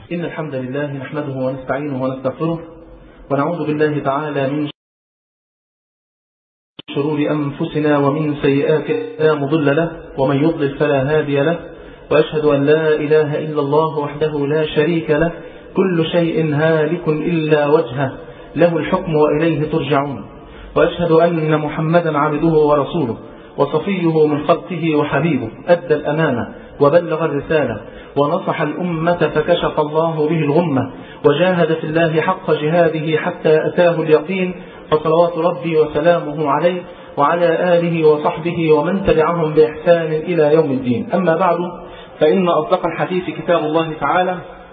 إن الحمد لله نحمده ونستعينه ونستغفره ونعوذ بالله تعالى من شرور أنفسنا ومن سيئات لا مضل له ومن يضلل فلا هادي له وأشهد أن لا إله إلا الله وحده لا شريك له كل شيء هالك إلا وجهه له الحكم وإليه ترجعون وأشهد أن محمدا عبده ورسوله وصفيه من خلقه وحبيبه أدى الأمانة وبلغ الرسالة ونصح الأمة فكشف الله به الغمة وجاهد في الله حق جهاده حتى أتاه اليقين فصلوات ربي وسلامه عليه وعلى آله وصحبه ومن تبعهم بإحسان إلى يوم الدين أما بعد فإن أصدق الحديث كتاب الله تعالى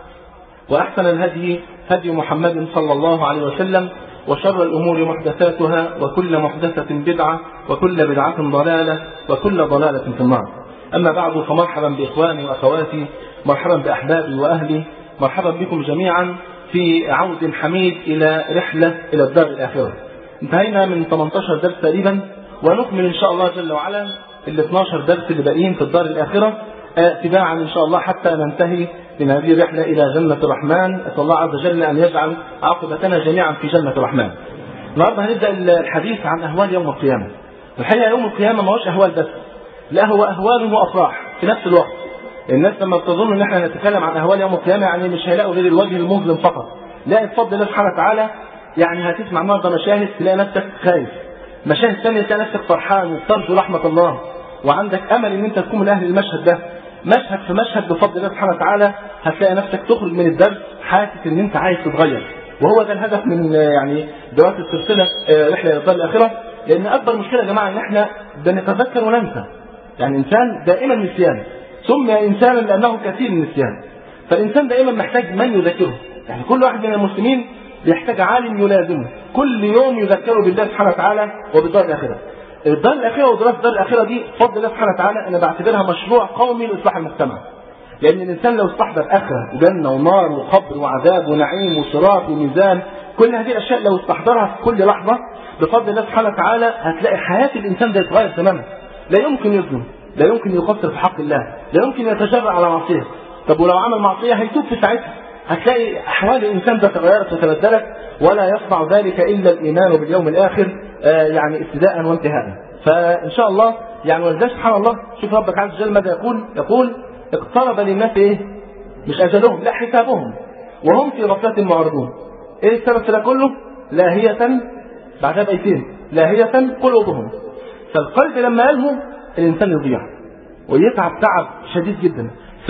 وأحسن الهدي هدي محمد صلى الله عليه وسلم وشر الأمور محدثاتها وكل محدثة بدعة وكل بدعة ضلالة وكل ضلالة في النار أما بعد فمرحبا بإخواني وأخواتي مرحبا بأحبابي وأهلي مرحبا بكم جميعا في عود حميد إلى رحلة إلى الدار الآخرة انتهينا من 18 درس تقريبا ونكمل إن شاء الله جل وعلا ال 12 درس اللي باقيين في الدار الآخرة تباعا إن شاء الله حتى ننتهي من هذه الرحلة إلى جنة الرحمن أسأل الله عز وجل أن يجعل عاقبتنا جميعا في جنة الرحمن النهارده هنبدأ الحديث عن أهوال يوم القيامة الحقيقة يوم القيامة ما هوش أهوال بس لا هو أهوال وأفراح في نفس الوقت الناس لما بتظن ان احنا نتكلم عن اهوال يوم القيامه يعني مش هيلاقوا غير الوجه المظلم فقط لا بفضل الله سبحانه وتعالى يعني هتسمع النهارده مشاهد تلاقي نفسك خايف مشاهد ثانيه تلاقي نفسك فرحان وبترجو رحمه الله وعندك امل ان انت تكون من اهل المشهد ده مشهد في مشهد بفضل الله سبحانه وتعالى هتلاقي نفسك تخرج من الدرس حاسس ان انت عايز تتغير وهو ده الهدف من يعني دورات السلسله رحله الى الدار الاخره لان اكبر مشكله يا جماعه ان احنا بنتذكر وننسى يعني انسان دائما نسيان سمي انسانا لانه كثير النسيان فالانسان دائما محتاج من يذكره يعني كل واحد من المسلمين بيحتاج عالم يلازمه كل يوم يذكره بالله سبحانه وتعالى وبالدار الاخره الدار الاخره ودراسه الدار الاخره دي بفضل الله سبحانه وتعالى انا بعتبرها مشروع قومي لاصلاح المجتمع لان الانسان لو استحضر اخره وجنه ونار وقبر وعذاب ونعيم وصراط وميزان كل هذه الاشياء لو استحضرها في كل لحظه بفضل الله سبحانه وتعالى هتلاقي حياه الانسان ده يتغير تماما لا يمكن يظلم لا يمكن يقصر في حق الله لا يمكن يتجرأ على معصيه طب ولو عمل معصيه هيتوب في ساعتها هتلاقي احوال الانسان ده تغيرت وتبدلت ولا يصنع ذلك الا الايمان باليوم الاخر آه يعني ابتداء وانتهاء فان شاء الله يعني ولذلك سبحان الله شوف ربك عز وجل ماذا يقول يقول اقترب للناس ايه مش اجلهم لا حسابهم وهم في غفله معرضون ايه السبب في ده كله لاهيه بعدها بيتين لاهيه قلوبهم فالقلب لما يلهو الانسان يضيع ويتعب تعب شديد جدا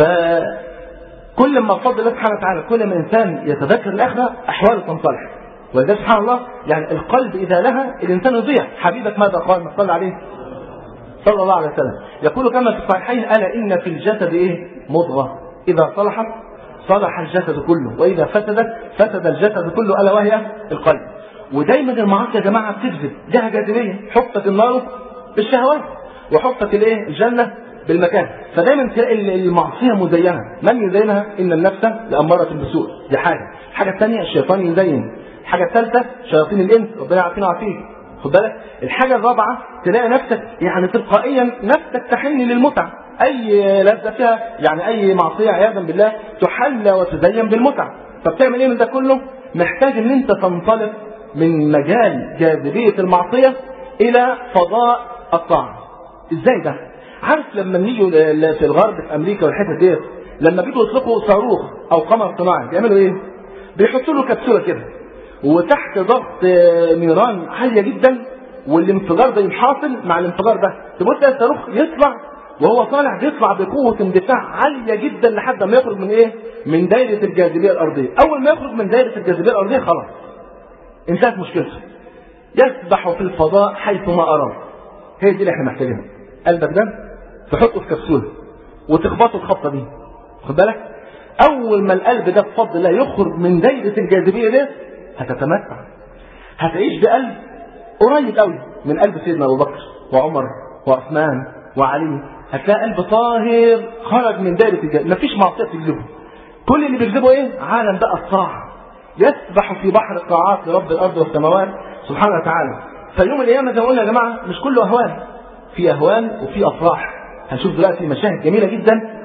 فكل ما بفضل الله سبحانه وتعالى كل ما الانسان يتذكر الاخره احواله تنصلح ولذلك سبحان الله يعني القلب اذا لها الانسان يضيع حبيبك ماذا قال ما صلى عليه صلى الله عليه وسلم يقول كما في الصحيحين الا ان في الجسد ايه مضغه اذا صلحت صلح الجسد كله واذا فسدت فسد الجسد كله الا وهي القلب ودايما المعاصي يا جماعه بتكذب لها جاذبيه حفت النار بالشهوات وحفت الايه الجنه بالمكان فدايما تلاقي المعصيه مزينه من يزينها ان النفس لاماره بالسوء دي حاجه الحاجه الثانيه الشيطان يزين الحاجه الثالثه شياطين الانس ربنا يعافينا ويعافيك خد بالك الحاجه الرابعه تلاقي نفسك يعني تلقائيا نفسك تحن للمتعه اي لذه فيها يعني اي معصيه عياذا بالله تحلى وتزين بالمتعه فبتعمل ايه من ده كله محتاج ان انت تنطلق من مجال جاذبيه المعصيه الى فضاء الطاعه ازاي ده عارف لما نيجوا في الغرب في امريكا والحتت ديت لما بيجوا يطلقوا صاروخ او قمر صناعي بيعملوا ايه بيحطوا له كبسوله كده وتحت ضغط نيران عاليه جدا والانفجار ده ينحاصل مع الانفجار ده تبص الصاروخ يطلع وهو طالع بيطلع بقوه اندفاع عاليه جدا لحد ما يخرج من ايه من دايره الجاذبيه الارضيه اول ما يخرج من دايره الجاذبيه الارضيه خلاص انتهت مشكلته يسبح في الفضاء حيثما اراد هي دي اللي احنا محتاجينها قلبك ده تحطه في كبسوله وتخبطه الخبطه دي خد بالك اول ما القلب ده بفضل الله يخرج من دايره الجاذبيه دي هتتمتع هتعيش بقلب قريب قوي من قلب سيدنا ابو بكر وعمر وعثمان وعلي هتلاقي قلب طاهر خرج من دايره الجاذبيه مفيش معصيه تجذبه كل اللي بيجذبه ايه عالم بقى الطاعه يسبح في بحر الطاعات لرب الارض والسماوات سبحانه وتعالى فيوم القيامه زي ما قلنا يا جماعه مش كله اهوال في اهوال وفي افراح هنشوف دلوقتي مشاهد جميله جدا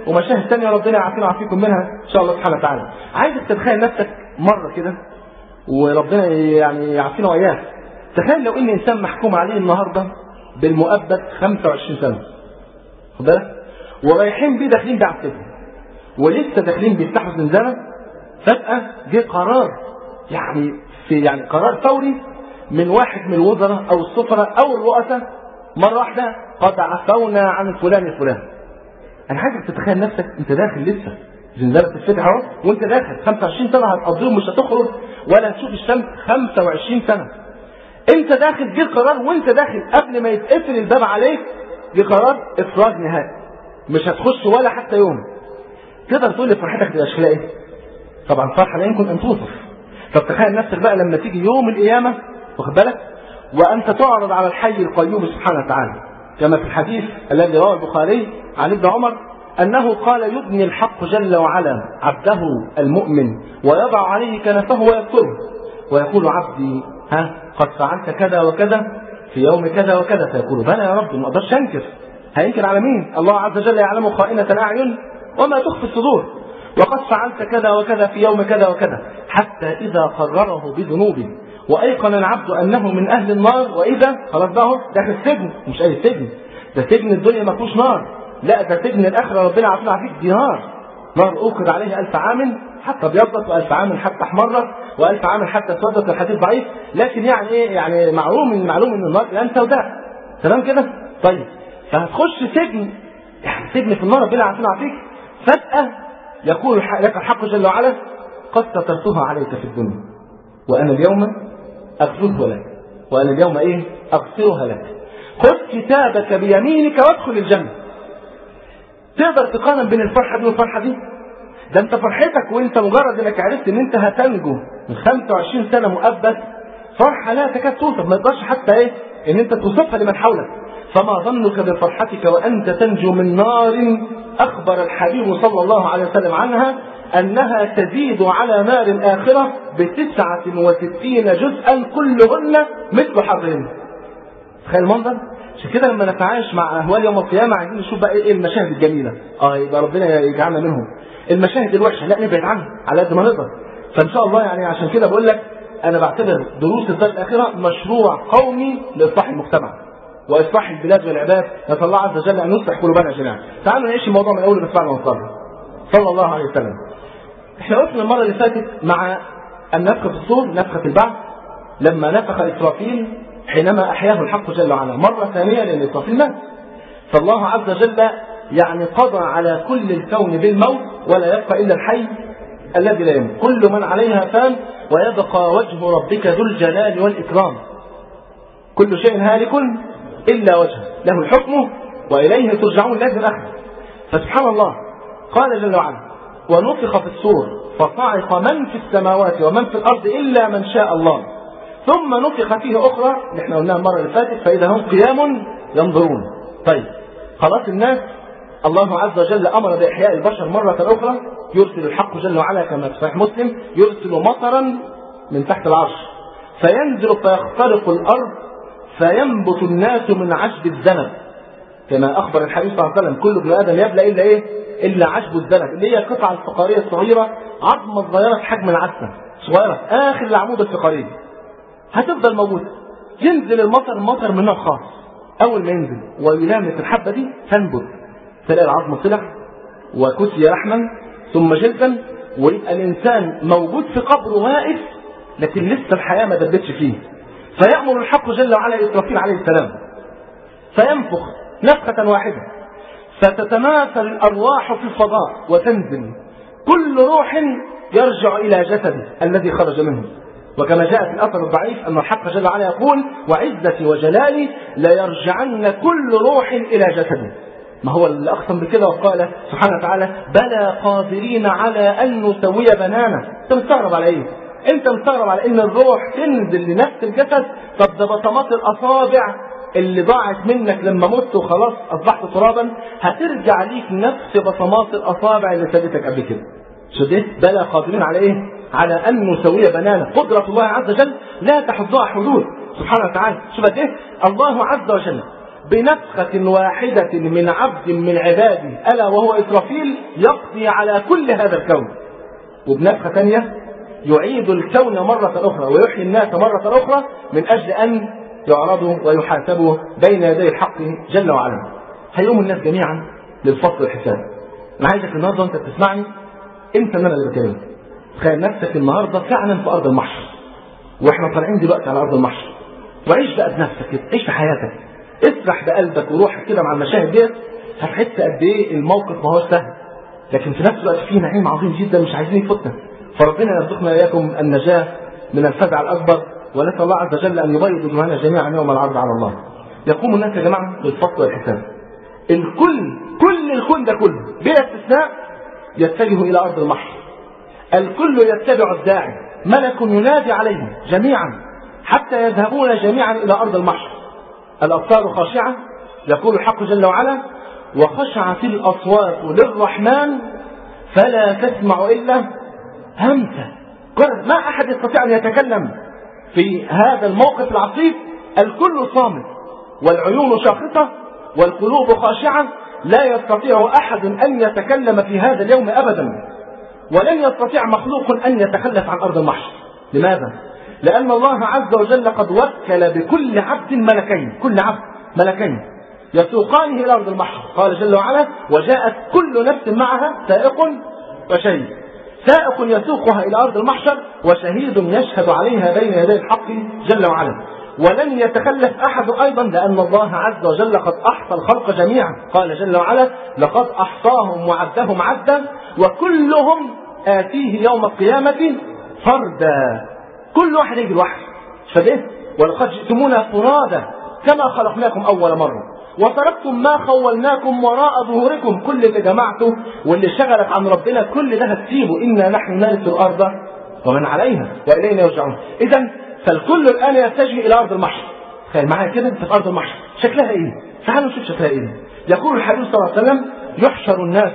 ومشاهد ثانيه ربنا يعافينا ويعافيكم منها ان شاء الله سبحانه وتعالى عايزك تتخيل نفسك مره كده وربنا يعني يعافينا واياك تخيل لو ان انسان محكوم عليه النهارده بالمؤبد 25 سنه خد بالك ورايحين بيه داخلين بيه على السجن ولسه داخلين بيفتحوا زنزانه فجاه جه قرار يعني في يعني قرار فوري من واحد من الوزراء او السفراء او الرؤساء مره واحده قد عفونا عن فلان الفلان انا عايزك تتخيل نفسك انت داخل لسه زنزانه بتتفتح اهو وانت داخل 25 سنه هتقضيهم مش هتخرج ولا هتشوف الشمس 25 سنه انت داخل جه قرار وانت داخل قبل ما يتقفل الباب عليك جه قرار افراج نهائي مش هتخش ولا حتى يوم تقدر تقول لي فرحتك تبقى شكلها ايه؟ طبعا فرحه لا يمكن ان توصف طب تخيل نفسك بقى لما تيجي يوم القيامه واخد بالك وانت تعرض على الحي القيوم سبحانه وتعالى كما في الحديث الذي رواه البخاري عن ابن عمر انه قال يبني الحق جل وعلا عبده المؤمن ويضع عليه كنفه ويكتبه ويقول عبدي ها قد فعلت كذا وكذا في يوم كذا وكذا فيقول بلى يا رب ما اقدرش انكر هينكر على مين؟ الله عز وجل يعلم خائنة الأعين وما تخفي الصدور وقد فعلت كذا وكذا في يوم كذا وكذا حتى إذا قرره بذنوبه وأيقن العبد أنه من أهل النار وإذا خلاص بقى اهو داخل السجن مش أي سجن ده سجن الدنيا ما فيهوش نار لا ده سجن الآخرة ربنا عافينا عليك دي نار نار أوقد عليها ألف عام حتى ابيضت والف عام حتى احمرت والف عام حتى اسودت الحديث ضعيف لكن يعني ايه يعني معلوم معلوم ان النار لن سوداء تمام كده طيب فهتخش سجن يعني سجن في النار ربنا عافينا عليك فجأة يقول لك الحق جل وعلا قد سترتها عليك في الدنيا وأنا اليوم أغفرها لك وأنا اليوم إيه أغفرها لك خذ كتابك بيمينك وادخل الجنة تقدر تقارن بين الفرحة دي والفرحة دي ده انت فرحتك وانت مجرد انك عرفت ان انت هتنجو من 25 سنة مؤبد فرحة لا تكاد توصف ما تقدرش حتى ايه ان انت توصفها لمن حولك فما ظنك بفرحتك وأنت تنجو من نار أخبر الحبيب صلى الله عليه وسلم عنها أنها تزيد على نار الآخرة بتسعة وستين جزءا كلهن مثل حرهن تخيل المنظر عشان كده لما نتعايش مع أهوال يوم القيامة عايزين نشوف بقى إيه المشاهد الجميلة اه يبقى ربنا يجعلنا منهم المشاهد الوحشة لا نبعد عنها على قد ما نقدر فإن شاء الله يعني عشان كده بقول لك أنا بعتبر دروس الدار الآخرة مشروع قومي لإصلاح المجتمع واصلاح البلاد والعباد نسال الله عز وجل ان يصلح قلوبنا جميعا. تعالوا نعيش الموضوع من اول بس بعد ما نصلي. صلى الله عليه وسلم. احنا قلنا المره اللي فاتت مع النفخه في الصور نفخه البعث لما نفخ اسرافيل حينما احياه الحق جل وعلا مره ثانيه لان اسرافيل مات. فالله عز وجل يعني قضى على كل الكون بالموت ولا يبقى الا الحي الذي لا يموت. كل من عليها فان ويبقى وجه ربك ذو الجلال والاكرام. كل شيء هالك إلا وجهه له الحكم وإليه ترجعون لازم أخذ فسبحان الله قال جل وعلا ونفخ في الصور فصعق من في السماوات ومن في الأرض إلا من شاء الله ثم نفخ فيه أخرى اللي احنا قلناها المرة اللي فاتت فإذا هم قيام ينظرون طيب خلاص الناس الله عز وجل أمر بإحياء البشر مرة أخرى يرسل الحق جل وعلا كما في صحيح مسلم يرسل مطرا من تحت العرش فينزل فيخترق الأرض فينبت الناس من عشب الذنب كما اخبر الحبيب صلى الله عليه وسلم كل ابن ادم يبلى الا ايه؟ الا عشب الذنب اللي هي القطعه الفقاريه الصغيره عظمه صغيره في حجم العسل صغيره اخر العمود الفقاري هتفضل موجوده ينزل المطر المطر من نوع خاص اول ما ينزل ويلامس الحبه دي تنبت تلاقي العظم طلع وكسي لحما ثم جلدا ويبقى الانسان موجود في قبره واقف لكن لسه الحياه ما دبتش فيه فيأمر الحق جل وعلا إسرافيل عليه السلام فينفخ نفخة واحدة فتتماثل الأرواح في الفضاء وتنزل كل روح يرجع إلى جسده الذي خرج منه وكما جاء في الأثر الضعيف أن الحق جل وعلا يقول وعزتي وجلالي ليرجعن كل روح إلى جسده ما هو اللي أقسم بكده وقال سبحانه وتعالى بلى قادرين على أن نسوي بنانا أنت مستغرب على إيه؟ انت مستغرب على ان الروح تنزل لنفس الجسد طب ده بصمات الاصابع اللي ضاعت منك لما مت وخلاص اصبحت ترابا هترجع ليك نفس بصمات الاصابع اللي سابتك قبل كده شديت بلى قادرين على ايه على ان نسوي بنانا قدرة الله عز وجل لا تحدها حدود سبحانه وتعالى شوف قد ايه الله عز وجل بنفخة واحدة من عبد من عبادي ألا وهو إسرافيل يقضي على كل هذا الكون وبنفخة ثانية يعيد الكون مرة أخرى ويحيي الناس مرة أخرى من أجل أن يعرضوا ويحاسبوا بين يدي الحق جل وعلا هيقوم الناس جميعا للفصل والحساب انا عايزك النهارده وانت بتسمعني انت ان انا اللي بكلمك تخيل نفسك النهارده فعلا في ارض المحشر واحنا طالعين دلوقتي على ارض المحشر وعيش بقى بنفسك كده عيش في حياتك اسرح بقلبك وروحك كده مع المشاهد ديت هتحس قد ايه الموقف ما هوش سهل لكن في نفس الوقت فيه نعيم عظيم جدا مش عايزين يفوتنا فربنا يرزقنا اياكم النجاه من الفزع الاكبر ونسال الله عز وجل ان يبيض وجوهنا جميعا يوم العرض على الله. يقوم الناس يا جماعه للفصل والحساب. الكل كل الكون ده كله بلا استثناء يتجه الى ارض المحشر. الكل يتبع الداعي، ملك ينادي عليهم جميعا حتى يذهبون جميعا الى ارض المحشر. الابصار خاشعه يقول الحق جل وعلا وخشعت الاصوات للرحمن فلا تسمع الا همسه ما احد يستطيع ان يتكلم في هذا الموقف العصيب الكل صامت والعيون شاخصة والقلوب خاشعة لا يستطيع أحد أن يتكلم في هذا اليوم أبدا ولن يستطيع مخلوق أن يتخلف عن أرض المحشر لماذا؟ لأن الله عز وجل قد وكل بكل عبد ملكين كل عبد ملكين يسوقانه إلى أرض المحشر قال جل وعلا وجاءت كل نفس معها سائق وشهيد سائق يسوقها إلى أرض المحشر وشهيد يشهد عليها بين يدي الحق جل وعلا ولن يتخلف أحد أيضا لأن الله عز وجل قد أحصى الخلق جميعا قال جل وعلا لقد أحصاهم وعدهم عدا وكلهم آتيه يوم القيامة فردا كل واحد يجي لوحده فده ولقد جئتمونا فرادا كما خلقناكم أول مرة وتركتم ما خولناكم وراء ظهوركم كل اللي جمعته واللي شغلك عن ربنا كل ده هتسيبه إنا نحن نرث الأرض ومن عليها وإلينا يرجعون إذا فالكل الآن يتجه إلى أرض المحشر تخيل معايا كده أنت في أرض المحشر شكلها إيه؟ تعالوا نشوف شكلها إيه يقول الحبيب صلى الله عليه وسلم يحشر الناس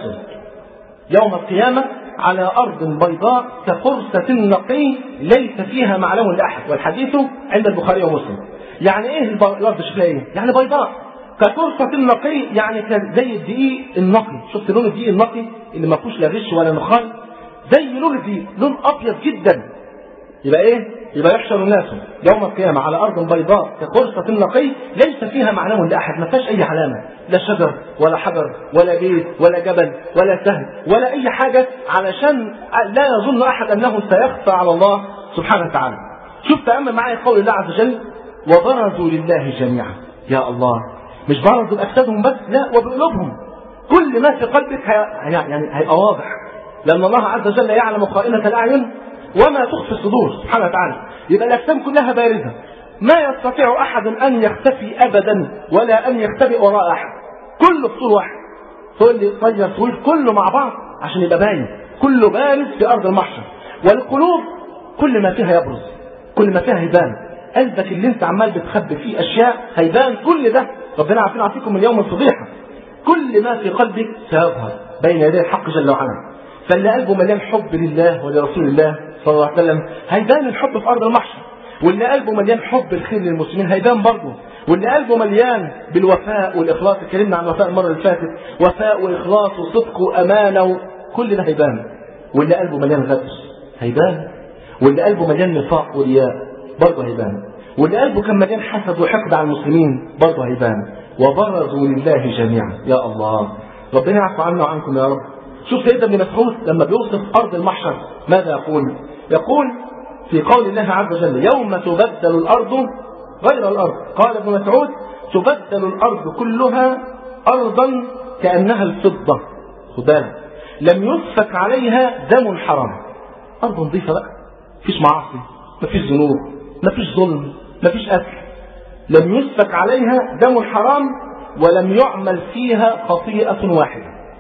يوم القيامة على أرض بيضاء كقرصة نقي ليس فيها معلم لأحد والحديث عند البخاري ومسلم يعني إيه الأرض شكلها إيه؟ يعني بيضاء كقرصة نقي يعني كان زي الدقيق النقي شفت لون الدقيق النقي اللي ما فيهوش لا غش ولا نخال زي لون الدقيق لون أبيض جدا يبقى إيه؟ يبقى يحشر الناس يوم القيامة على أرض بيضاء كقرصة نقي ليس فيها معلم لأحد ما فيهاش أي علامة لا شجر ولا حجر ولا بيت ولا جبل ولا سهل ولا أي حاجة علشان لا يظن أحد أنه سيخفى على الله سبحانه وتعالى شوف تأمل معايا قول الله عز وجل وبرزوا لله جميعا يا الله مش برزوا بأجسادهم بس لا وبقلوبهم كل ما في قلبك هي يعني هيبقى واضح لأن الله عز وجل يعلم خائنة الأعين وما تخفي الصدور سبحانه وتعالى يبقى الأجسام كلها بارزة ما يستطيع أحد أن يختفي أبدا ولا أن يختبئ وراء أحد كله في صور واحد تقول لي طيب طويل كله مع بعض عشان يبقى باين كله بارز في أرض المحشر والقلوب كل ما فيها يبرز كل ما فيها يبان قلبك اللي انت عمال بتخبي فيه اشياء هيبان كل ده ربنا عارفين عافيكم من يوم الفضيحه كل ما في قلبك سيظهر بين يدي الحق جل وعلا فاللي قلبه مليان حب لله ولرسول الله صلى الله عليه وسلم هيبان الحب في ارض المحشر واللي قلبه مليان حب الخير للمسلمين هيبان برضه واللي قلبه مليان بالوفاء والاخلاص اتكلمنا عن الوفاء المره اللي فاتت وفاء واخلاص وصدق وامانه كل ده هيبان واللي قلبه مليان غدر هيبان واللي قلبه مليان نفاق ورياء برضه هيبان واللي قلبه كان مليان حسد وحقد على المسلمين برضه هيبان وبرزوا لله جميعا يا الله ربنا يعفو عنا وعنكم يا رب شوف سيدنا ابن مسعود لما بيوصف ارض المحشر ماذا يقول؟ يقول في قول الله عز وجل يوم تبدل الارض غير الارض قال ابن مسعود تبدل الارض كلها ارضا كانها الفضه خد بالك لم يسفك عليها دم حرام ارض نظيفه بقى مفيش معاصي مفيش ذنوب مفيش ظلم مفيش قتل لم يسفك عليها دم حرام ولم يعمل فيها خطيئة واحدة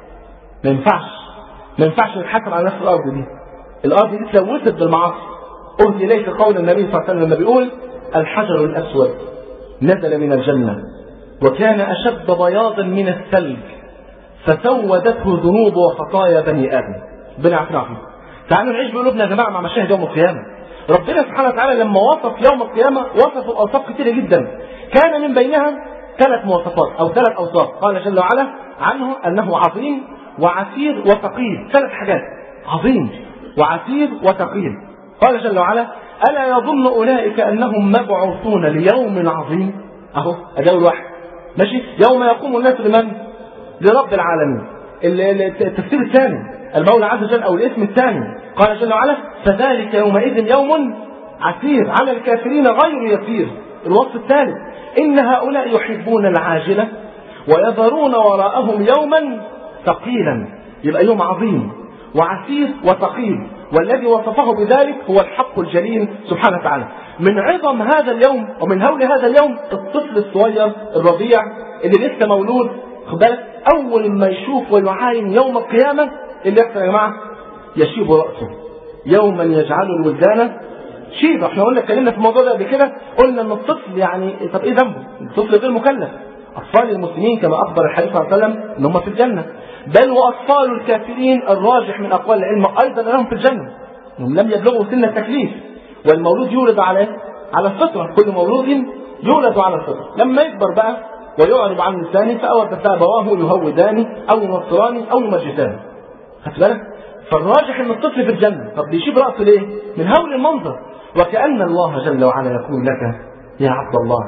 ما ينفعش ما ينفعش نتحكم على نفس الأرض دي الأرض دي اتلوثت بالمعاصي أهدي إليك قول النبي صلى الله عليه وسلم لما بيقول الحجر الأسود نزل من الجنة وكان أشد بياضا من الثلج فسودته ذنوب وخطايا بني آدم ربنا يعافينا ويعافيكم تعالوا نعيش بقلوبنا يا جماعة مع مشاهد يوم القيامة ربنا سبحانه وتعالى لما وصف يوم القيامة وصف أوصاف كثيرة جدا كان من بينها ثلاث مواصفات أو ثلاث أوصاف قال جل وعلا عنه أنه عظيم وعسير وثقيل ثلاث حاجات عظيم وعسير وثقيل قال جل وعلا ألا يظن أولئك أنهم مبعوثون ليوم عظيم أهو أجاول واحد ماشي يوم يقوم الناس لمن لرب العالمين التفسير الثاني المولى عز وجل أو الاسم الثاني قال جل وعلا فذلك يومئذ يوم عسير على الكافرين غير يسير الوصف الثالث إن هؤلاء يحبون العاجلة ويذرون وراءهم يوما ثقيلا يبقى يوم عظيم وعسير وثقيل والذي وصفه بذلك هو الحق الجليل سبحانه وتعالى من عظم هذا اليوم ومن هول هذا اليوم الطفل الصغير الرضيع اللي لسه مولود خد بالك اول ما يشوف ويعاين يوم القيامه اللي يحصل يا جماعه يشيب راسه يوما يجعل الولدان شيبة احنا قلنا اتكلمنا في الموضوع ده قبل كده قلنا ان الطفل يعني طب ايه ذنبه؟ الطفل غير مكلف اطفال المسلمين كما اخبر الحديث صلى الله عليه وسلم ان هم في الجنه بل واطفال الكافرين الراجح من اقوال العلم ايضا لهم في الجنه هم لم يبلغوا سن التكليف والمولود يولد على على الفطره كل مولود يولد على الفطره لما يكبر بقى ويعرض عن لسانه فاوجس ابواه يهودان او ينصران او يمجسان خدت بالك فالراجح ان الطفل في الجنه طب بيشيب راسه ليه من هول المنظر وكأن الله جل وعلا يقول لك يا عبد الله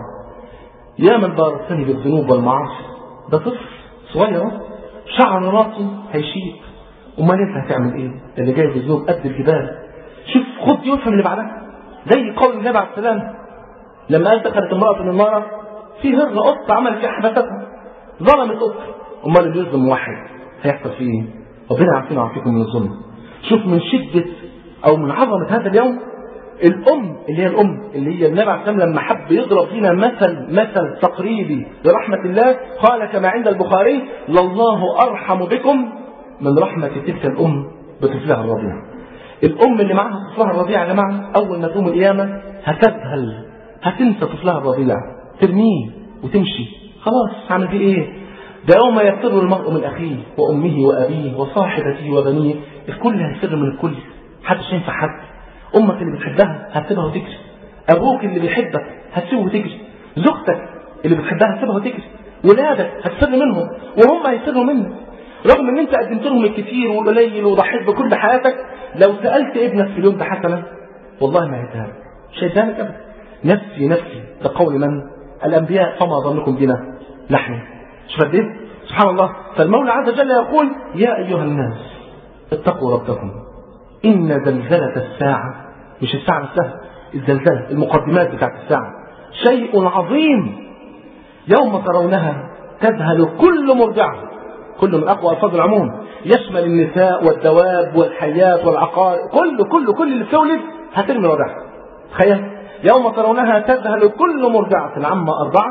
يا من باركتني بالذنوب والمعاصي ده طفل صغير شعر راسه هيشيب امال انت هتعمل ايه اللي جاي بذنوب قد الجبال شوف خد يفهم اللي بعدها زي قول النبي عليه السلام لما قال دخلت امرأة من النار في هرة قطة عملت فيها حبستها ظلمت قطة امال اللي يظلم واحد هيحصل فيه ايه؟ ربنا يعافينا ويعافيكم من الظلم شوف من شدة او من عظمة هذا اليوم الام اللي هي الام اللي هي النبي عليه السلام لما حب يضرب فينا مثل مثل تقريبي لرحمه الله قال كما عند البخاري لله ارحم بكم من رحمه تلك الام بطفلها الرضيع. الام اللي معاها طفلها الرضيع يا جماعه اول ما تقوم القيامه هتذهل هتنسى طفلها الرضيع ترميه وتمشي خلاص هعمل فيه ايه؟ ده يوم يفر المرء من اخيه وامه وابيه وصاحبته وبنيه الكل هيفر من الكل محدش ينفع حد امك اللي بتحبها هتسيبها وتجري ابوك اللي بيحبك هتسيبه وتجري زوجتك اللي بتحبها هتسيبها وتجري ولادك هتسر منهم وهم هيسروا منك رغم ان انت قدمت لهم الكثير والقليل وضحيت بكل حياتك لو سالت ابنك في اليوم ده حسنه والله ما هيديها لك مش هيديها لك ابدا نفسي نفسي ده قول من؟ الانبياء فما ظنكم بنا نحن شوف قد ايه؟ سبحان الله فالمولى عز وجل يقول يا ايها الناس اتقوا ربكم إن زلزلة الساعة مش الساعة نفسها الزلزلة المقدمات بتاعت الساعة شيء عظيم يوم ترونها تذهل كل مرضعة كل من أقوى ألفاظ العموم يشمل النساء والدواب والحيات والعقار كل كل كل اللي بتولد هترمي وضعها تخيل يوم ترونها تذهل كل مرضعة عما أرضعت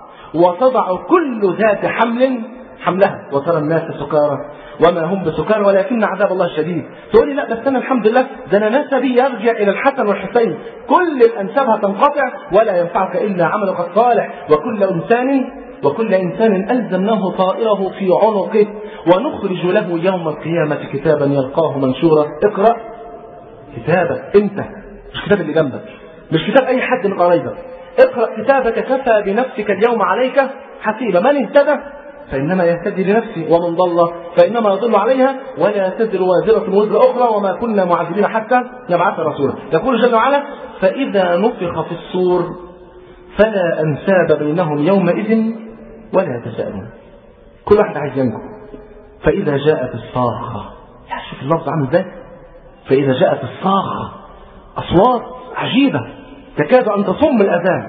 وتضع كل ذات حمل حملها وترى الناس سكارى وما هم بسكارى ولكن عذاب الله شديد تقول لي لا بس انا الحمد لله ده انا نسبي يرجع الى الحسن والحسين كل الانساب هتنقطع ولا ينفعك الا عملك الصالح وكل انسان وكل انسان الزمناه طائره في عنقه ونخرج له يوم القيامه كتابا يلقاه منشورا اقرا كتابك انت مش كتاب اللي جنبك مش كتاب اي حد من قرايبك اقرا كتابك كفى بنفسك اليوم عليك حسيبا من اهتدى فإنما يهتدي لنفسه ومن ضل فإنما يضل عليها ولا تزر وازرة وزر أخرى وما كنا معذبين حتى نبعث رسولا يقول جل وعلا فإذا نفخ في الصور فلا أنساب بينهم يومئذ ولا يتساءلون كل واحد عايز ينجو فإذا جاءت الصاخة شوف اللفظ عامل ازاي فإذا جاءت الصاخة أصوات عجيبة تكاد أن تصم الأذان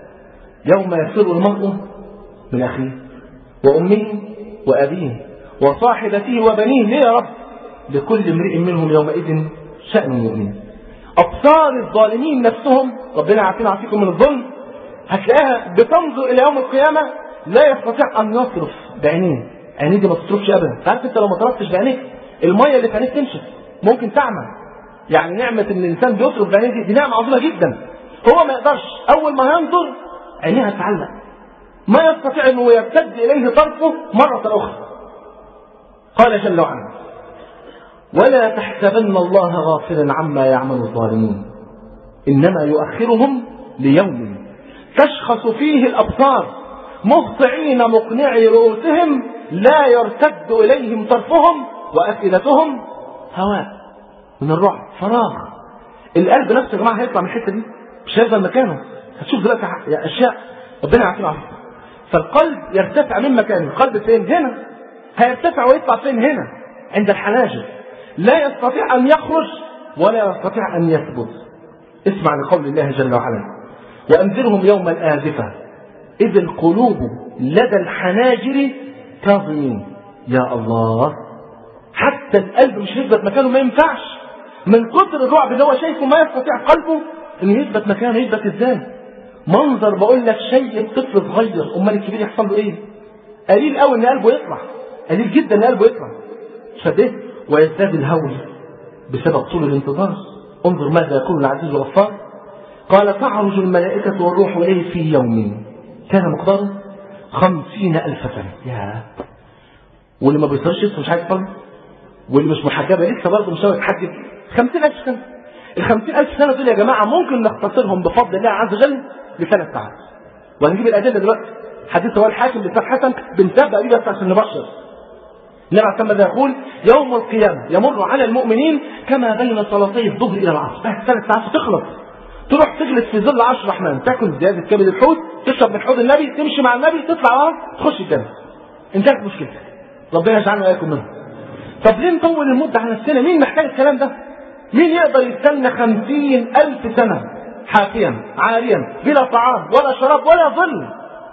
يوم يفر المرء من أخيه وأمه وأبيه وصاحبته وبنيه ليه يا رب لكل امرئ منهم يومئذ شأن يؤمن أبصار الظالمين نفسهم ربنا عافينا عافيكم من الظلم هتلاقيها بتنظر إلى يوم القيامة لا يستطيع أن يصرف بعينيه عينيه دي ما تصرفش أبدا عارف أنت لو ما صرفتش بعينيك المية اللي في عينيك تنشف ممكن تعمى يعني نعمة إن الإنسان بيصرف بعينيه دي, دي نعمة عظيمة جدا هو ما يقدرش أول ما ينظر عينيها تتعلق ما يستطيع أنه يرتد إليه طرفه مرة أخرى قال جل وعلا ولا تحسبن الله غافلا عما يعمل الظالمون إنما يؤخرهم ليوم تشخص فيه الأبصار مهطعين مقنعي رؤوسهم لا يرتد إليهم طرفهم وأفئدتهم هواء من الرعب فراغ القلب نفسه يا جماعة هيطلع من الحتة دي مش هيفضل مكانه هتشوف دلوقتي أشياء ربنا يعافينا ويعافيك فالقلب يرتفع من مكانه القلب فين هنا هيرتفع ويطلع فين هنا عند الحناجر لا يستطيع أن يخرج ولا يستطيع أن يثبت اسمع لقول الله جل وعلا وأنذرهم يوم الآزفة إذ القلوب لدى الحناجر كاظمين يا الله حتى القلب مش يثبت مكانه ما ينفعش من كتر الرعب اللي هو شايفه ما يستطيع قلبه انه يثبت مكانه يثبت ازاي منظر بقول لك شيء الطفل صغير امال الكبير يحصل له ايه قليل قوي ان قلبه يطلع قليل جدا ان قلبه يطلع شديد ويزداد الهول بسبب طول الانتظار انظر ماذا يقول العزيز الغفار قال تعرج الملائكة والروح إليه في يوم كان مقداره خمسين ألف سنة يا واللي ما بيصيرش لسه مش عايز يصلي واللي مش محجبة لسه برضه مش عايز يتحجب خمسين ألف سنة الخمسين ألف سنة دول يا جماعة ممكن نختصرهم بفضل الله عز وجل لثلاث ساعات وهنجيب الأدلة دلوقتي حديث هو الحاكم لسان حسن بنتابع بيه بس عشان نبشر النبي عليه الصلاه يقول يوم القيامة يمر على المؤمنين كما بين صلاتي الظهر إلى العصر بس ثلاث ساعات تخلص تروح تجلس في ظل عرش الرحمن تاكل زيادة كبد الحوت تشرب من حوض النبي تمشي مع النبي تطلع ورا تخش الجنة انتهت مشكلتك ربنا يجعلنا وإياكم منه طب ليه نطول المدة على نفسنا مين محتاج الكلام ده مين يقدر يستنى خمسين ألف سنة حافيا عاريا بلا طعام ولا شراب ولا ظل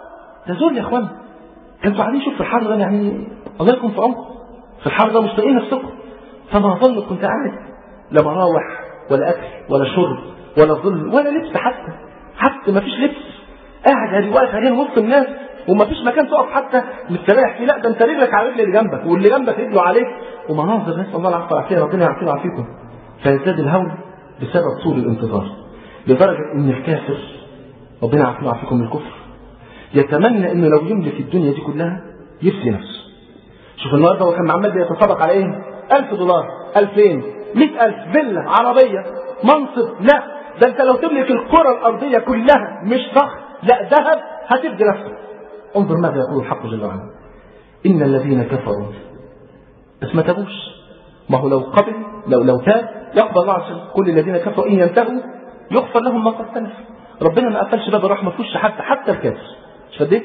ده ذل يا اخوان انتوا قاعدين شوف في الحر ده يعني الله يكون في عمركم في الحر ده مش طايقين نفسكم فما ظنك كنت قاعد لا مراوح ولا اكل ولا شرب ولا ظل ولا لبس حتى حتى ما فيش لبس قاعد هادي واقف عليه وسط الناس وما فيش مكان تقف حتى مستريح فيه لا ده انت رجلك على رجل اللي جنبك واللي جنبك رجله عليك ومناظر نسال الله العفو والعافيه ربنا يعافينا ويعافيكم فيزداد الهول بسبب طول الانتظار لدرجه ان الكافر ربنا يعافينا ويعافيكم من الكفر يتمنى انه لو يملك الدنيا دي كلها يفسي نفسه شوف النهارده هو كان عمال بيتسابق على ايه 1000 دولار 2000 100000 فيلا عربيه منصب لا ده انت لو تملك الكره الارضيه كلها مش فخر لا ذهب هتبدي نفسك انظر ماذا يقول الحق جل وعلا ان الذين كفروا بس ما تابوش ما هو لو قبل لو لو تاب يقبل الله عز وجل كل الذين كفروا ان ينتهوا يغفر لهم ما قد سلف ربنا ما قفلش باب الرحمه في وش حتى حتى الكافر مش فديك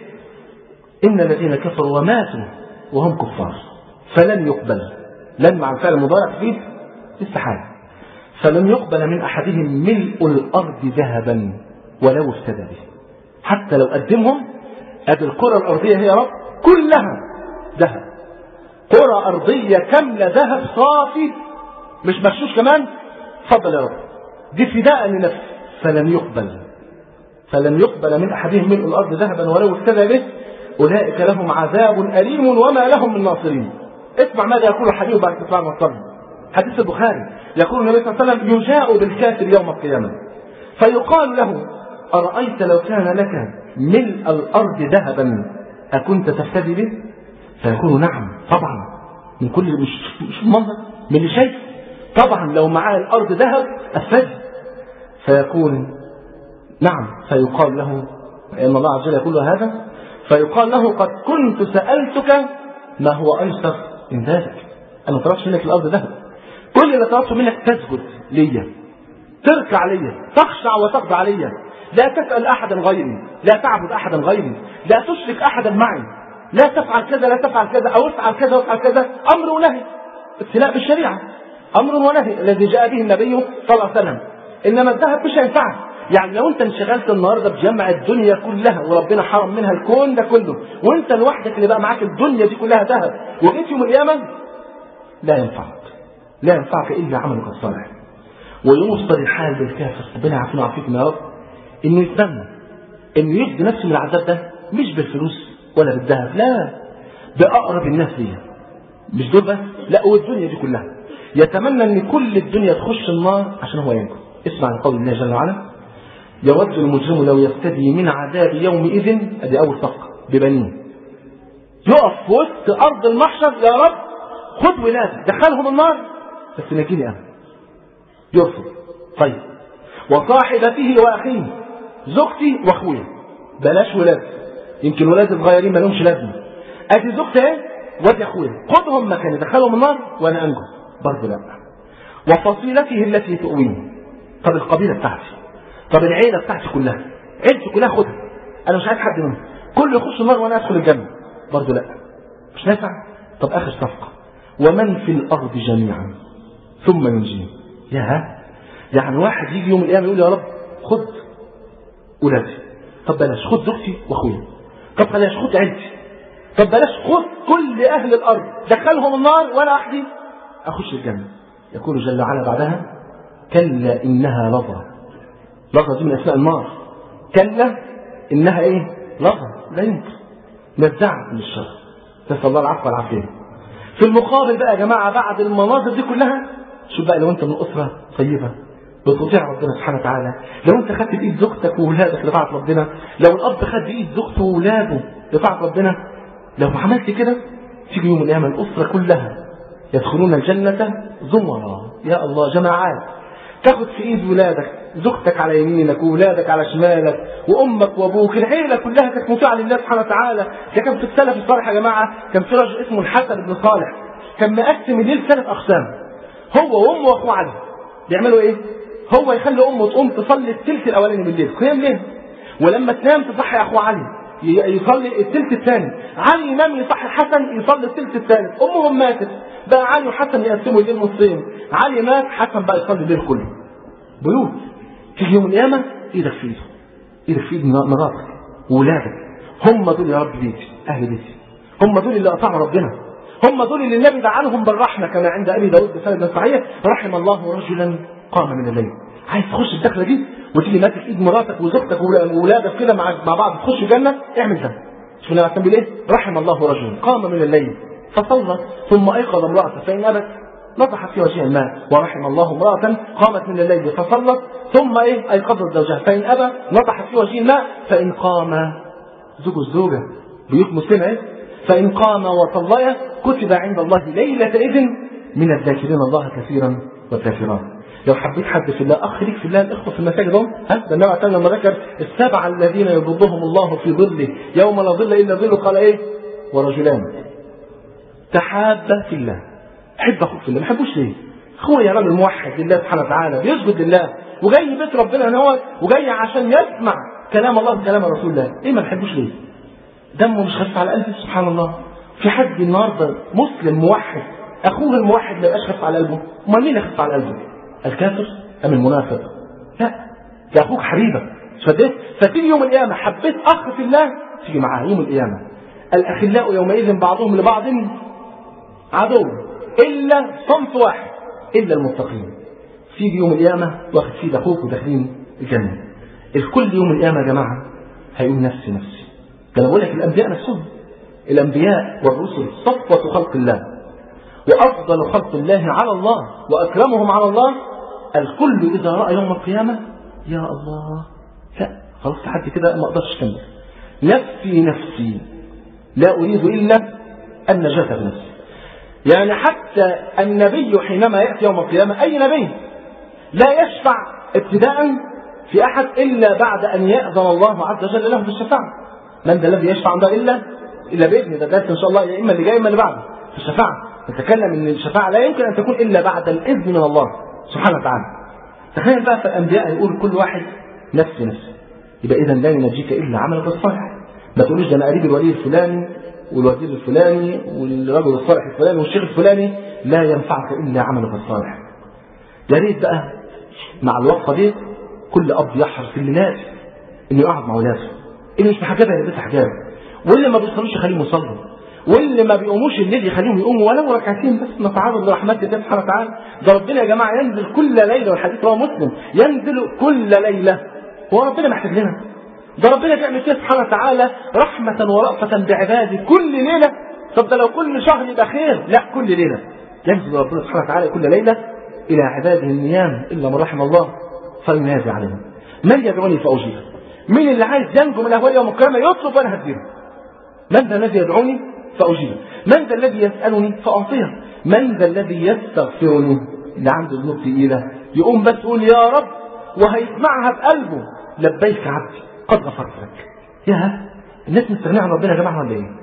ان الذين كفروا وماتوا وهم كفار فلن يقبل لن مع الفعل المضارع تفيد استحاله فلن يقبل من احدهم ملء الارض ذهبا ولو افتدى به حتى لو قدمهم ادي الكره الارضيه هي رب كلها ذهب كره ارضيه كامله ذهب صافي مش مغشوش كمان اتفضل يا رب دي فداء لنفسه فلن يقبل فلن يقبل من احدهم ملء الارض ذهبا ولو افتدى به اولئك لهم عذاب اليم وما لهم من ناصرين اسمع ماذا يقول الحديث بعد تطلع والصبر حديث البخاري يقول النبي صلى الله عليه وسلم يجاء بالكافر يوم القيامه فيقال له ارايت لو كان لك ملء الارض ذهبا اكنت تفتدي به فيقول نعم طبعا من كل مش مش المنظر من اللي شايف طبعا لو معاه الارض ذهب افتدي فيقول نعم فيقال له ان الله عز وجل يقول له هذا فيقال له قد كنت سالتك ما هو ايسر من ذلك انا ما طلبتش منك الارض ذهب كل اللي طلبته منك تسجد ليا تركع ليا تخشع وتخضع ليا لا تسال احدا غيري لا تعبد احدا غيري لا تشرك احدا معي لا تفعل كذا لا تفعل كذا او افعل كذا وافعل كذا امر ونهي ابتلاء بالشريعه امر ونهي الذي جاء به النبي صلى الله عليه وسلم انما الذهب مش هينفعك يعني لو انت انشغلت النهارده بجمع الدنيا كلها وربنا حرم منها الكون ده كله وانت لوحدك اللي بقى معاك الدنيا دي كلها ذهب وجيت يوم القيامه لا ينفعك لا ينفعك الا عملك الصالح ويوصل الحال بالكافر ربنا يعافينا ويعافيكم يا رب انه يتمنى انه يفدي نفسه من العذاب ده مش بالفلوس ولا بالذهب لا باقرب الناس ليا مش دول بس لا والدنيا دي كلها يتمنى ان كل الدنيا تخش النار عشان هو ينجو اسمع لقول الله جل وعلا يود المجرم لو يفتدي من عذاب يومئذ ادي اول صفقه ببنيه يقف في وسط ارض المحشر يا رب خد ولادي دخلهم النار بس نجيني انا يرفض طيب وصاحبته واخيه زوجتي واخويا بلاش ولاد يمكن ولاد صغيرين ما لهمش لازمه ادي زوجتي اهي وادي اخويا خدهم مكاني دخلهم النار وانا انجو برضه لا وفصيلته التي تؤويه طب القبيله بتاعتي طب العيله بتاعتي كلها عيلتي كلها خدها انا مش عايز حد منهم كله يخش النار وانا ادخل الجنه برضه لا مش نافع طب اخر صفقه ومن في الارض جميعا ثم ينجيه يا يعني واحد يجي يوم القيامه يقول يا رب خد ولادي طب بلاش خد زوجتي واخويا طب بلاش خد عيلتي طب بلاش خد كل اهل الارض دخلهم النار وانا وحدي اخش الجنه يقول جل وعلا بعدها كلا انها لظى لظى دي من اسماء النار كلا انها ايه لظى لا يمكن نزعت من الشر نسال الله العفو والعافيه في المقابل بقى يا جماعه بعد المناظر دي كلها شوف بقى لو انت من اسره طيبه بتطيع ربنا سبحانه وتعالى لو انت خدت بايد زوجتك وولادك لطاعه ربنا لو الاب خد بايد زوجته وولاده لطاعه ربنا لو عملت كده تيجي يوم القيامه الاسره كلها يدخلون الجنه زمرا يا الله جماعات تاخد في ايد ولادك زوجتك على يمينك وولادك على شمالك وامك وابوك العيله كلها كانت مطيعه لله سبحانه وتعالى ده كان في السلف الصالح يا جماعه كان في رجل اسمه الحسن بن صالح كان مقسم الليل ثلاث اقسام هو وامه واخوه علي بيعملوا ايه؟ هو يخلي امه تقوم تصلي الثلث الاولاني من الليل قيام ليل ولما تنام تصحي اخوه علي يصلي الثلث الثاني علي ينام يصحي الحسن يصلي الثلث الثالث امهم ماتت بقى علي وحسن يقسموا الليل نصين علي مات حسن بقى يصلي الليل كله بيوت تيجي يوم القيامه ايدك في ايده ايدك في ايد مراتك وولادك هم دول يا رب بيتي اهل بيتي هم دول اللي اطاعوا ربنا هم دول اللي النبي دعانهم بالرحمه كما عند ابي داود بسند صحيح رحم الله رجلا قام من الليل عايز تخش الدخله دي وتيجي ماسك ايد مراتك وزوجتك وولادك كده مع مع بعض تخش الجنه اعمل ده شوف النبي عليه ايه رحم الله رجلا قام من الليل فصلى ثم ايقظ امراته فان ابت نضحت في وجهها الماء ورحم الله امرأة قامت من الليل فصلت ثم ايه ايقظت زوجها فإن أبى نضحت في وجهه الماء فإن قام زوج الزوجة بيوت مسلمة ايه فإن قام وصليا كتب عند الله ليلة إذن من الذاكرين الله كثيرا والذاكرات لو حبيت حد في الله اخ ليك في الله الاخوه في المساجد هم ها ده النبي عليه لما ذكر السبعه الذين يظلهم الله في ظله يوم لا ظل الا ظله قال ايه؟ ورجلان تحابا في الله حب اخوك في الله ما حبوش ليه؟ هو يا راجل موحد لله سبحانه وتعالى بيسجد لله وجاي بيت ربنا هنا هو وجاي عشان يسمع كلام الله وكلام رسول الله ايه ما نحبوش ليه؟ دمه مش خفيف على قلبه سبحان الله في حد النهارده مسلم موحد اخوه الموحد ما يبقاش خفيف على قلبه امال مين يخف على قلبه؟ الكافر ام المنافق؟ لا ده اخوك حبيبك فده فتيجي يوم القيامه حبيت اخ في الله تيجي معاه يوم القيامه الاخلاء يومئذ بعضهم لبعض عدو الا صنف واحد الا المتقين تيجي يوم القيامه واخد في اخوك وداخلين الجنه الكل يوم القيامه يا جماعه هيقول نفسي نفسي ده انا بقول لك الانبياء نفسهم الانبياء والرسل صفوه خلق الله وافضل خلق الله على الله واكرمهم على الله الكل اذا راى يوم القيامه يا الله لا خلاص لحد كده ما اقدرش اكمل نفسي نفسي لا اريد الا النجاه بنفسي يعني حتى النبي حينما ياتي يوم القيامه اي نبي لا يشفع ابتداء في احد الا بعد ان ياذن الله عز وجل له بالشفاعه من ذا الذي يشفع عنده الا الا باذنه ده درس ان شاء الله يا اما اللي جاي اما اللي بعده في الشفاعه نتكلم ان الشفاعه لا يمكن ان تكون الا بعد الاذن من الله سبحانه وتعالى تخيل بقى فالانبياء يقول كل واحد نفسي نفسي يبقى اذا لا ينجيك الا عملك الصالح ما تقولوش ده انا قريب الولي الفلاني والوزير الفلاني والرجل الصالح الفلاني والشيخ الفلاني لا ينفعك الا عملك الصالح يا ريت بقى مع الوقفه دي كل اب يحرص اللي ناس انه يقعد مع ولاده اللي مش محجبها يلبسها حجاب واللي ما بيصلوش يخليهم يصلوا واللي ما بيقوموش الليل يخليهم يقوموا ولو ركعتين بس نتعرض لرحمة الله سبحانه وتعالى ده ربنا يا جماعة ينزل كل ليلة والحديث رواه مسلم ينزل كل ليلة هو ربنا محتاج لنا ده ربنا بيعمل كده سبحانه وتعالى رحمة ورأفة بعباده كل ليلة طب ده لو كل شهر يبقى خير لا كل ليلة ينزل ربنا سبحانه وتعالى كل ليلة إلى عباده النيام إلا من رحم الله فينادي عليهم من يدعوني فأجيب مين اللي عايز ينجو من أهوال يوم القيامة يطلب وأنا هديله من ذا الذي يدعوني فأجيبه من ذا الذي يسألني فأعطيه من ذا الذي يستغفرني اللي عنده ذنوب تقيلة يقوم بس يقول يا رب وهيسمعها بقلبه لبيك عبدي قد غفرت لك يا الناس مستغنيه عن ربنا يا جماعه ولا ايه؟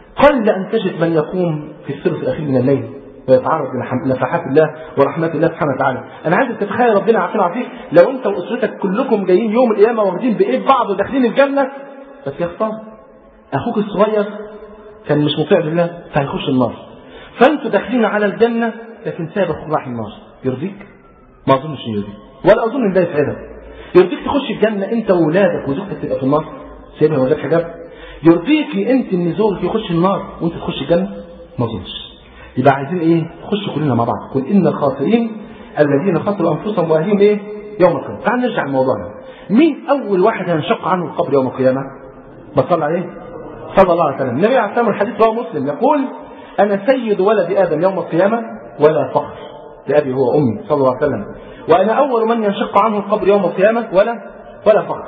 قل ان تجد من يقوم في الثلث الاخير من الليل ويتعرض لنفحات الله ورحمات الله سبحانه وتعالى انا عايزك تتخيل ربنا عارفين عارفين لو انت واسرتك كلكم جايين يوم القيامه واخدين بايد بعض وداخلين الجنه بس يا خساره اخوك الصغير كان مش مطيع لله فهيخش النار فانتوا داخلين على الجنه لكن سايب اخوك راح النار يرضيك؟ ما اظنش يرضيك ولا اظن ان ده يسعدك يرضيك تخش الجنه انت واولادك وزوجتك تبقى في النار سيبها من غير حجاب يرضيكي انت ان زوجك يخش النار وانت تخش الجنه ما اظنش يبقى عايزين ايه نخش كلنا مع بعض قل ان الخاسرين الذين خسروا انفسهم واهليهم ايه يوم القيامه تعال نرجع لموضوعنا مين اول واحد هينشق عنه القبر يوم القيامه بصلى عليه صلى الله عليه وسلم النبي عليه الصلاه والسلام الحديث رواه مسلم يقول انا سيد ولد ادم يوم القيامه ولا فخر لابي هو امي صلى الله عليه وسلم وانا اول من ينشق عنه القبر يوم القيامه ولا ولا فخر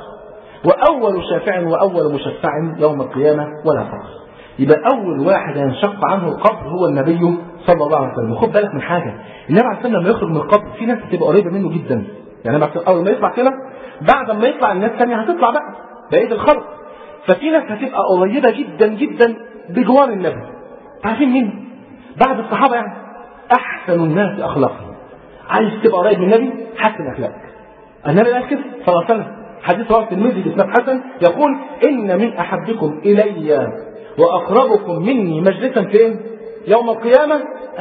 واول شافع واول مشفع يوم القيامه ولا فخر يبقى اول واحد ينشق عنه القبر هو النبي صلى الله عليه وسلم وخد بالك من حاجه النبي عليه الصلاه لما يخرج من القبر في ناس بتبقى قريبه منه جدا يعني اول ما يطلع كده بعد ما يطلع الناس الثانيه هتطلع بقى بقيه الخلق ففي ناس هتبقى قريبه جدا جدا بجوار النبي عارفين مين؟ بعد الصحابه يعني احسن الناس اخلاقا عايز تبقى قريب من النبي حسن اخلاقك النبي قال كده صلى الله عليه وسلم حديث رواه الترمذي باسناد حسن يقول ان من احبكم الي واقربكم مني مجلسا فين؟ يوم القيامه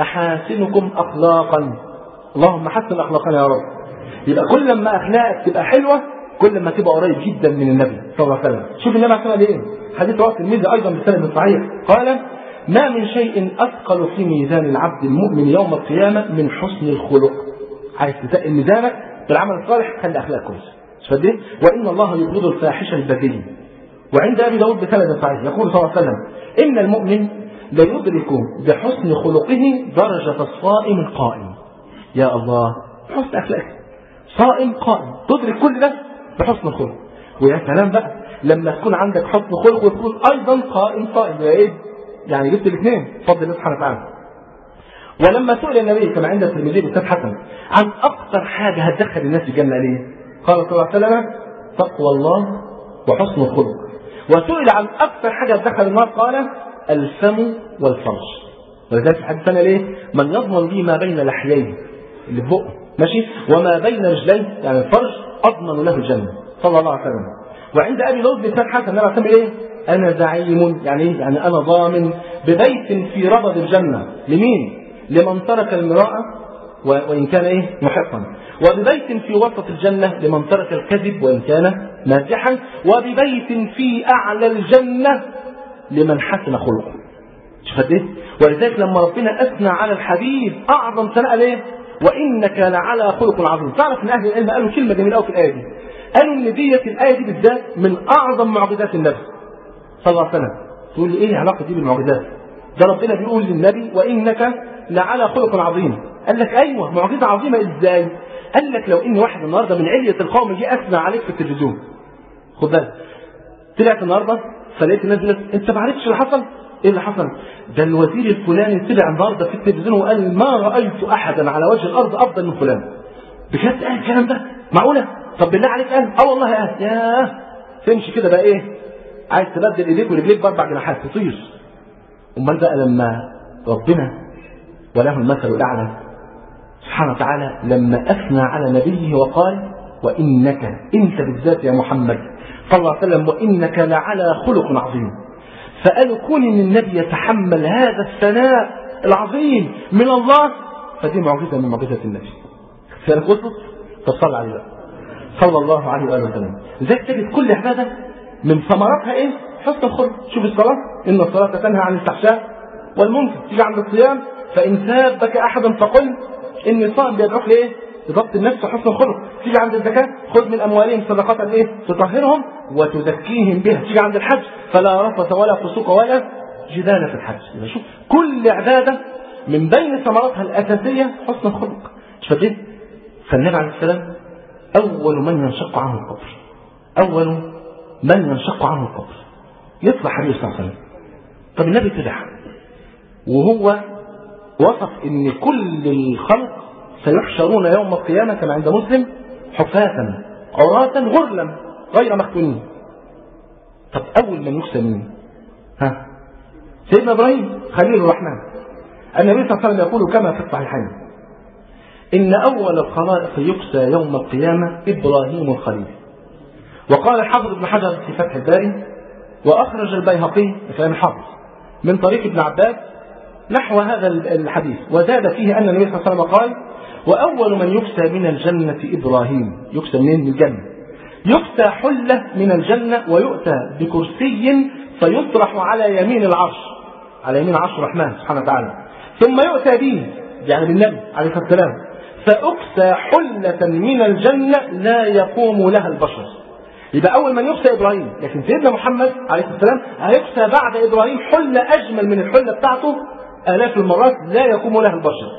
احاسنكم اخلاقا اللهم حسن اخلاقنا يا رب يبقى كل ما اخلاقك تبقى حلوه كل ما تبقى قريب جدا من النبي صلى الله عليه وسلم شوف النبي عليه الصلاه ايه حديث رواه الترمذي ايضا بسند صحيح قال ما من شيء اثقل في ميزان العبد المؤمن يوم القيامه من حسن الخلق عايز تتقل ميزانك بالعمل الصالح خلي اخلاقك كويسه مش فاهم وان الله يبغض الفاحشه البذيء وعند ابي داود بسند صحيح يقول صلى الله عليه وسلم ان المؤمن ليدرك بحسن خلقه درجه الصائم القائم يا الله حسن اخلاق صائم قائم تدرك كل ده بحسن الخلق ويا سلام بقى لما تكون عندك حسن خلق وتكون ايضا قائم صائم يا ايه يعني جبت الاثنين بفضل الله سبحانه وتعالى ولما سئل النبي كما عند الترمذي بن حسن عن اكثر حاجه هتدخل الناس الجنه ليه؟ قال صلى الله عليه وسلم تقوى الله وحسن الخلق وسئل عن اكثر حاجه هتدخل النار قال الفم والفرج ولذلك في الحديث الثاني ليه؟ من يضمن لي ما بين لحييه اللي في بقه ماشي وما بين رجليه يعني الفرج اضمن له الجنه صلى الله عليه وسلم وعند ابي داود بن حسن النبي عليه ايه؟ انا زعيم يعني ايه؟ يعني انا ضامن ببيت في ربض الجنه لمين؟ لمن ترك المراءة وإن كان إيه محقا وببيت في وسط الجنة لمن ترك الكذب وإن كان مازحا وببيت في أعلى الجنة لمن حسن خلقه شوف قد إيه؟ ولذلك لما ربنا أثنى على الحبيب أعظم ثناء ليه؟ وإنك لعلى خلق عظيم تعرف إن أهل العلم قالوا كلمة جميلة أوي في الآية دي قالوا إن ديت الآية دي بالذات من أعظم معجزات النبي صلى الله عليه وسلم تقول لي إيه علاقة دي بالمعجزات؟ ده ربنا بيقول للنبي وإنك لعلى خلق عظيم قال لك ايوه معجزه عظيمه ازاي قال لك لو ان واحد النهارده من عليه القوم جه اثنى عليك في التلفزيون خد بالك طلعت النهارده فلقيت الناس بتقول انت ما عرفتش اللي حصل ايه اللي حصل ده الوزير الفلاني طلع النهارده في التلفزيون وقال ما رايت احدا على وجه الارض افضل من فلان بجد قال الكلام ده معقوله طب بالله عليك قال اه والله قال ياه تمشي كده بقى ايه عايز تبدل ايديك ورجليك باربع جناحات تطير امال بقى لما ربنا وله المثل الأعلى سبحانه وتعالى لما أثنى على نبيه وقال وإنك أنت بالذات يا محمد صلى الله عليه وسلم وإنك لعلى خلق عظيم فقالوا كون ان النبي يتحمل هذا الثناء العظيم من الله فدي معجزه من معجزات النبي. فانا وصلت فصلى عليه بقى. صلى الله عليه واله وسلم. لذلك تجد كل عباده من ثمراتها ايه؟ حسن الخلق. شوف الصلاه ان الصلاه تنهى عن الفحشاء والمنكر. تيجي عند الصيام فإن سابك أحد فقل إني صائم بيدعوك لإيه؟ لضبط النفس وحسن الخلق تيجي عند الزكاة خذ من أموالهم صدقة إيه؟ تطهرهم وتزكيهم بها تيجي عند الحج فلا رفث ولا فسوق ولا جدال في الحج يبقى شوف كل عبادة من بين ثمراتها الأساسية حسن الخلق شفتين فالنبي عليه السلام أول من ينشق عنه القبر أول من ينشق عنه القبر يطلع حبيب صلى الله عليه وسلم طب النبي طلع وهو وصف ان كل الخلق سيحشرون يوم القيامة كما عند مسلم حفاة عراة غرلا غير مختونين طب أول من يكسى مين؟ ها؟ سيدنا إبراهيم خليل الرحمن النبي صلى الله عليه وسلم يقول كما في الصحيحين إن أول الخلائق يكسى يوم القيامة إبراهيم الخليل وقال الحافظ ابن حجر في فتح الباري وأخرج البيهقي كلام الحافظ من طريق ابن عباس نحو هذا الحديث وزاد فيه أن النبي صلى الله عليه وسلم قال وأول من يكسى من الجنة إبراهيم يكسى منين من الجنة يكسى حلة من الجنة ويؤتى بكرسي فيطرح على يمين العرش على يمين عرش الرحمن سبحانه وتعالى ثم يؤتى به يعني بالنبي عليه الصلاة والسلام فأكسى حلة من الجنة لا يقوم لها البشر يبقى أول من يكسى إبراهيم لكن سيدنا محمد عليه الصلاة والسلام هيكسى بعد إبراهيم حلة أجمل من الحلة بتاعته آلاف المرات لا يقوم لها البشر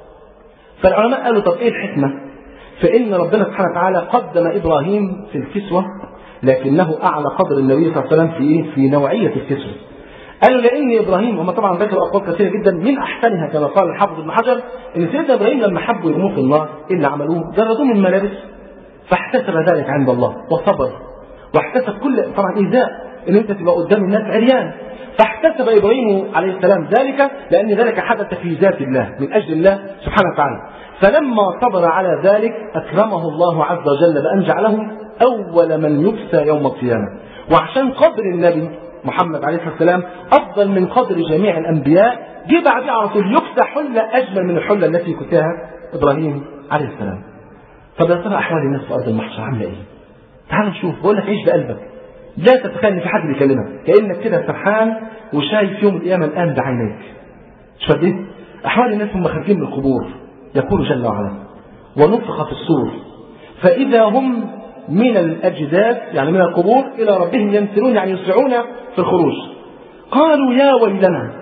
فالعلماء قالوا طب إيه الحكمة فإن ربنا سبحانه وتعالى قدم إبراهيم في الكسوة لكنه أعلى قدر النبي صلى الله عليه وسلم في إيه؟ في نوعية الكسوة قالوا لأن إبراهيم هم طبعا ذكروا أقوال كثيرة جدا من أحسنها كما قال الحافظ ابن حجر إن سيدنا إبراهيم لما حبوا يرموه في النار إيه اللي عملوه؟ جردوه من ملابس فاحتسب ذلك عند الله وصبر واحتسب كل طبعا إيذاء إن أنت تبقى قدام الناس عريان فاحتسب إبراهيم عليه السلام ذلك لأن ذلك حدث في ذات الله من أجل الله سبحانه وتعالى فلما صبر على ذلك أكرمه الله عز وجل بأن جعله أول من يكسى يوم القيامة وعشان قدر النبي محمد عليه الصلاة والسلام أفضل من قدر جميع الأنبياء جه بعديه على طول يكسى حلة أجمل من الحلة التي كساها إبراهيم عليه السلام طب يا ترى أحوال الناس في أرض المحشر عاملة إيه؟ تعال نشوف بقول لك عيش بقلبك لا تتخيل ان في حد بيكلمك كانك كده سرحان وشايف يوم القيامه الان بعينيك مش فاهم ايه؟ احوال الناس هم خارجين من القبور يقول جل وعلا ونفخ في الصور فاذا هم من الاجداث يعني من القبور الى ربهم ينسلون يعني يسرعون في الخروج قالوا يا ويلنا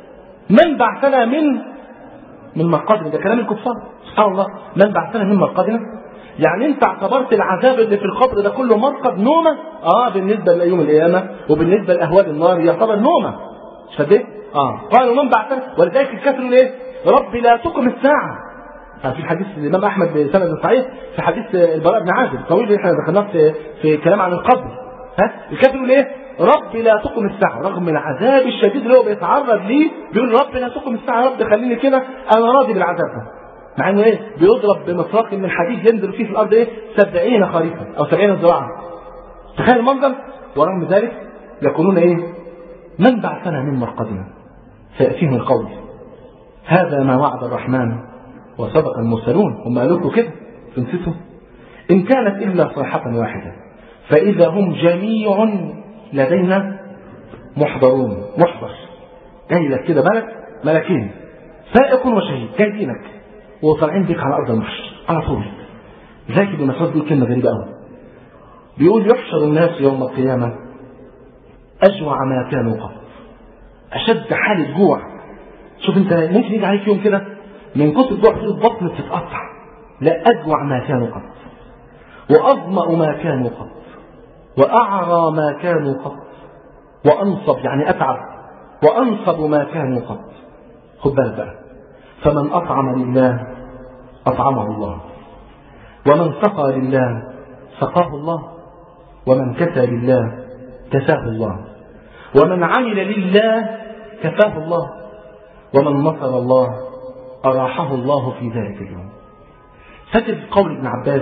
من بعثنا من من مرقدنا ده كلام الكفار سبحان الله من بعثنا من مرقدنا يعني انت اعتبرت العذاب اللي في القبر ده كله مرقد نومه اه بالنسبه ليوم القيامه وبالنسبه لاهوال النار يعتبر نومه مش فاهم اه قالوا من بعثنا ولذلك الكافر يقول ايه رب لا تقم الساعه في حديث الامام احمد بسند صحيح في حديث البراء بن عازب الطويل اللي احنا ذكرناه في في كلام عن القبر ها الكافر يقول ايه رب لا تقم الساعة رغم العذاب الشديد اللي هو بيتعرض ليه بيقول رب لا تقم الساعة يا رب خليني كده أنا راضي بالعذاب ده مع انه ايه بيضرب بمطرق من الحديد ينزل فيه في الارض ايه 70 خريفا او 70 ذراعا تخيل المنظر ورغم ذلك يقولون ايه من بعثنا من مرقدنا فياتيهم القول هذا ما وعد الرحمن وصدق المرسلون هم قالوا له كده تنسيتوا ان كانت الا صيحه واحده فاذا هم جميع لدينا محضرون محضر جاي لك كده ملك ملكين سائق وشهيد جايبينك وطالعين بيك على ارض المحشر على طول ذاك ابن مسعود بيقول كلمه غريبه قوي بيقول يحشر الناس يوم القيامه اجوع ما كانوا قبل اشد حاله جوع شوف انت ممكن يجي عليك يوم كده من كتر الجوع تقول البطن تتقطع لا اجوع ما كانوا قبل واظما ما كانوا قبل واعرى ما كانوا قبل وانصب يعني اتعب وانصب ما كانوا قبل خد بالك بقى فمن أطعم لله أطعمه الله ومن سقى لله سقاه الله ومن كسى لله كساه الله ومن عمل لله كفاه الله ومن نصر الله أراحه الله في ذلك اليوم فاكر قول ابن عباس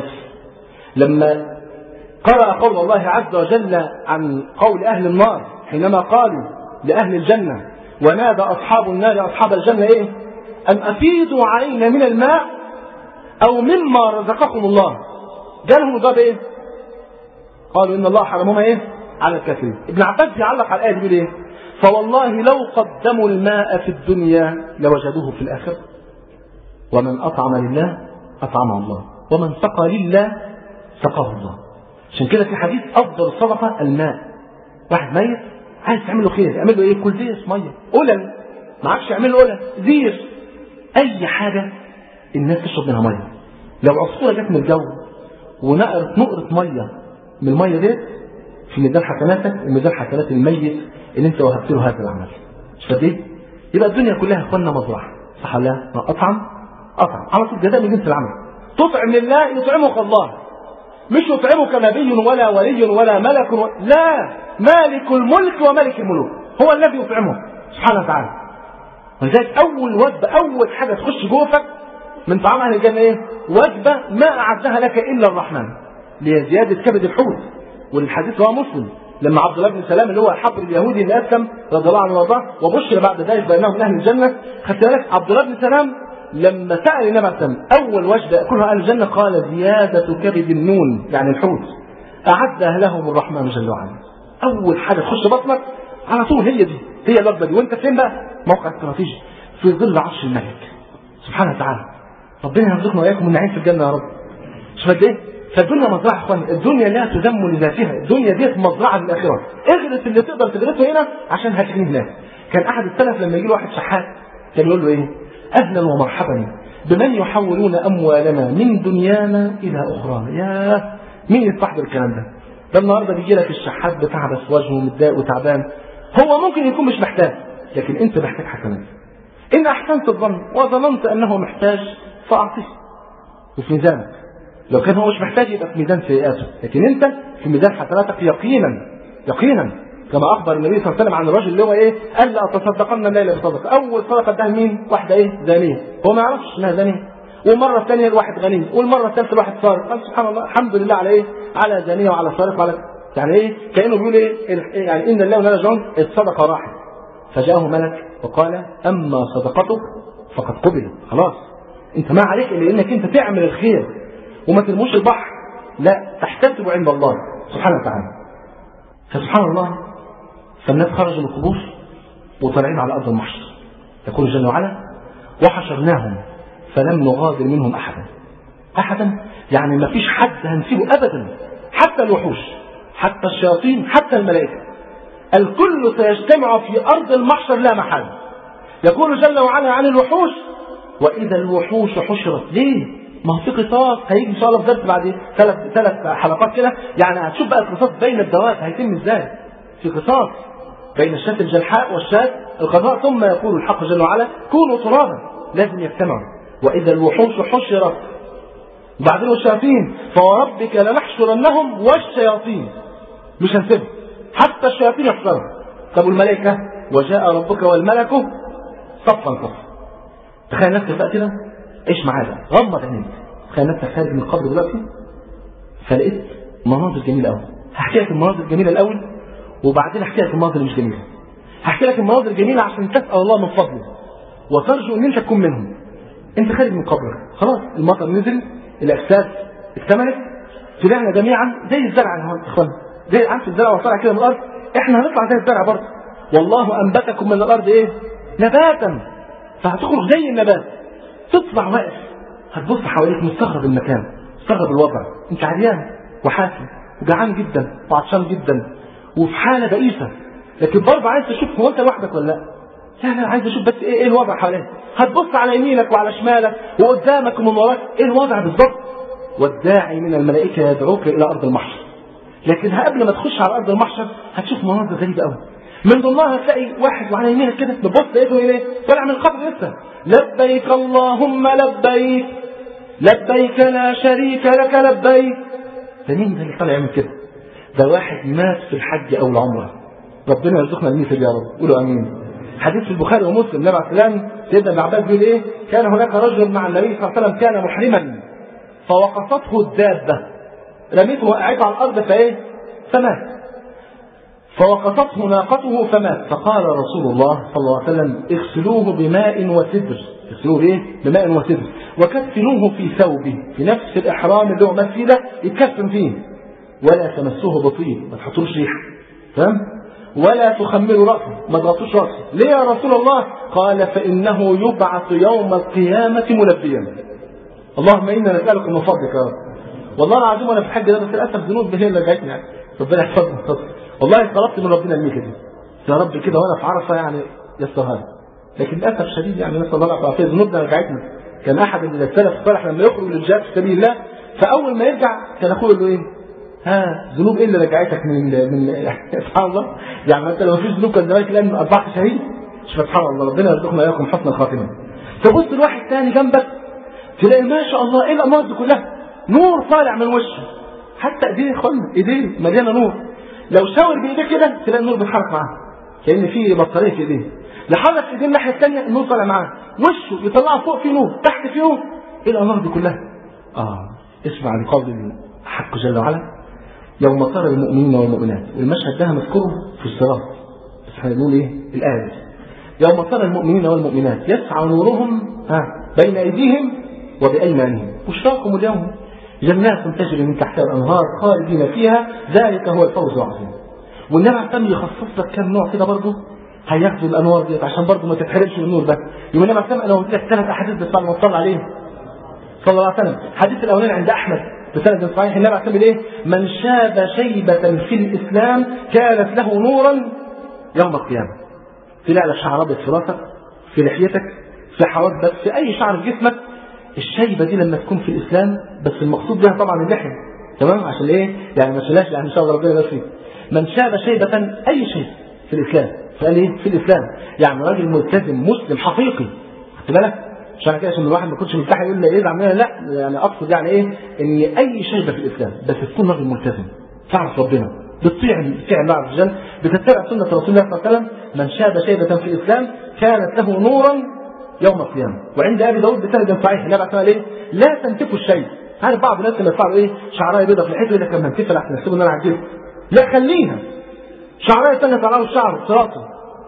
لما قرأ قول الله عز وجل عن قول أهل النار حينما قالوا لأهل الجنة ونادى أصحاب النار أصحاب الجنة إيه أن أفيدوا علينا من الماء أو مما رزقكم الله جالهم الجواب إيه قالوا إن الله حرمهما إيه على الكافرين ابن عباس بيعلق على الآية بيقول إيه فوالله لو قدموا الماء في الدنيا لوجدوه في الآخرة ومن أطعم لله أطعمه الله ومن سقى لله سقاه الله عشان كده في حديث أفضل الصدقة الماء واحد ميت عايز تعمل له خير اعمل له ايه كل ديس ميه قلل ما عادش يعمل له قلل زير اي حاجه الناس تشرب منها ميه لو عصفوره جت من الجو ونقرت نقره ميه من الميه ديت في ميزان حسناتك وميزان حسنات الميت اللي انت وهبت له هذا العمل مش فاهم يبقى الدنيا كلها اخوانا مزرعه صح ولا لا؟ اطعم اطعم على طول جزاء من جنس العمل تطعم لله يطعمك الله مش يطعمك نبي ولا ولي ولا ملك و... لا مالك الملك وملك الملوك هو الذي يطعمه سبحانه وتعالى ولذلك اول وجبه اول حاجه تخش جوفك من طعام اهل الجنه ايه؟ وجبه ما اعدها لك الا الرحمن لزياده كبد الحوت والحديث رواه مسلم لما عبد الله بن سلام اللي هو الحبر اليهودي اللي اسلم رضي الله عنه وارضاه وبشر بعد ذلك بانه من اهل الجنه خدت بالك عبد الله بن سلام لما سال النبي عليه الصلاه اول وجبه ياكلها اهل الجنه قال زياده كبد النون يعني الحوت اعدها لهم الرحمن جل وعلا اول حاجه تخش بطنك على طول هي دي هي الوجبه دي وانت فين بقى؟ موقع استراتيجي في ظل عرش الملك سبحانه وتعالى ربنا يرزقنا واياكم النعيم في الجنه يا رب مش قد ايه؟ فالدنيا مزرعه يا اخوان الدنيا لا تذم لذاتها الدنيا ديت مزرعه للاخره اغرس اللي تقدر تغرسه هنا عشان هتغني هناك كان احد السلف لما يجي له واحد شحات كان يقول له ايه اهلا ومرحبا بمن يحولون اموالنا من دنيانا الى اخرانا يا مين يستحضر الكلام ده ده النهارده بيجي لك الشحات بتاع بس وجهه متضايق وتعبان هو ممكن يكون مش محتاج لكن انت محتاج حسنات ان احسنت الظن وظننت انه محتاج فاعطيه وفي ميزانك لو كان هو مش محتاج يبقى في ميزان سيئاته لكن انت في ميزان حسناتك يقينا يقينا كما اخبر النبي صلى الله عليه وسلم عن الرجل اللي هو ايه قال لا اتصدقن الليله بصدقه اول صدقه اداها مين واحده ايه زانيه هو ما يعرفش انها زانيه والمره الثانيه الواحد غني والمره الثالثه الواحد سارق قال سبحان الله الحمد لله على ايه على زانيه وعلى سارق وعلى يعني ايه كانه بيقول ايه يعني ان الله ولا راجعون الصدقه راحت فجاءه ملك وقال اما صدقتك فقد قبلت خلاص انت ما عليك الا انك انت تعمل الخير وما ترموش البحر لا تحتسب عند الله سبحانه وتعالى فسبحان الله فالناس خرجوا من القبور وطالعين على ارض المحشر يقول جل وعلا وحشرناهم فلم نغادر منهم احدا احدا يعني ما فيش حد هنسيبه ابدا حتى الوحوش حتى الشياطين حتى الملائكه الكل سيجتمع في ارض المحشر لا محاله يقول جل وعلا عن الوحوش واذا الوحوش حشرت ليه ما هو في قصاص هيجي ان شاء الله في درس بعد ثلاث ثلاث حلقات كده يعني هتشوف بقى القصاص بين الدواب هيتم ازاي في قصاص بين الشاة الجلحاء والشاة القضاء ثم يقول الحق جل وعلا كونوا ترابا لازم يجتمعوا واذا الوحوش حشرت بعدين الشياطين فوربك لنحشرنهم والشياطين مش هنسيبهم حتى الشياطين يحشروا طب والملائكه وجاء ربك والملك صفا صفا تخيل نفسك بقى كده عيش معايا بقى غمض عينيك تخيل نفسك خارج من القبر دلوقتي فلقيت مناظر جميله قوي هحكي لك المناظر الجميله الاول وبعدين احكي لك المناظر اللي مش جميله هحكي لك المناظر الجميله عشان تسال الله من فضله وترجو ان انت تكون منهم انت خارج من قبرك خلاص المطر نزل الاجساد اكتملت طلعنا جميعا زي الزرع يا اخوان زي عارف الزرع وطلع كده من الارض احنا هنطلع زي الزرع برضه والله انبتكم من الارض ايه نباتا فهتخرج زي النبات تطلع واقف هتبص حواليك مستغرب المكان مستغرب الوضع انت عريان وحاسم وجعان جدا وعطشان جدا وفي حاله بئيسه لكن برضه عايز تشوف هو انت لوحدك ولا لا لا لا عايز اشوف بس ايه, ايه الوضع حواليك هتبص على يمينك وعلى شمالك وقدامك ومن وراك ايه الوضع بالظبط والداعي من الملائكه يدعوك الى ارض المحشر لكن قبل ما تخش على ارض المحشر هتشوف مناظر غريبه قوي من ضمنها هتلاقي واحد وعلى يمينك كده تبص لقيته ايه طالع من القبر لسه لبيك اللهم لبيك لبيك لا شريك لك لبيك ده مين ده اللي طالع يعمل كده ده واحد مات في الحج او العمره ربنا يرزقنا المثل يا رب قولوا امين حديث في البخاري ومسلم النبي عليه السلام سيدنا ابن عباس بيقول ايه كان هناك رجل مع النبي صلى الله عليه وسلم كان محرما فوقصته الدابه رميته وقعته على الارض فايه فمات فوقصته ناقته فمات فقال رسول الله صلى الله عليه وسلم اغسلوه بماء وسدر اغسلوه بايه بماء وسدر وكفنوه في ثوبه في نفس الاحرام اللي هو مات فيه ده يتكفن فيه ولا تمسوه بطيب ما تحطوش ريحه فاهم ولا تخمروا راسه ما تغطوش راسه ليه يا رسول الله قال فانه يبعث يوم القيامه ملبيا اللهم انا نسالك من فضلك يا رب والله العظيم وانا في الحج ده بس للاسف ذنوب هي اللي رجعتني يعني ربنا يحفظنا والله طلبت من ربنا الميكه دي يا رب كده وانا في عرفه يعني يسرها لي لكن للاسف شديد يعني نسال الله العافيه ذنوبنا رجعتنا كان احد من السلف الصالح لما يخرج للجهاد في سبيل الله فاول ما يرجع كان اخوه يقول له ايه؟ ها ذنوب ايه اللي رجعتك من من سبحان الله يعني انت لو مفيش ذنوب كان زمانك الان اصبحت شهيد سبحان الله ربنا يرزقنا اياكم حسن الخاتمه تبص لواحد ثاني جنبك تلاقي ما شاء الله ايه الامراض دي كلها نور طالع من وشه حتى ايديه يا اخوانا ايديه مليانه نور لو شاور بايديه كده تلاقي النور بيتحرك معاه كان في بطاريه في ايديه لحرك ايديه الناحيه الثانيه النور طالع معاه وشه يطلعه فوق في نور تحت في نور ايه الانوار دي كلها اه اسمع لقول الحق جل وعلا يوم ترى المؤمنين والمؤمنات والمشهد ده مذكور في الصراط بس هنقول ايه الايه يوم ترى المؤمنين والمؤمنات يسعى نورهم ها بين ايديهم وبايمانهم بشراكم اليوم جنات تجري من تحتها الانهار خالدين فيها ذلك هو الفوز العظيم والنبي عليه يخصص لك كم نوع كده برضه هياخدوا الانوار ديت عشان برضه ما تتحرمش من النور ده يوم النبي عليه انا قلت لك ثلاث احاديث بس بعد ما تصلي عليه صلى الله عليه وسلم الحديث الاولاني عند احمد بسند صحيح النبي عليه الصلاه ايه؟ من شاب شيبه في الاسلام كانت له نورا يوم القيامه. تلاقي لك شعر ابيض في راسك في لحيتك في حواجبك في اي شعر في جسمك الشيبه دي لما تكون في الاسلام بس المقصود بها طبعا اللحيه تمام عشان ايه؟ يعني ما تشيلهاش يعني ان شاء الله ربنا يبارك فيك. من شاب شيبه اي شيء في الاسلام فقال ايه؟ في الاسلام يعني راجل ملتزم مسلم حقيقي خد بالك؟ عشان كده عشان الواحد ما يكونش مرتاح يقول لي يزعل منها لا يعني اقصد يعني ايه ان اي شيبه في الاسلام بس تكون راجل ملتزم تعرف ربنا بتطيع فعل الله عز وجل بتتبع سنه رسول الله صلى الله عليه وسلم من شاب شيبه في الاسلام كانت له نورا يوم القيامه وعند ابي داود بسند صحيح النبي عليه ايه لا تنتفوا الشيء عارف بعض الناس لما يطلعوا ايه شعرايه بيضاء في الحته يقول لك لما انتفها احسن يحسبوا ان انا عجزت لا خليها شعرايه ثانيه طلعوا الشعر في راسه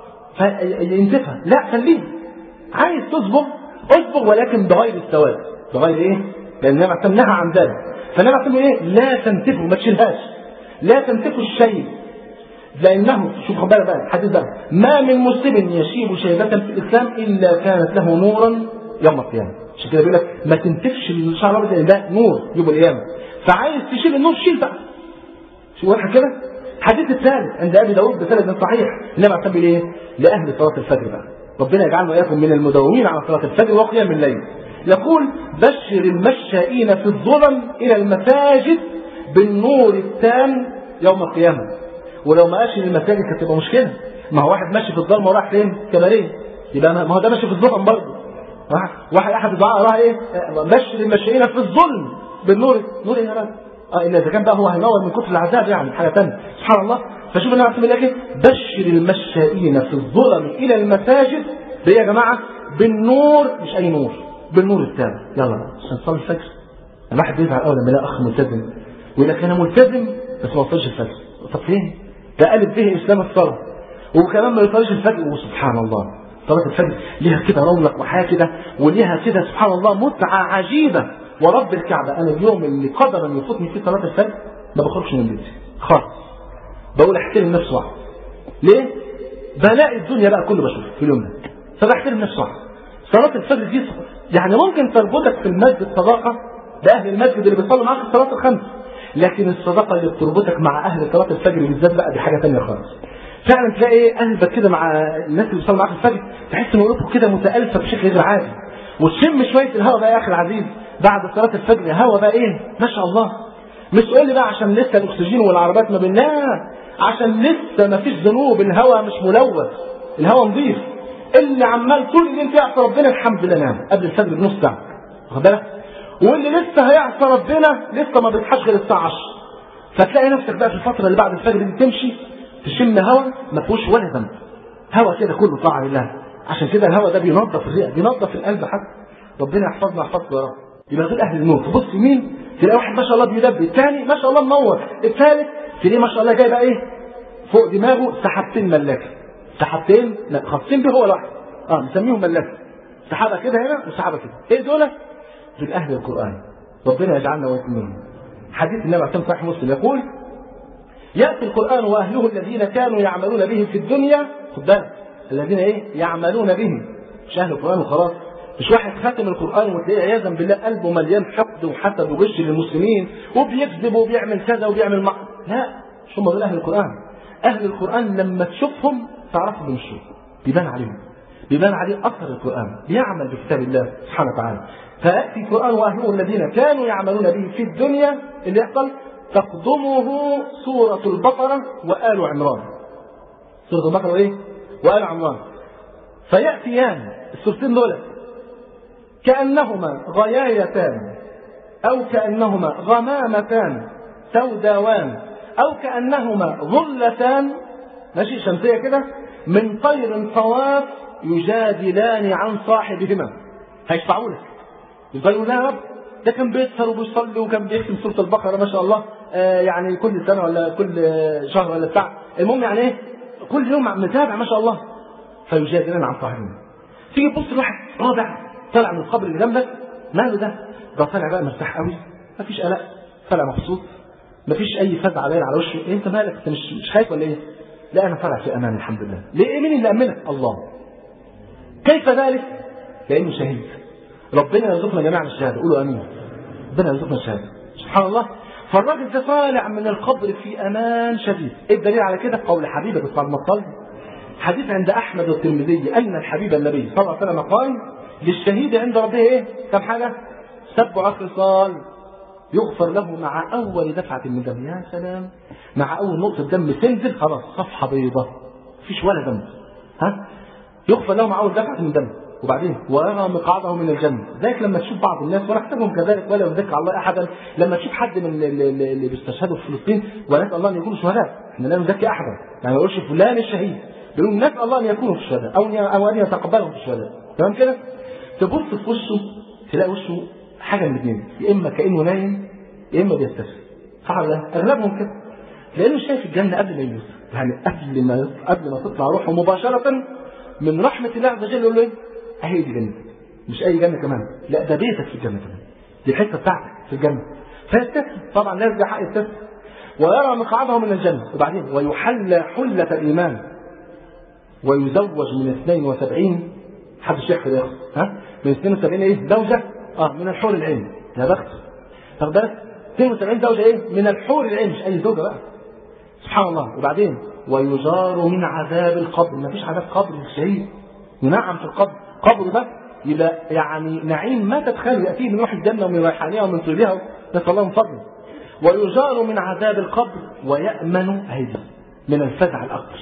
فينتفها لا خليها عايز تصبغ اصبغ ولكن بغير السواد بغير ايه؟ لان النبي عليه نهى عن ذلك فالنبي عليه ايه؟ لا تنتفوا ما تشيلهاش لا تنتفوا الشيء لانه شوف خد بالك بقى الحديث ده ما من مسلم يشيب شيبة في الاسلام الا كانت له نورا يوم القيامه عشان كده بيقول لك ما تنتفش الشعر الابيض لان ده نور يوم القيامه فعايز تشيل النور شيل بقى شو واضح كده الحديث الثالث عند ابي داود بسند صحيح النبي عليه ايه؟ لاهل صلاه الفجر بقى ربنا يجعلنا واياكم من المداومين على صلاه الفجر وقيام الليل يقول بشر المشائين في الظلم الى المساجد بالنور التام يوم القيامه ولو ما قاش للمساجد كانت تبقى مشكله ما هو واحد ماشي في الظلمه وراح فين؟ كباريه يبقى ما هو ده ماشي في الظلم برضه واحد احد الدعاء راح ايه؟ بشر المشائين في الظلم بالنور نور ايه يا رب؟ اه الا اذا كان بقى هو هينور من كتر العذاب يعني حاجه ثانيه سبحان الله فشوف النبي عليه الصلاه بشر المشائين في الظلم الى المساجد بايه يا جماعه؟ بالنور مش اي نور بالنور التام يلا عشان نصلي الفجر الواحد بيزعل اول لما يلاقي اخ ملتزم ويقول لك انا ملتزم بس ما وصلش الفجر طب فين؟ ده الف به اسلام الصلاه وكمان ما يصليش الفجر وسبحان الله صلاه الفجر ليها كده رونق وحياه كده وليها كده سبحان الله متعه عجيبه ورب الكعبه انا اليوم اللي قدر ان يفوتني فيه صلاه الفجر ما بخرجش من بيتي خالص بقول احترم نفسي واحد ليه؟ بلاقي الدنيا بقى كله بشوف في اليوم ده فبحترم نفسي واحد صلاة الفجر دي يعني ممكن تربطك في المسجد صداقة بأهل المسجد اللي بيصلوا معاك الصلاة الخمس لكن الصداقة اللي بتربطك مع أهل صلاة الفجر بالذات بقى دي حاجة ثانية خالص فعلا تلاقي ايه قلبك كده مع الناس اللي بيصلوا معاك الفجر تحس ان قلوبكم كده متألفة بشكل غير عادي وتشم شوية الهواء بقى يا أخي العزيز بعد صلاة الفجر هوا بقى ايه ما شاء الله مش تقول لي بقى عشان لسه الاكسجين والعربيات ما بينا عشان لسه ما فيش ذنوب الهواء مش ملوث الهواء نظيف اللي عمال طول الليل يعصى ربنا الحمد لله نام قبل الفجر بنص ساعه واخد بالك واللي لسه هيعصى ربنا لسه ما بيصحاش غير الساعه 10 فتلاقي نفسك بقى في الفتره اللي بعد الفجر دي تمشي تشم هواء ما فيهوش ولا ذنب هواء كده كله طاعه لله عشان كده الهواء ده بينظف الرئه بينظف القلب حتى ربنا يحفظنا يحفظنا يا رب يبقى دول اهل النور تبص يمين تلاقي واحد ما شاء الله بيدبي الثاني ما شاء الله منور الثالث تلاقيه ما شاء الله جاي بقى ايه فوق دماغه سحابتين ملاكه سحابتين خاصين به هو لوحده اه مسميهم ملاكه سحابه كده هنا وسحابه كده ايه دول دول اهل القران ربنا يجعلنا ويكون منهم حديث النبي عليه صحيح مسلم يقول ياتي القران واهله الذين كانوا يعملون به في الدنيا خد بالك الذين ايه يعملون به مش اهل القران وخلاص مش واحد ختم القران وتلاقيه عياذا بالله قلبه مليان حقد وحسد وغش للمسلمين وبيكذب وبيعمل كذا وبيعمل مع لا مش هم دول اهل القران اهل القران لما تشوفهم تعرفوا بمشوا بيبان عليهم بيبان عليه اثر القران بيعمل بكتاب الله سبحانه وتعالى فياتي القران واهله الذين كانوا يعملون به في الدنيا اللي يحصل تقدمه سوره البقره وال عمران سوره البقره وايه؟ وال عمران فياتيان السورتين دول كانهما غيايتان او كانهما غمامتان سوداوان أو كأنهما ظلتان ماشي شمسية كده من طير صواف يجادلان عن صاحبهما هيشفعوا لك يقولوا لا يا رب ده كان بيسهر وبيصلي وكان بيختم سورة البقرة ما شاء الله آه يعني كل سنة ولا كل شهر ولا بتاع المهم يعني ايه كل يوم متابع ما شاء الله فيجادلان عن صاحبهما تيجي تبص لواحد رابع طالع من القبر اللي جنبك ماله ده؟ ده طالع بقى مرتاح قوي مفيش قلق طالع مبسوط مفيش اي فزع باين على وشه إيه انت مالك انت مش مش خايف ولا ايه؟ لا انا طالع في امان الحمد لله ليه مين اللي امنك؟ الله كيف ذلك؟ لانه شهيد ربنا يرزقنا جميعا الشهاده قولوا امين ربنا يرزقنا الشهاده سبحان الله فالراجل ده طالع من القبر في امان شديد ايه الدليل على كده قول حبيبه صلى الله عليه وسلم حديث عند احمد والترمذي ان الحبيب النبي صلى الله عليه وسلم قال للشهيد عند ربه ايه كم حاجه سبع خصال يغفر له مع اول دفعه من دم يا سلام مع اول نقطه دم تنزل خلاص صفحه بيضاء مفيش ولا دم ها يغفر له مع اول دفعه من دم وبعدين ويرى مقعده من الجنه ذلك لما تشوف بعض الناس ونحسبهم كذلك ولا يذكر الله احدا لما تشوف حد من اللي بيستشهدوا في فلسطين ونسال الله ان يكونوا شهداء احنا لا نزكي احدا يعني ما يقولش فلان الشهيد بيقول نسال الله ان يكونوا في الشهداء او او ان يتقبلهم في الشهداء تمام كده تبص في وشه تلاقي وشه حاجه من الاثنين يا اما كانه نايم يا اما بيستسلم صح ولا لا؟ اغلبهم كده لانه شايف الجنه قبل ما يموت يعني قبل ما قبل ما تطلع روحه مباشره من رحمه الله عز وجل يقول له ايه؟ اهي دي جنه مش اي جنه كمان لا ده بيتك في الجنه كمان دي الحته بتاعتك في الجنه فيستسلم طبعا لا يرجع حق يستسلم ويرى مقعده من الجنه وبعدين ويحلى حله الايمان ويزوج من 72 حدش يحفظ ياخد ها من 72 ايه زوجه اه من الحور العين يا بخت خد بالك 72 زوجه ايه من الحور العين مش اي زوجه بقى سبحان الله وبعدين ويجار من عذاب القبر ما فيش عذاب قبر للشهيد ينعم في القبر قبر ده يبقى يعني نعيم ما تتخيل ياتيه من روح الجنه ومن ريحانها ومن طيبها نسال الله من فضله ويجار من عذاب القبر ويامن هيدي من الفزع الاكبر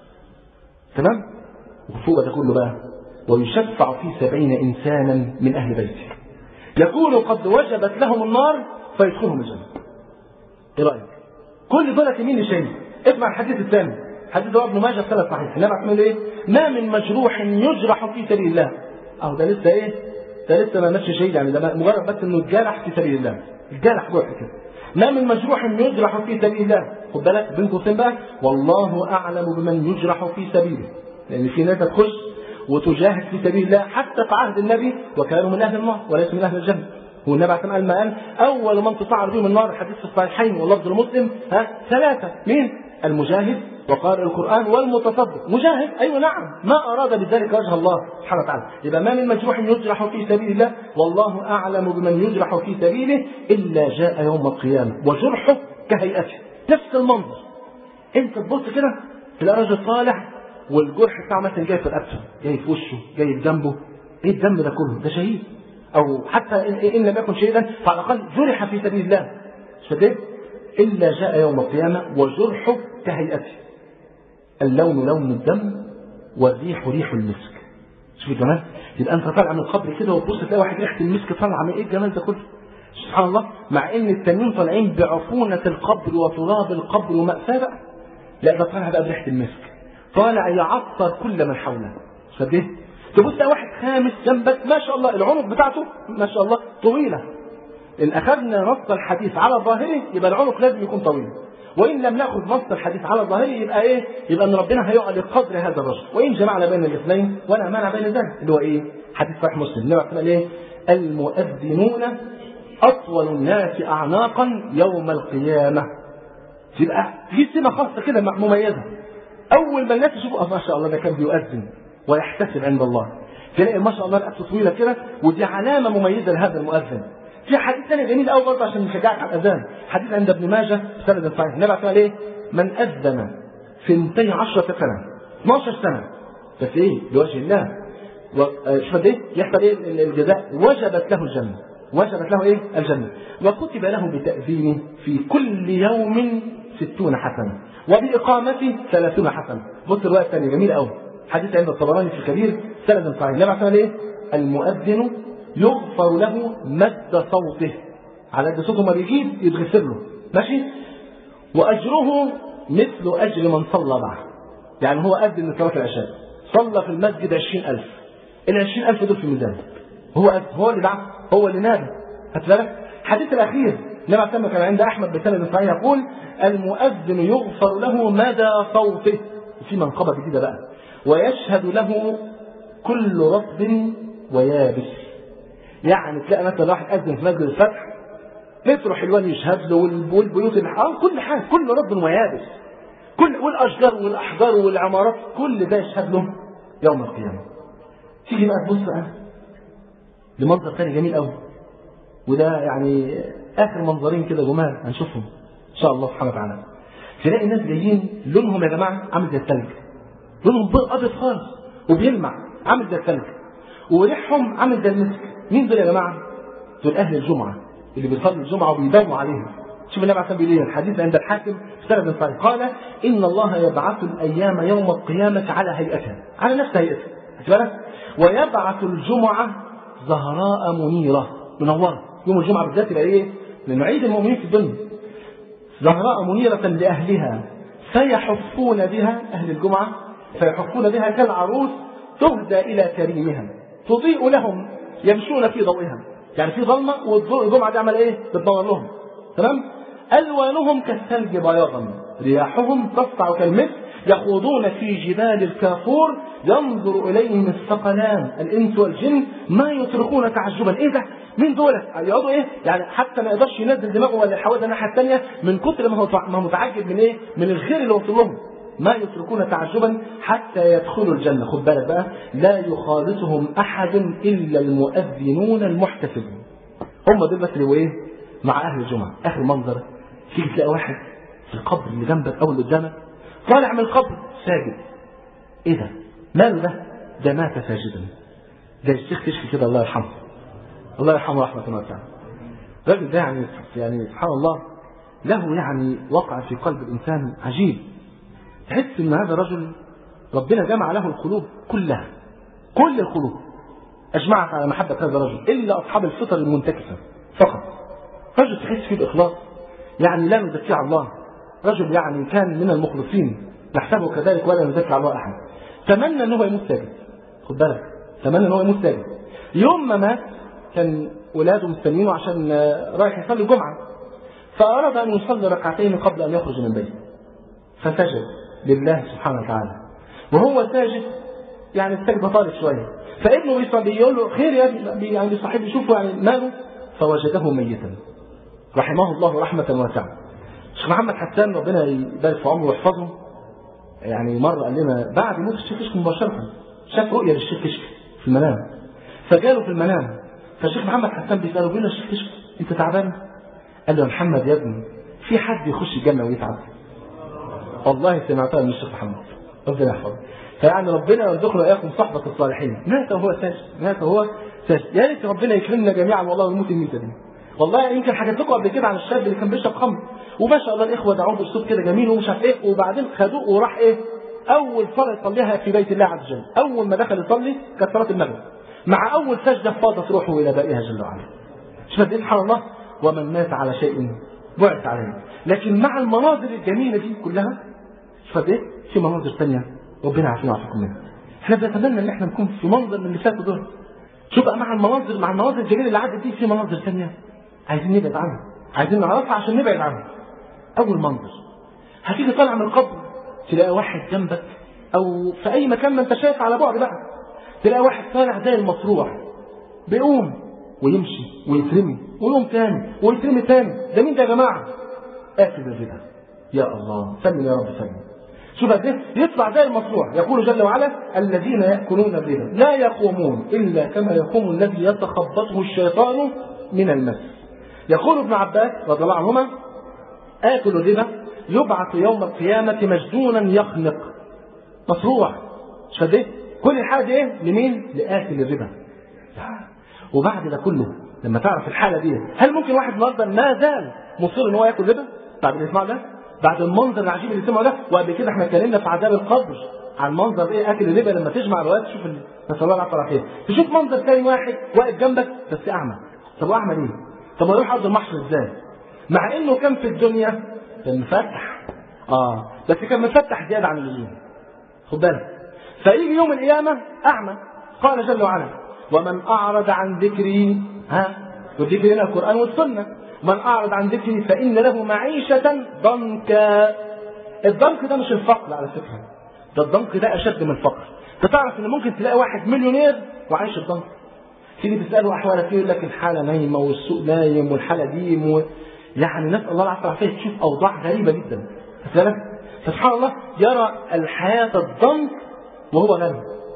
تمام وفوق ده كله بقى ويشفع في سبعين إنسانا من أهل بيته يكون قد وجبت لهم النار فيدخلهم الجنة إيه رأيك؟ كل دولة يمين لشيء اسمع الحديث الثاني حديث ابن ماجه ثلاث صحيح النبي عمل ايه؟ ما من مجروح يجرح في سبيل الله اهو ده لسه ايه؟ ده لسه ما ماشي شيء يعني ده مجرد بس انه اتجرح في سبيل الله اتجرح جرح كده ما من مجروح يجرح في سبيل الله خد بالك بين قوسين بقى والله اعلم بمن يجرح في سبيله لان في ناس تخش وتجاهد في سبيل الله حتى في عهد النبي وكانوا من اهل النار وليس من اهل الجنه هو النبي عليه قال ما قال اول من تصعر بهم النار الحديث في الصحيحين واللفظ المسلم ها ثلاثه مين؟ المجاهد وقارئ القران والمتصدق مجاهد ايوه نعم ما اراد بذلك وجه الله سبحانه وتعالى يبقى ما من مجروح يجرح في سبيل الله والله اعلم بمن يجرح في سبيله الا جاء يوم القيامه وجرحه كهيئته نفس المنظر انت تبص كده تلاقي راجل طالع والجرح بتاعه مثلا جاي في رقبته جاي في وشه جاي في جنبه ايه الدم ده كله ده شهيد او حتى ان, إن لم يكن شهيدا فعلى الاقل جرح في سبيل الله شديد الا جاء يوم القيامه وجرحه كهيئته اللون لون الدم والريح ريح المسك شوف الجمال يبقى انت طالع من القبر كده وتبص تلاقي واحد ريحه المسك طالعه من ايه الجمال ده كله سبحان الله مع ان التانيين طالعين بعفونه القبر وتراب القبر ومأساة بقى لا ده طالع بقى بريحه المسك طالع يعطر كل من حوله شبيه تبص واحد خامس جنبك ما شاء الله العنق بتاعته ما شاء الله طويله ان اخذنا نص الحديث على ظاهره يبقى العنق لازم يكون طويل وان لم ناخذ نص الحديث على ظاهره يبقى ايه يبقى ان ربنا هيقع لقدر هذا الرجل وان جمعنا بين الاثنين ولا مانع بين ذلك اللي هو ايه حديث صحيح مسلم النبي قال ايه المؤذنون اطول الناس اعناقا يوم القيامه يبقى في سمه خاصه كده مميزه اول ما الناس يشوفوا اه ما شاء الله ده كان بيؤذن ويحتسب عند الله تلاقي ما شاء الله رقبته طويله كده ودي علامه مميزه لهذا المؤذن في حديث ثاني جميل قوي برضه عشان نشجعك على الاذان حديث عند ابن ماجه سند صحيح النبي قال ايه من اذن ثنتي عشرة سنه 12 سنه بس ايه لوجه الله شوف قد ايه يحصل ايه الجزاء وجبت له الجنه وجبت له ايه الجنه وكتب له بتاذينه في كل يوم ستون حسنه وبإقامته ثلاثون حسنة بص الرواية الثانية جميلة قوي حديث عند الطبراني في الكبير سند صحيح النبي عليه ايه؟ المؤذن يغفر له مد صوته على قد صوته ما بيجيب يتغفر له ماشي واجره مثل اجر من صلى معه يعني هو قد من صلاه العشاء صلى في المسجد 20000 ال 20000 دول في ميزان هو قد هو اللي دعا هو اللي نادى خدت بالك الحديث الاخير لما كان كان عند احمد بسند صحيح يقول المؤذن يغفر له مدى صوته في منقبه جديده بقى ويشهد له كل رطب ويابس يعني تلاقي مثلا واحد اذن في مسجد الفتح مترو حلوان يشهد له والبيوت الحرام كل حاجه كل رطب ويابس كل والاشجار والاحجار والعمارات كل ده يشهد له يوم القيامه تيجي بقى تبص بقى لمنظر ثاني جميل قوي وده يعني اخر منظرين كده جمال هنشوفهم ان شاء الله سبحانه وتعالى تلاقي ناس جايين لونهم يا جماعه عامل زي الثلج لونهم ابيض خالص وبيلمع عامل زي الثلج وريحهم عامل زي المسك مين دول يا جماعه؟ دول اهل الجمعه اللي بيصلوا الجمعه وبيداوموا عليهم شوف النبي عليه الصلاه والسلام الحديث عند الحاكم في سند صحيح قال ان الله يبعث الايام يوم القيامه على هيئتها على نفس هيئتها بالك ويبعث الجمعه زهراء منيره منوره يوم الجمعه بالذات يبقى ايه؟ لانه عيد المؤمنين في الدنيا زهراء منيره لاهلها فيحفون بها اهل الجمعه فيحفون بها كالعروس تهدى الى كريمها تضيء لهم يمشون في ضوئها يعني في ظلمه والجمعه دي عمل ايه؟ بتنور لهم تمام؟ الوانهم كالثلج بياضا رياحهم تسطع كالمسك يخوضون في جبال الكافور ينظر اليهم الثقلان الانس والجن ما يتركون تعجبا ايه ده؟ مين دول؟ يقعدوا ايه؟ يعني حتى ما يقدرش ينزل دماغه ولا يحاول الناحيه الثانيه من كتر ما هو ما هو متعجب من ايه؟ من الخير اللي وصل لهم. ما يتركون تعجبا حتى يدخلوا الجنه، خد بالك بقى لا يخالطهم احد الا المؤذنون المحتسبون. هم دول بس اللي ايه؟ مع اهل الجمعه، اخر منظر تيجي تلاقي واحد في القبر اللي جنبك او اللي قدامك طالع من القبر ساجد. ايه ده؟ ماله ده؟ ده مات ساجدا. ده الشيخ تشفي كده الله يرحمه. الله يرحمه رحمة الله تعالى. الراجل ده يعني يعني سبحان الله له يعني وقع في قلب الإنسان عجيب. تحس إن هذا الرجل ربنا جمع له القلوب كلها. كل القلوب أجمعت على محبة هذا الرجل إلا أصحاب الفطر المنتكسة فقط. رجل تحس فيه الإخلاص يعني لا نزكي على الله. رجل يعني كان من المخلصين نحسبه كذلك ولا نزكي على الله أحد. تمنى إن هو يموت ساجد. خد بالك تمنى إن هو يموت ساجد. يوم ما مات كان ولاده مستنينه عشان رايح يصلي الجمعة فأراد أن يصلي ركعتين قبل أن يخرج من بيته فسجد لله سبحانه وتعالى وهو ساجد يعني السجدة طالت شوية فابنه بيصلي يقول له خير يا ابني يعني صاحبي شوفوا يعني ماله فوجده ميتا رحمه الله رحمة واسعة الشيخ محمد حسان ربنا يبارك في عمره ويحفظه يعني مرة قال لنا بعد موت الشيخ كشك مباشرة شاف رؤية للشيخ كشك في المنام فجاله في المنام فالشيخ محمد حسان بيسأله بيقول له الشيخ كشك انت تعبان؟ قال له يا محمد يا ابني في حد يخش الجنة ويتعب؟ والله سمعتها من الشيخ محمد ربنا يحفظه فيعني ربنا يرزقنا واياكم صحبة الصالحين مات وهو ساجد مات وهو ساجد يا ريت ربنا يكرمنا جميعا والله ويموت الميتة دي والله يمكن حكيت لكم قبل كده عن الشاب اللي كان بيشرب خمر وما شاء الله الاخوه دعوه باسلوب كده جميل ومش عارف ايه وبعدين خدوه وراح ايه اول صلاه يصليها في بيت الله عز وجل اول ما دخل يصلي كانت صلاه المغرب مع اول سجده فاضت روحه الى بائها جل وعلا شوف قد سبحان الله ومن مات على شيء بعث عليه لكن مع المناظر الجميله دي كلها شوف قد ايه في مناظر ثانيه ربنا يعافينا ويعافيكم منها احنا بنتمنى ان احنا نكون في منظر من اللي فاتوا دول شوف بقى مع المناظر مع المناظر الجميله اللي عدت دي في مناظر ثانيه عايزين نبعد عنها عايزين نعرفها عشان نبعد عنها اول منظر هتيجي طالع من القبر تلاقي واحد جنبك او في اي مكان ما انت شايف على بعد بقى تلاقي واحد طالع زي المصروع بيقوم ويمشي ويترمي ويقوم تاني ويترمي تاني ده مين ده يا جماعه؟ اكل الربا يا الله سلم يا رب سلم شوف قد يطلع زي المصروع يقول جل وعلا الذين ياكلون الربا لا يقومون الا كما يقوم الذي يتخبطه الشيطان من المس يقول ابن عباس رضي الله عنهما آكل الربا يبعث يوم القيامة مجنونا يخنق مصروع شد ايه؟ كل الحاجة دي ايه؟ لمين؟ لآكل الربا وبعد ده كله لما تعرف الحالة دي هل ممكن واحد النهارده ما زال مصر ان هو ياكل ربا؟ بعد الاسماع ده؟ بعد المنظر العجيب اللي سمعه ده وقبل كده احنا اتكلمنا في عذاب القبر عن منظر ايه اكل الربا لما تجمع الروايات تشوف نسال الله العافيه والعافيه تشوف منظر ثاني واحد واقف جنبك بس اعمى طب واعمى ليه؟ طب هيروح ارض المحشر ازاي؟ مع انه كان في الدنيا كان مفتح اه بس كان مفتح زياده عن اللزوم خد بالك فيجي يوم القيامه اعمى قال جل وعلا ومن اعرض عن ذكري ها والذكر هنا القران والسنه من اعرض عن ذكري فان له معيشه ضنكا الضنك ده مش الفقر على فكره ده الضنك ده اشد من الفقر انت تعرف ان ممكن تلاقي واحد مليونير وعايش الضنك تيجي تساله احوالك ايه يقول لك الحاله نايمه والسوق نايم والحاله ديم و... يعني نسال الله العافيه والعافيه تشوف اوضاع غريبه جدا بالك سبحان الله يرى الحياه الضنك وهو غني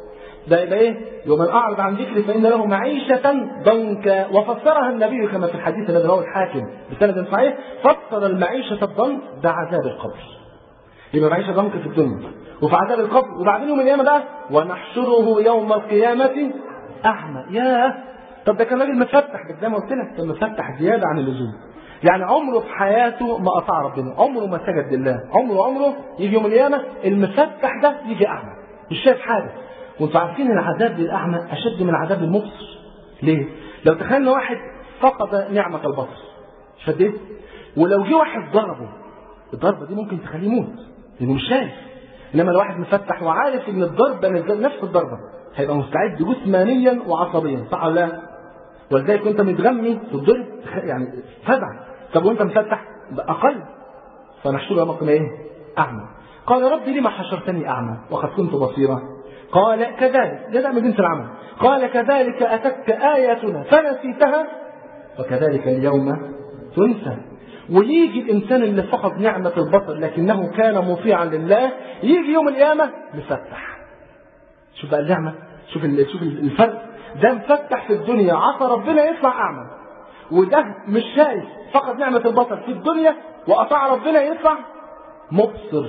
ده يبقى ايه؟ ومن اعرض عن ذكري فان له معيشه ضنكا وفسرها النبي كما في الحديث الذي رواه الحاكم بسند صحيح فسر المعيشه الضنك بعذاب القبر يبقى معيشه ضنك في الدنيا وفي عذاب القبر وبعدين يوم القيامه بقى ونحشره يوم القيامه اعمى ياه طب ده كان راجل مفتح زي ما قلت لك كان مفتح زياده عن اللزوم يعني عمره في حياته ما اطاع ربنا عمره ما سجد لله عمره عمره يجي يوم القيامه المفتح ده يجي اعمى مش شايف حاجه وانتوا عارفين العذاب للاعمى اشد من عذاب المبصر ليه لو تخيلنا واحد فقد نعمه البصر شد ايه ولو جه واحد ضربه الضربه دي ممكن تخليه يموت لانه مش شايف انما لو واحد مفتح وعارف ان الضربه نفس الضربه هيبقى مستعد جسمانيا وعصبيا صح ولا لا؟ ولذلك وانت متغمي في الضرب يعني فزع طب وانت مفتح اقل فنحشره يوم القيامه ايه؟ اعمى قال ربي لما حشرتني اعمى وقد كنت بصيرا قال كذلك جزاء من جنس العمل قال كذلك اتتك اياتنا فنسيتها وكذلك اليوم تنسى ويجي الانسان اللي فقد نعمه البصر لكنه كان مطيعا لله يجي يوم القيامه مفتح شوف بقى النعمه شوف شوف الفرق ده مفتح في الدنيا عصى ربنا يطلع اعمى وده مش شايف فقد نعمه البصر في الدنيا واطاع ربنا يطلع مبصر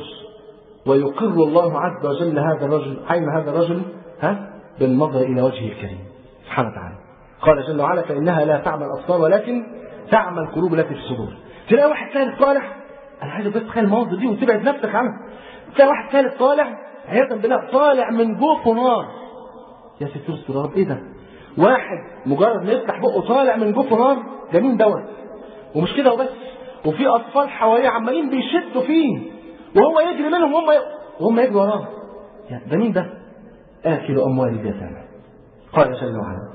ويقر الله عز وجل هذا الرجل عين هذا الرجل ها بالنظر الى وجهه الكريم سبحانه وتعالى قال جل وعلا فانها لا تعمى الابصار ولكن تعمى القلوب التي في الصدور تلاقي واحد ثالث طالع انا عايزك بس تخيل المواضيع دي وتبعد نفسك عنها تلاقي واحد ثالث طالع عياذا بالله طالع من جوفه نار يا ستر استر يا رب ايه ده؟ واحد مجرد ما يفتح بقه طالع من جوفه نار ده مين دوت؟ ومش كده وبس وفي اطفال حواليه عمالين بيشدوا فيه وهو يجري منهم وهم وهم يجروا وراه يعني ده مين ده؟ آكل أموال اليتامى قال جل وعلا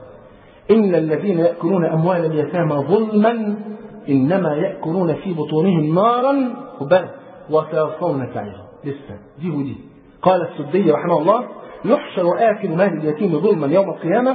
إن الذين يأكلون أموال اليتامى ظلما إنما يأكلون في بطونهم نارا وبل وسيصلون سعيرا لسه دي ودي قال السدي رحمه الله يحشر آكل مال اليتيم ظلما يوم القيامة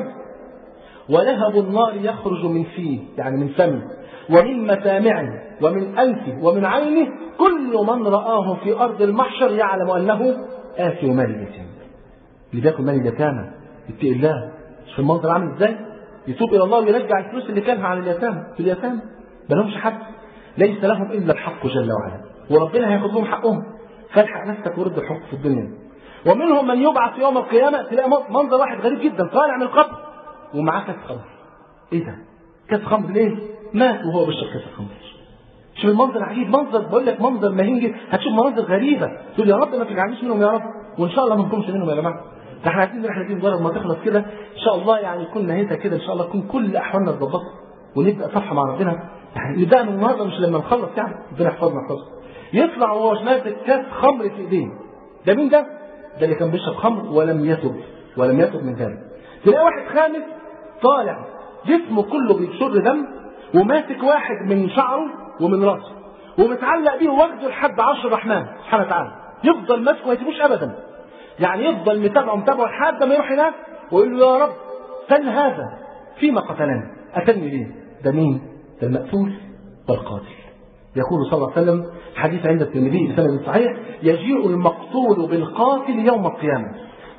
ولهب النار يخرج من فيه يعني من فمه ومن مسامعه ومن أنفه ومن عينه كل من رآه في أرض المحشر يعلم أنه آكل مال اليتيم اللي بياكل مال اليتامى يتقي الله شوف المنظر عامل ازاي يتوب الى الله ويرجع الفلوس اللي كانها على اليتامى في اليتامى ما لهمش حق ليس لهم الا الحق جل وعلا وربنا هياخد لهم حقهم فالحق نفسك ورد الحق في الدنيا ومنهم من يبعث يوم القيامه تلاقي منظر واحد غريب جدا طالع من القبر ومعاه كاس خمر ايه ده؟ كاس خمر ليه؟ مات وهو بيشرب كاس الخمر شوف المنظر عجيب منظر بقول لك منظر مهين هتشوف مناظر غريبه تقول يا رب ما تجعلنيش منهم يا رب وان شاء الله ما نكونش منهم يا جماعه ده احنا عايزين الرحله دي مجرد ما تخلص كده ان شاء الله يعني يكون نهايتها كده ان شاء الله تكون كل احوالنا اتظبطت ونبدا صفحه مع ربنا يعني نبدا من النهارده مش لما نخلص يعني ربنا يحفظنا يحفظنا يطلع وهو ماسك كاس خمر في ايديه ده مين ده؟ ده اللي كان بيشرب خمر ولم يتب ولم يتب من ذلك تلاقي واحد خامس طالع جسمه كله بيشر دم وماسك واحد من شعره ومن راسه ومتعلق بيه واخده لحد عرش الرحمن سبحانه وتعالى يفضل ماسكه ما يسيبوش ابدا يعني يفضل متابعه متابعه لحد ما يروح هناك ويقول له يا رب سل هذا فيما قتلني قتلني ليه؟ ده مين؟ ده المقتول والقاتل يقول صلى الله عليه وسلم حديث عند الترمذي بسند صحيح يجيء المقتول بالقاتل يوم القيامه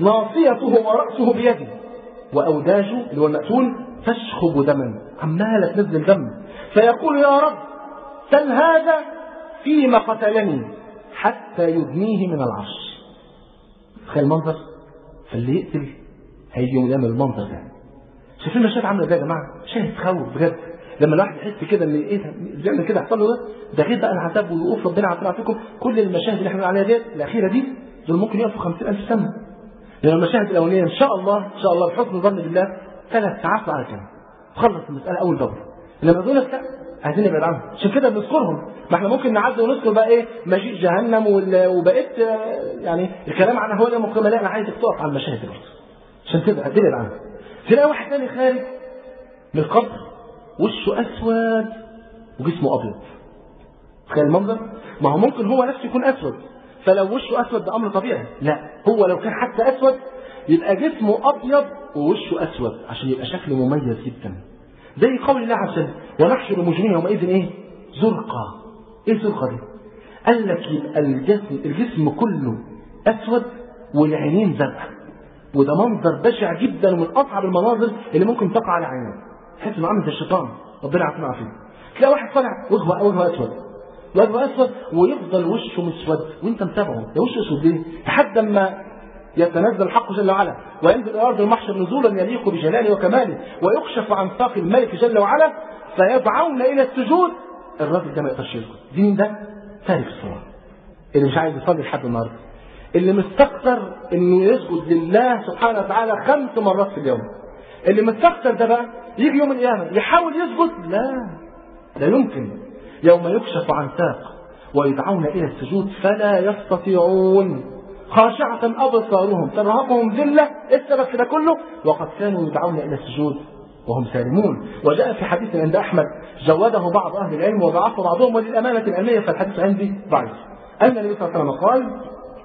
ناصيته وراسه بيده واوداجه اللي هو المقتول تشخب دما عماله تنزل دم فيقول يا رب سل هذا فيما قتلني حتى يدنيه من العرش تخيل المنظر فاللي يقتل هيجي يوم القيامه المنظر ده شايفين المشاهد عامله ازاي يا جماعه مشاهد تخوف بجد لما الواحد يحس كده ان ايه ده بيعمل كده يحصل له ده ده غير بقى العذاب والوقوف ربنا عافينا فيكم كل المشاهد اللي احنا عليها ديت الاخيره دي دول ممكن يقفوا 50000 سنه لان المشاهد الاولانيه ان شاء الله ان شاء الله بحسن ظن بالله ثلاث ساعات على كده تخلص المساله اول دوره لما دول لا عايزين نبعد عنهم عشان كده بنذكرهم ما احنا ممكن نعدي ونذكر بقى ايه مجيء جهنم وبقيت يعني الكلام عنها هو مقيمة لا انا عايزك تقف على المشاهد دي عشان تبقى تبعد عنها تلاقي واحد تاني خارج من القبر وشه اسود وجسمه ابيض تخيل المنظر ما هو ممكن هو نفسه يكون اسود فلو وشه اسود ده امر طبيعي لا هو لو كان حتى اسود يبقى جسمه ابيض ووشه اسود عشان يبقى شكله مميز جدا زي قول الله عز وجل ونحشر المجرمين يومئذ ايه زرقا ايه زرقا دي قال لك يبقى الجسم الجسم كله اسود والعينين زرقاء وده منظر بشع جدا ومن اصعب المناظر اللي ممكن تقع على عينه تحس انه عامل زي الشيطان ربنا يعافينا ويعافينا تلاقي واحد طالع وجهه وجهه اسود وجهه اسود ويفضل وشه مسود وانت متابعه يا وشه اسود ليه؟ لحد ما يتنزل الحق جل وعلا وينزل الى ارض المحشر نزولا يليق بجلاله وكماله ويكشف عن ساق الملك جل وعلا فيدعون الى السجود الراجل ده ما يقدرش يسجد دي مين ده؟ تارك الصلاه اللي مش عايز يصلي لحد النهارده اللي مستكثر انه يسجد لله سبحانه وتعالى خمس مرات في اليوم اللي مستكثر ده بقى يجي يوم القيامه يحاول يسجد لا لا يمكن يوم يكشف عن ساق ويدعون الى السجود فلا يستطيعون خاشعة أبصارهم ترهقهم ذلة السبب في ده كله وقد كانوا يدعون إلى السجود وهم سالمون وجاء في حديث عند أحمد جوده بعض أهل العلم وضعفه بعضهم وللأمانة العلمية فالحديث عندي ضعيف أن النبي صلى الله عليه وسلم قال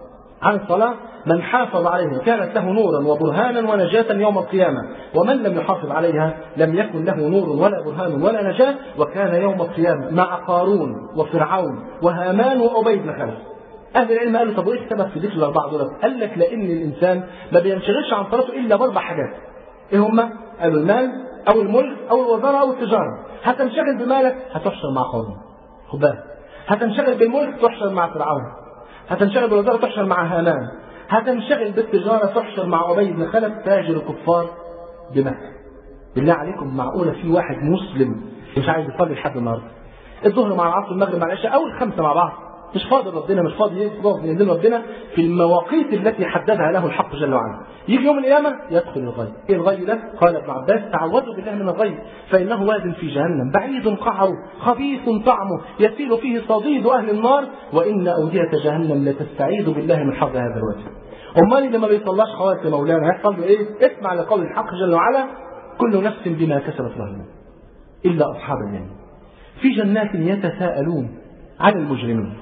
عن الصلاة من حافظ عليها كانت له نورا وبرهانا ونجاة يوم القيامة ومن لم يحافظ عليها لم يكن له نور ولا برهان ولا نجاة وكان يوم القيامة مع قارون وفرعون وهامان وأبي بن خلف أهل العلم قالوا طب وإيه السبب في ذكر الأربعة دول؟ قال لك لأن الإنسان ما بينشغلش عن صلاته إلا بأربع حاجات. إيه هما؟ قالوا المال أو الملك أو الوزارة أو التجارة. هتنشغل بمالك هتحشر مع قوم. خد بالك. هتنشغل بالملك تحشر مع فرعون. هتنشغل بالوزارة تحشر مع هامان. هتنشغل بالتجارة تحشر مع أبي بن خلف تاجر الكفار بمكة. بالله عليكم معقولة في واحد مسلم مش عايز يصلي لحد النهارده. الظهر مع العصر المغرب مع العشاء أو الخمسة مع بعض. مش فاضي ربنا مش فاضي يقف من يدين ربنا في المواقيت التي حددها له الحق جل وعلا يجي يوم القيامه يدخل الغي ايه الغي ده قال ابن عباس تعوذوا بالله من الغي فانه واد في جهنم بعيد قعره خبيث طعمه يسيل فيه صديد اهل النار وان اوديه جهنم لتستعيذ بالله من حظ هذا الوجه امال اللي ما بيصلاش خوات مولانا هيحصل له ايه اسمع لقول الحق جل وعلا كل نفس بما كسبت رهينه الا اصحاب اليمين في جنات يتساءلون عن المجرمين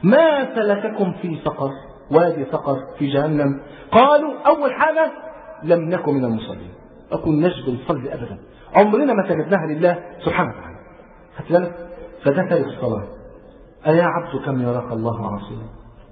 ما سلككم في سقر وادي سقر في جهنم قالوا أول حاجة لم نكن من المصلين أكون نجد نصلي أبدا عمرنا ما سجدناها لله سبحانه وتعالى خدت بالك فده تارك الصلاة أيا عبد كم يراك الله عاصيا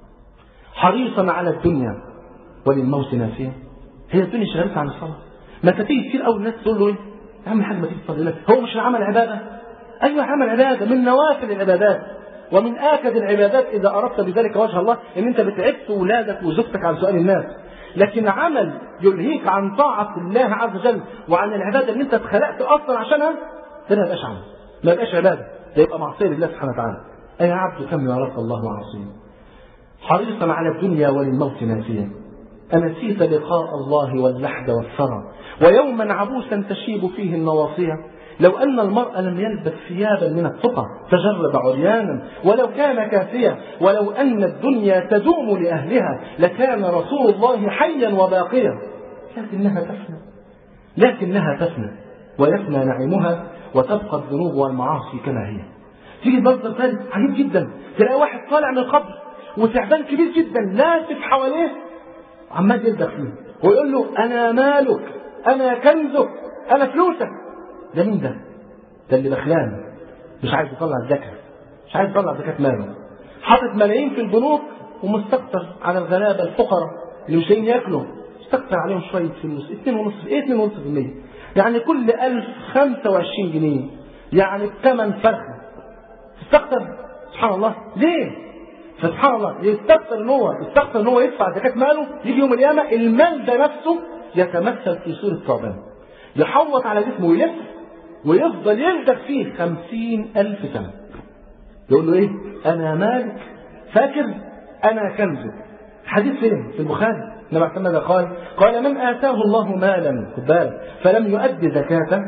حريصا على الدنيا وللموت ناسيا هي الدنيا شغالة عن الصلاة ما تيجي كتير قوي الناس تقول له ايه أهم حاجة ما تيجي تصلي لك هو مش العمل عبادة أيوة عمل عبادة من نوافل العبادات ومن آكد العبادات إذا أردت بذلك وجه الله إن أنت بتعبت أولادك وزوجتك عن سؤال الناس لكن عمل يلهيك عن طاعة الله عز وجل وعن العبادة اللي أنت اتخلقت أصلا عشانها ده ما يبقاش عمل ما يبقاش عبادة ده يبقى معصية لله سبحانه وتعالى أي عبد كم يراك الله عصيا حريصا على الدنيا وللموت ناسيا أنسيت لقاء الله واللحد والثرى ويوما عبوسا تشيب فيه النواصية لو أن المرء لم يلبس ثيابا من التقى تجرد عريانا ولو كان كافيا ولو أن الدنيا تدوم لأهلها لكان رسول الله حيا وباقيا لكنها تفنى لكنها تفنى ويفنى نعيمها وتبقى الذنوب والمعاصي كما هي تيجي المصدر ثاني عجيب جدا تلاقي واحد طالع من القبر وتعبان كبير جدا لافف حواليه عمال يلدغ فيه ويقول له انا مالك انا كنزك انا فلوسك ده مين ده؟ ده اللي بخلان مش عايز يطلع الزكاة مش عايز يطلع زكاة ماله حاطط ملايين في البنوك ومستكتر على الغلابة الفقراء اللي مش لاقيين ياكلوا مستكتر عليهم شوية فلوس 2 ونص ايه 2 ونص في المية يعني كل 1000 25 جنيه يعني بثمن فرخة تستكتر سبحان الله ليه؟ فسبحان الله يستكتر ان هو يستكتر ان هو يدفع زكاة ماله يجي يوم القيامة المال ده نفسه يتمثل في صورة ثعبان يحوط على جسمه ويلف ويفضل يلدغ فيه خمسين ألف سنة يقول له إيه أنا مالك فاكر أنا كنزك حديث فين في البخاري النبي عليه ماذا قال؟ قال من آتاه الله مالا خد بالك فلم يؤد زكاته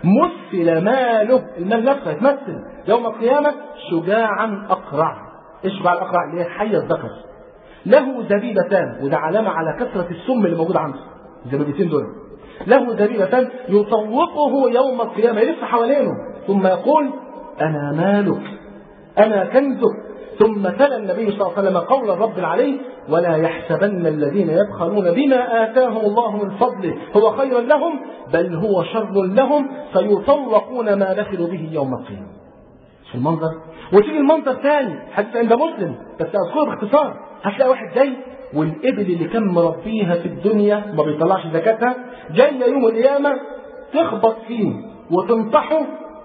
مثل ماله المال نفسه يتمثل يوم القيامة شجاعا أقرع ايش بقى الأقرع اللي هي حي الذكر له زبيبتان وده علامة على كثرة السم اللي موجود عنده الزبيبتين دول له زبيبتان يطوقه يوم القيامة يلف حوالينه ثم يقول أنا مالك أنا كنزك ثم تلا النبي صلى الله عليه وسلم قول الرب العلي ولا يحسبن الذين يبخلون بما آتاهم الله من فضله هو خير لهم بل هو شر لهم فيطوقون ما بخلوا به يوم القيامة في المنظر وتيجي المنظر ثاني حتى عند مسلم بس أذكره باختصار هتلاقي واحد جاي والإبل اللي كان مربيها في الدنيا ما بيطلعش زكاتها جاية يوم القيامة تخبط فيه وتنطحه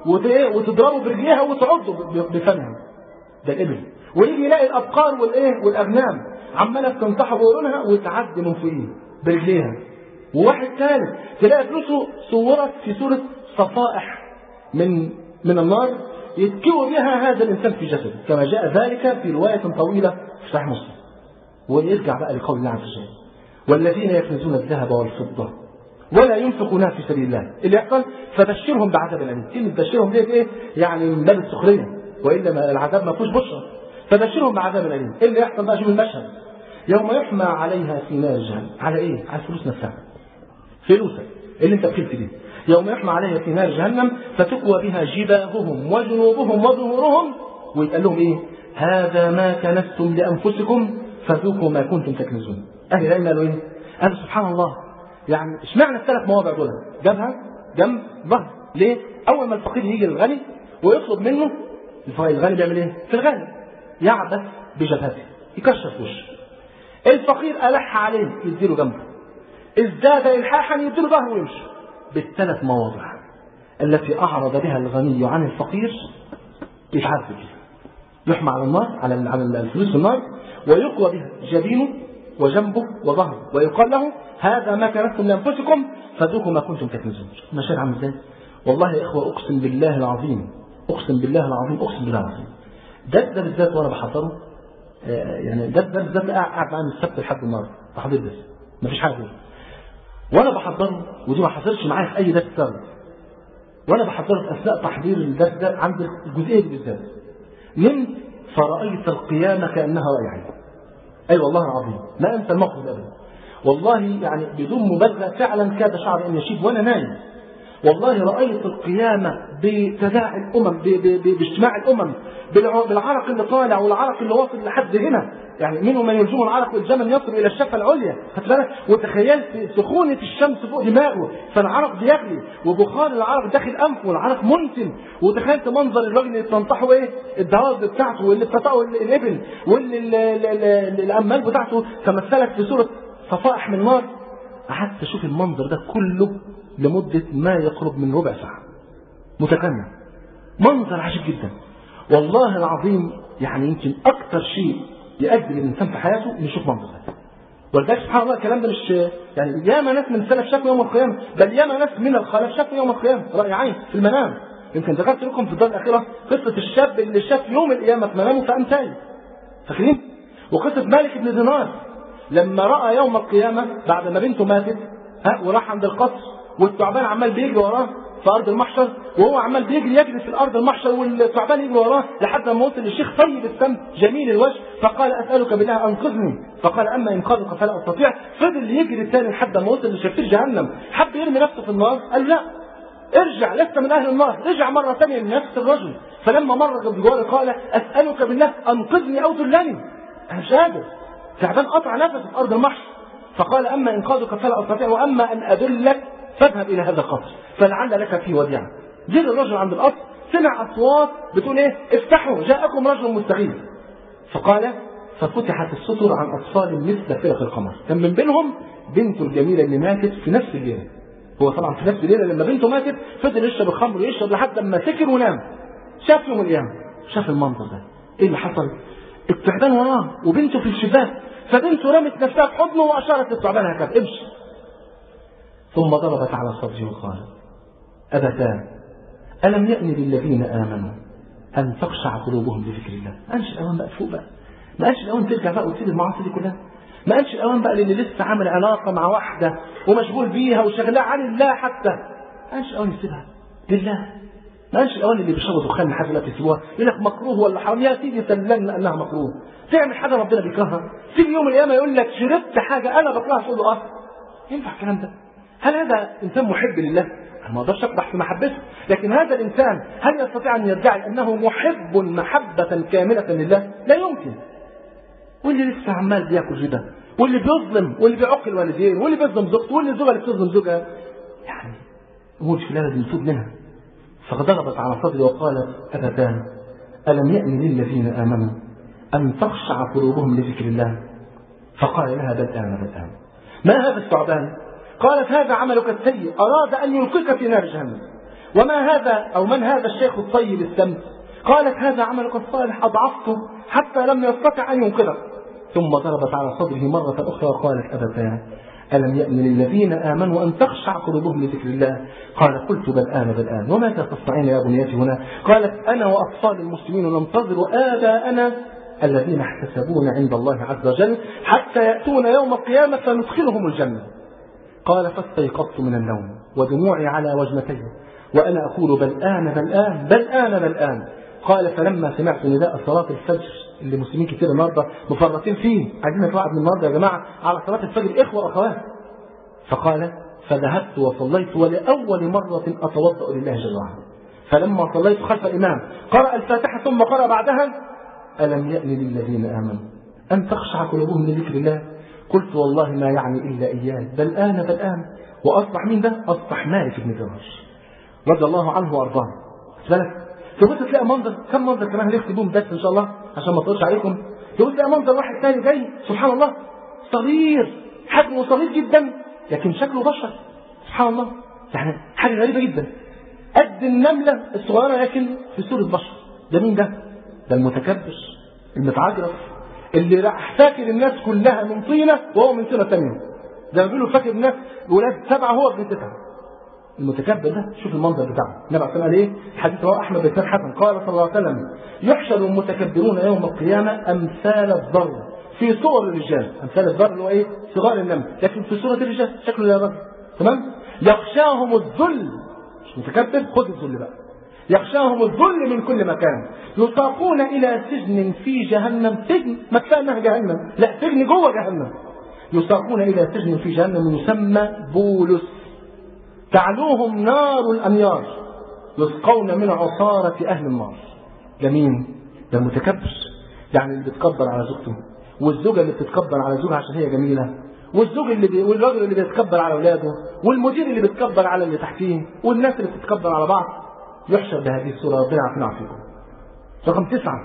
وتضربه برجليها وتعضه بفمها ده الإبل ويجي يلاقي الأبقار والإيه والأغنام عمالة تنطحه بقرونها وتعدي من فوقيه برجليها وواحد ثالث تلاقي فلوسه صورت في صورة صفائح من من النار يتكوي بها هذا الإنسان في جسده كما جاء ذلك في رواية طويلة في صحيح مسلم ويرجع بقى لقول الله عز وجل والذين يكنزون الذهب والفضة ولا ينفقونها في سبيل الله اللي يحصل فبشرهم بعذاب أليم كلمة بشرهم ديت ايه يعني من باب السخرية وإلا العذاب ما فيهوش بشرى فبشرهم بعذاب أليم ايه اللي يحصل بقى شوف المشهد يوم يحمى عليها في نار جهنم على ايه على الفلوس نفسها فلوسك اللي انت بخلت بيه يوم يحمى عليها في نار جهنم فتكوى بها جباههم وجنوبهم وظهورهم ويتقال لهم ايه هذا ما كنستم لانفسكم فذوقوا ما كنتم تكنزون اهل العلم قالوا ايه قالوا سبحان الله يعني اشمعنى الثلاث مواضع دول جابها جنب ظهر ليه اول ما الفقير يجي للغني ويطلب منه الغني بيعمل ايه في الغالب يعبث بجبهته يكشف وشه الفقير ألح عليه يديله جنبه ازداد إلحاحا يديله ظهره ويمشي بالثلاث مواضع التي أعرض بها الغني عن الفقير يتعذب فيها يحمى على النار على على الفلوس في النار ويقوى بها جبينه وجنبه وظهره ويقال له هذا ما كنتم لانفسكم فذوقوا ما كنتم تكنزون مشاهد عامل ازاي والله يا اخوه اقسم بالله العظيم اقسم بالله العظيم اقسم بالله العظيم ده ده بالذات وانا بحضره يعني ده ده بالذات قاعد معايا من السبت لحد النهارده تحضير بس مفيش حاجه فيه وانا بحضره ودي ما حصلش معايا في اي درس سابق وانا بحضره في اثناء تحضير الدرس ده عند الجزئيه دي بالذات نمت فرأيت القيامة كأنها واقعة أي أيوة والله العظيم ما أنسى الموقف ده والله يعني بدون مبالغة فعلا كاد شعري أن يشيب وأنا نايم والله رأيت القيامة بتداعي الأمم باجتماع الأمم بالعرق اللي طالع والعرق اللي واصل لحد هنا يعني منهم من يلزم العرق والجمل يصل إلى الشفة العليا وتخيلت سخونة الشمس فوق دماغه فالعرق بيغلي وبخار العرق داخل أنفه والعرق منتن وتخيلت منظر الراجل اللي بتنطحه إيه الدواب بتاعته واللي بتطأه الإبل واللي الأمال بتاعته تمثلت في صورة صفائح من نار قعدت أشوف المنظر ده كله لمدة ما يقرب من ربع ساعة متكامل منظر عجيب جدا والله العظيم يعني يمكن أكثر شيء يؤدي الإنسان في حياته إنه يشوف منظر ده ولذلك سبحان الله الكلام ده مش يعني ياما ناس من السلف شافوا يوم القيامة بل ياما ناس من الخلف شافوا يوم القيامة رأي عين في المنام يمكن ذكرت لكم في الدار الأخيرة قصة الشاب اللي شاف يوم القيامة في منامه فقام تاني فاكرين؟ وقصة مالك بن دينار لما رأى يوم القيامة بعد ما بنته ماتت ها وراح عند القصر والثعبان عمال بيجري وراه في ارض المحشر وهو عمال بيجري يجري في الارض المحشر والثعبان يجري وراه لحد ما وصل للشيخ طيب السم جميل الوجه فقال اسالك بالله انقذني فقال اما انقاذك فلا استطيع فضل يجري الثاني لحد ما وصل لشفير جهنم حب يرمي نفسه في النار قال لا ارجع لست من اهل النار رجع مره ثانيه لنفس الرجل فلما مر بجواره قال اسالك بالله انقذني او دلني انا مش قادر تعبان قطع نفسه في ارض المحشر فقال اما انقاذك فلا استطيع واما ان ادلك فاذهب الى هذا القصر فلعل لك فيه وديعه جه الرجل عند القصر سمع اصوات بتقول ايه افتحوا جاءكم رجل مستغيث فقال ففتحت الستر عن اطفال مثل فرق القمر كان من بينهم بنته الجميله اللي ماتت في نفس الليله هو طبعا في نفس الليله لما بنته ماتت فضل يشرب الخمر ويشرب لحد لما سكر ونام شاف يوم القيامه شاف المنظر ده ايه اللي حصل التعبان وراه وبنته في الشباك فبنته رمت نفسها في حضنه واشارت للثعبان هكذا امشي ثم ضربت على صدره وقالت أبتان ألم يأن للذين آمنوا أن تخشع قلوبهم لذكر الله ما قالش الأوان بقى تفوق بقى ما قالش الأوان ترجع بقى وتسيب المعاصي دي كلها ما قالش الاوان بقى للي لسه عامل علاقه مع واحده ومشغول بيها وشغلها عن الله حتى ما قالش الاوان يسيبها لله ما قالش الاوان اللي بيشربوا دخان لحد دلوقتي يسيبوها يقول لك مكروه ولا حرام يا سيدي سلمنا انها مكروه تعمل حاجه ربنا بيكرهها تيجي يوم القيامه يقول لك شربت حاجه انا بكرهها تقول له اه ينفع الكلام ده هل هذا انسان محب لله أنا ما اقدرش اقدح في محبته لكن هذا الانسان هل يستطيع ان يدعي انه محب محبه كامله لله لا يمكن واللي لسه عمال بياكل ربا واللي بيظلم واللي بيعق الوالدين واللي بيظلم زوجته واللي الزوجه اللي بتظلم زوجها يعني امور في لازم نتوب منها فغضبت على صدري وقالت ابتان الم يأن للذين امنوا ان تخشع قلوبهم لذكر الله فقال لها بل آن بل آن ما هذا الثعبان قالت هذا عملك السيء أراد أن يلقيك في نار جهنم وما هذا أو من هذا الشيخ الطيب السمت قالت هذا عملك الصالح أضعفته حتى لم يستطع أن ينقذك ثم ضربت على صدره مرة أخرى وقالت أبتاه ألم يأن للذين آمنوا أن تخشع قلوبهم لذكر الله قال قلت بل آن بل آن وماذا تصنعين يا بنيتي هنا قالت أنا وأطفال المسلمين ننتظر آباءنا الذين احتسبون عند الله عز وجل حتى يأتون يوم القيامة فندخلهم الجنة قال فاستيقظت من النوم ودموعي على وجنتي وأنا أقول بل آن بل آن بل آن بل آن قال فلما سمعت نداء صلاة الفجر اللي المسلمين كتير النهارده مفرطين فيه عايزين نتوعد من النهارده يا جماعة على صلاة الفجر إخوة وأخوات فقال فذهبت وصليت ولأول مرة أتوضأ لله جل وعلا فلما صليت خلف الإمام قرأ الفاتحة ثم قرأ بعدها ألم يأن للذين آمنوا أن تخشع قلوبهم لذكر الله قلت والله ما يعني إلا إياه بل آن بل آن وأصبح مين ده؟ أصبح مالك بن دراش رضي الله عنه وأرضاه بالك تبص تلاقي منظر كم منظر كمان هنختم بهم بس إن شاء الله عشان ما أطولش عليكم تبص تلاقي منظر واحد ثاني جاي سبحان الله صغير حجمه صغير جدا لكن شكله بشر سبحان الله يعني حاجة غريبة جدا قد النملة الصغيرة لكن في صورة بشر ده مين ده؟ ده المتكبر المتعجرف اللي راح فاكر الناس كلها من طينه وهو من طينه ثانيه زي ما بيقولوا فاكر الناس ولاد سبعه هو ابن تسعه المتكبر ده شوف المنظر بتاعه النبي عليه الصلاه ايه حديث رواه احمد بن حسن قال صلى الله عليه وسلم يحشر المتكبرون يوم القيامه امثال الذر في صور الرجال امثال الذر اللي هو ايه صغار النمل لكن في صوره الرجال شكله زي الرجل تمام يغشاهم الذل مش متكبر خد الذل بقى يخشاهم الذل من كل مكان يساقون الى سجن في جهنم سجن ما كفايه انها جهنم لا سجن جوه جهنم يساقون الى سجن في جهنم يسمى بولس تعلوهم نار الانيار يسقون من عصارة أهل النار ده مين؟ ده المتكبر يعني اللي بيتكبر على زوجته والزوجة اللي بتتكبر على زوجها عشان هي جميلة والزوج اللي بي... والراجل اللي بيتكبر على اولاده والمدير اللي بيتكبر على اللي تحتيه والناس اللي بتتكبر على بعض يحشر بهذه الصورة ربنا يعافينا ويعافيكم. رقم تسعة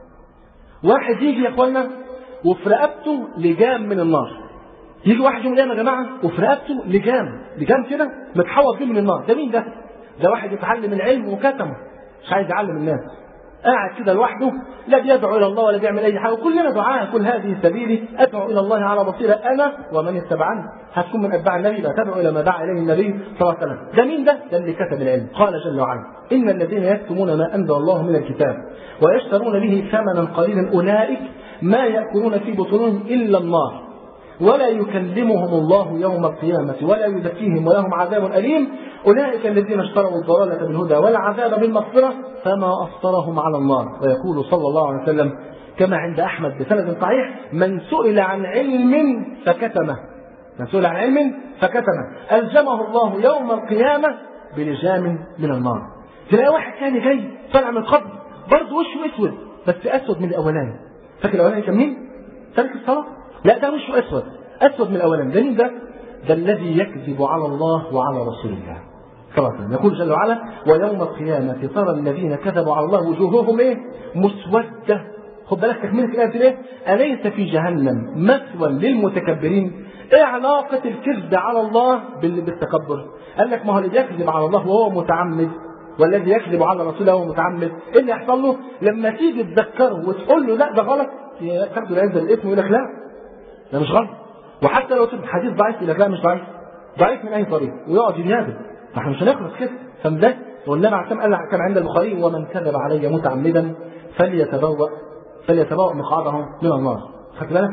واحد يجي يا اخوانا وفي رقبته لجام من النار. يجي واحد يوم القيامة يا جماعة وفي رقبته لجام، لجام كده متحوط بيه من النار، ده مين ده؟ ده واحد يتعلم العلم وكتمه مش عايز يعلم الناس. قاعد كده لوحده لا بيدعو الى الله ولا بيعمل اي حاجه وكلنا دعاء كل هذه سبيلي ادعو الى الله على بصيره انا ومن اتبعني هتكون من اتباع النبي لا تدعو الى ما دعا اليه النبي صلى الله عليه وسلم ده مين ده؟ ده اللي كتب العلم قال جل وعلا ان الذين يكتمون ما انزل الله من الكتاب ويشترون به ثمنا قليلا اولئك ما ياكلون في بطونهم الا النار ولا يكلمهم الله يوم القيامة ولا يزكيهم ولهم عذاب أليم أولئك الذين اشتروا الضلالة بالهدى والعذاب بالمغفرة فما أفطرهم على النار ويقول صلى الله عليه وسلم كما عند أحمد بسند صحيح من سئل عن علم فكتمه من سئل عن علم فكتمه ألزمه الله يوم القيامة بلجام من النار تلاقي واحد ثاني جاي طالع من القبر برضه وشه اسود بس اسود من الاولاني فاكر الاولاني كان مين؟ تارك الصلاه لا ده وشه اسود اسود من الاولاني ده مين ده؟ ده الذي يكذب على الله وعلى رسول الله صلى الله عليه وسلم يقول جل وعلا ويوم القيامة ترى الذين كذبوا على الله وجوههم ايه؟ مسودة خد بالك تكملة الآية ايه؟ أليس في جهنم مثوى للمتكبرين؟ ايه علاقة الكذب على الله بالتكبر؟ قال لك ما هو اللي بيكذب على الله وهو متعمد والذي يكذب على رسوله وهو متعمد ايه اللي يحصل له؟ لما تيجي تذكره وتقول له لا ده غلط تاخده ينزل الاسم ويقول لك لا ده مش غلط وحتى لو تبقى حديث ضعيف يقول لك لا مش ضعيف ضعيف من اي طريق ويقعد ينادي فاحنا مش هنخلص كده فده والنبي عليه قال كان عند البخاري ومن كذب علي متعمدا فليتبوأ فليتبوأ مقعده من النار خدت بالك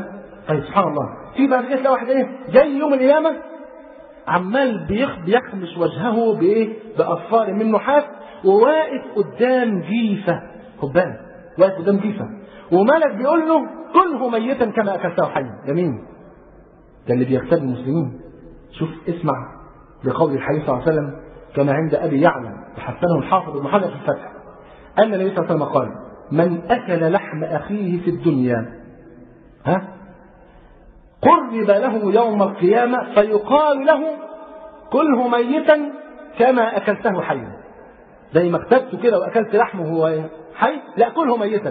طيب سبحان الله في بعد كده تلاقي واحد ايه جاي يوم القيامه عمال بيخ بيخمش وجهه بايه باصفار من نحاس وواقف قدام جيفه خد بالك واقف قدام جيفه وملك بيقول له كله ميتا كما اكلته حيا ده مين؟ ده اللي بيغتاب المسلمين شوف اسمع لقول الحديث صلى الله عليه وسلم كما عند ابي يعلم وحسنه الحافظ ابن حجر في الفتح ان النبي صلى الله عليه وسلم قال من اكل لحم اخيه في الدنيا ها قرب له يوم القيامه فيقال له كله ميتا كما اكلته حيا زي ما اكتبته كده واكلت لحمه وهو حي لا كله ميتا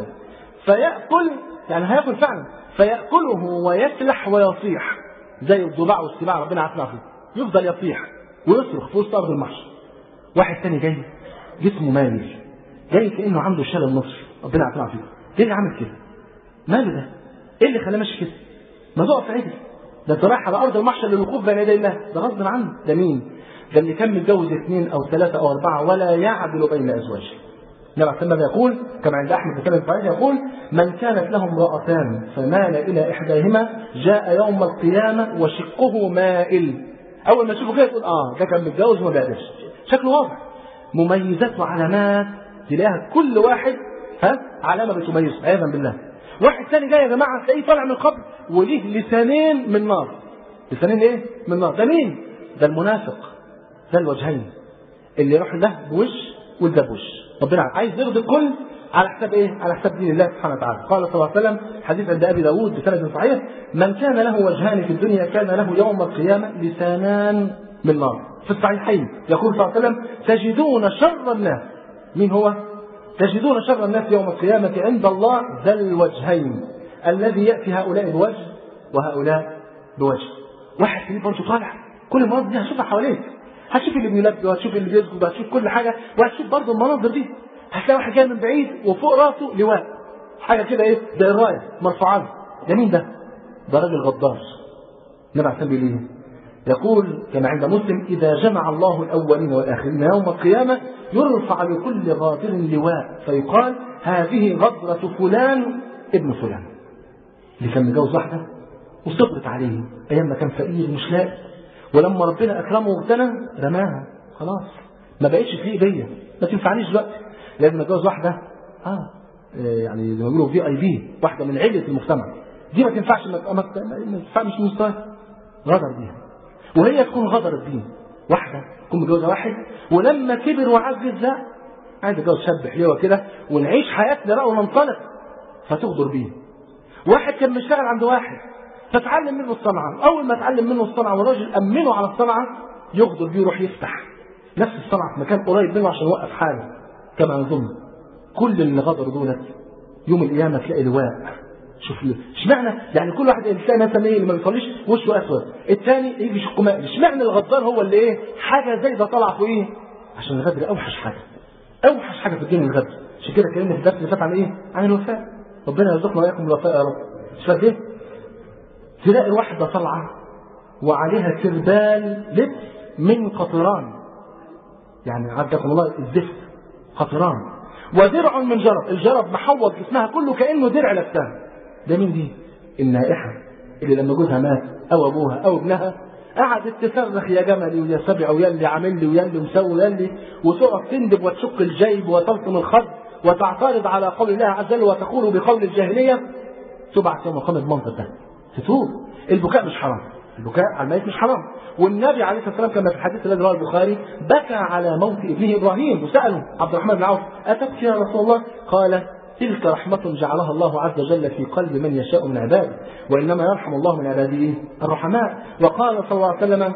فياكل يعني هياكل فعلا فياكله ويسلح ويصيح زي الضباع والسباع ربنا عافنا فيه يفضل يصيح ويصرخ في وسط ارض المحشر واحد تاني جاي جسمه مالي جاي كانه عنده شلل نصفي ربنا عافنا فيه ايه اللي عامل كده؟ ماله ده؟ ايه اللي خلاه ماشي كده؟ ما تقف عدل ده انت رايح على ارض المحشر للوقوف بين يدي الله ده غصب عنه ده مين؟ ده اللي كان متجوز اثنين او ثلاثه او اربعه ولا يعدل بين ازواجه النبي عليه الصلاه يقول كما عند احمد بن صحيح يقول من كانت له امراتان فمال الى احداهما جاء يوم القيامه وشقه مائل اول ما تشوفه كده تقول اه ده كان متجوز وما بيقدرش شكله واضح مميزات وعلامات تلاقيها كل واحد ها علامه بتميزه عياذا بالله واحد ثاني جاي يا جماعه تلاقيه طالع من القبر وليه لسانين من نار لسانين ايه من نار ده مين ده المنافق ده الوجهين اللي يروح ده بوش وده بوش ربنا عايز يرضي الكل على حساب ايه؟ على حساب دين الله سبحانه وتعالى، قال صلى الله عليه وسلم حديث عند ابي داود بسند صحيح من كان له وجهان في الدنيا كان له يوم القيامه لسانان من نار، في الصحيحين يقول صلى الله عليه وسلم تجدون شر الناس مين هو؟ تجدون شر الناس يوم القيامه عند الله ذا الوجهين الذي ياتي هؤلاء بوجه وهؤلاء بوجه. واحد فيه برضه طالع كل المناظر دي هتشوفها حواليك هتشوف اللي بيلبي وهتشوف اللي بيسجد وهتشوف كل حاجه وهتشوف برضه المناظر دي هتلاقي واحد جاي من بعيد وفوق راسه لواء حاجه كده ايه زي الرايه مرفوعه له ده مين ده؟ ده راجل غدار النبي عليه الصلاه والسلام يقول كما عند مسلم اذا جمع الله الاولين والاخرين يوم القيامه يرفع لكل غادر لواء فيقال هذه غدرة فلان ابن فلان اللي كان متجوز واحده وصبرت عليه ايام ما كان فقير مش لاقي ولما ربنا اكرمه واغتنى رماها خلاص ما بقتش تليق بيا ما تنفعنيش دلوقتي لازم اتجوز واحده اه يعني زي ما بيقولوا في اي بي واحده من عله المجتمع دي ما تنفعش ما ما تنفعش من مستواها غدر بيها وهي تكون غدرت بيه واحده تكون متجوزه واحد ولما كبر وعجز لا عايز اتجوز شاب حلوه كده ونعيش حياتنا بقى وننطلق فتغدر بيه واحد كان بيشتغل عند واحد فتعلم منه الصنعه اول ما اتعلم منه الصنعه والراجل امنه على الصنعه يغدر بيه يروح يفتح نفس الصنعه في مكان قريب منه عشان يوقف حاله كما نظن كل اللي غدروا دولت يوم القيامه تلاقي لواء شوف اشمعنى يعني كل واحد تلاقي مثلا ايه اللي ما بيصليش وشه اسود الثاني يجي يشق ماء اشمعنى الغدار هو اللي ايه حاجه زي ده طالعه فوق ايه عشان الغدر اوحش حاجه اوحش حاجه في الدنيا الغدر عشان كده اتكلمنا في الدرس اللي فات عن ايه عن الوفاء ربنا يرزقنا واياكم الوفاء يا رب مش فاهم ايه تلاقي واحده طالعه وعليها سربال لبس من قطران يعني عزكم الله الزفت قطران ودرع من جرب الجرب محوط جسمها كله كانه درع لبسها ده مين دي النائحه اللي لما جوزها مات او ابوها او ابنها قعدت تصرخ يا جملي ويا سبع ويا اللي عامل لي ويا اللي مسوي ويا اللي وتقف تندب وتشق الجيب وتلطم الخد وتعترض على قول الله عز وجل وتقول بقول الجاهليه تبعث يوم القيامه المنظر ده تتوب البكاء مش حرام البكاء على الميت مش حرام والنبي عليه الصلاه والسلام كما في الحديث الذي رواه البخاري بكى على موت ابنه ابراهيم وساله عبد الرحمن بن عوف اتبكي يا رسول الله قال تلك رحمة جعلها الله عز وجل في قلب من يشاء من عباده وإنما يرحم الله من عباده الرحماء وقال صلى الله عليه وسلم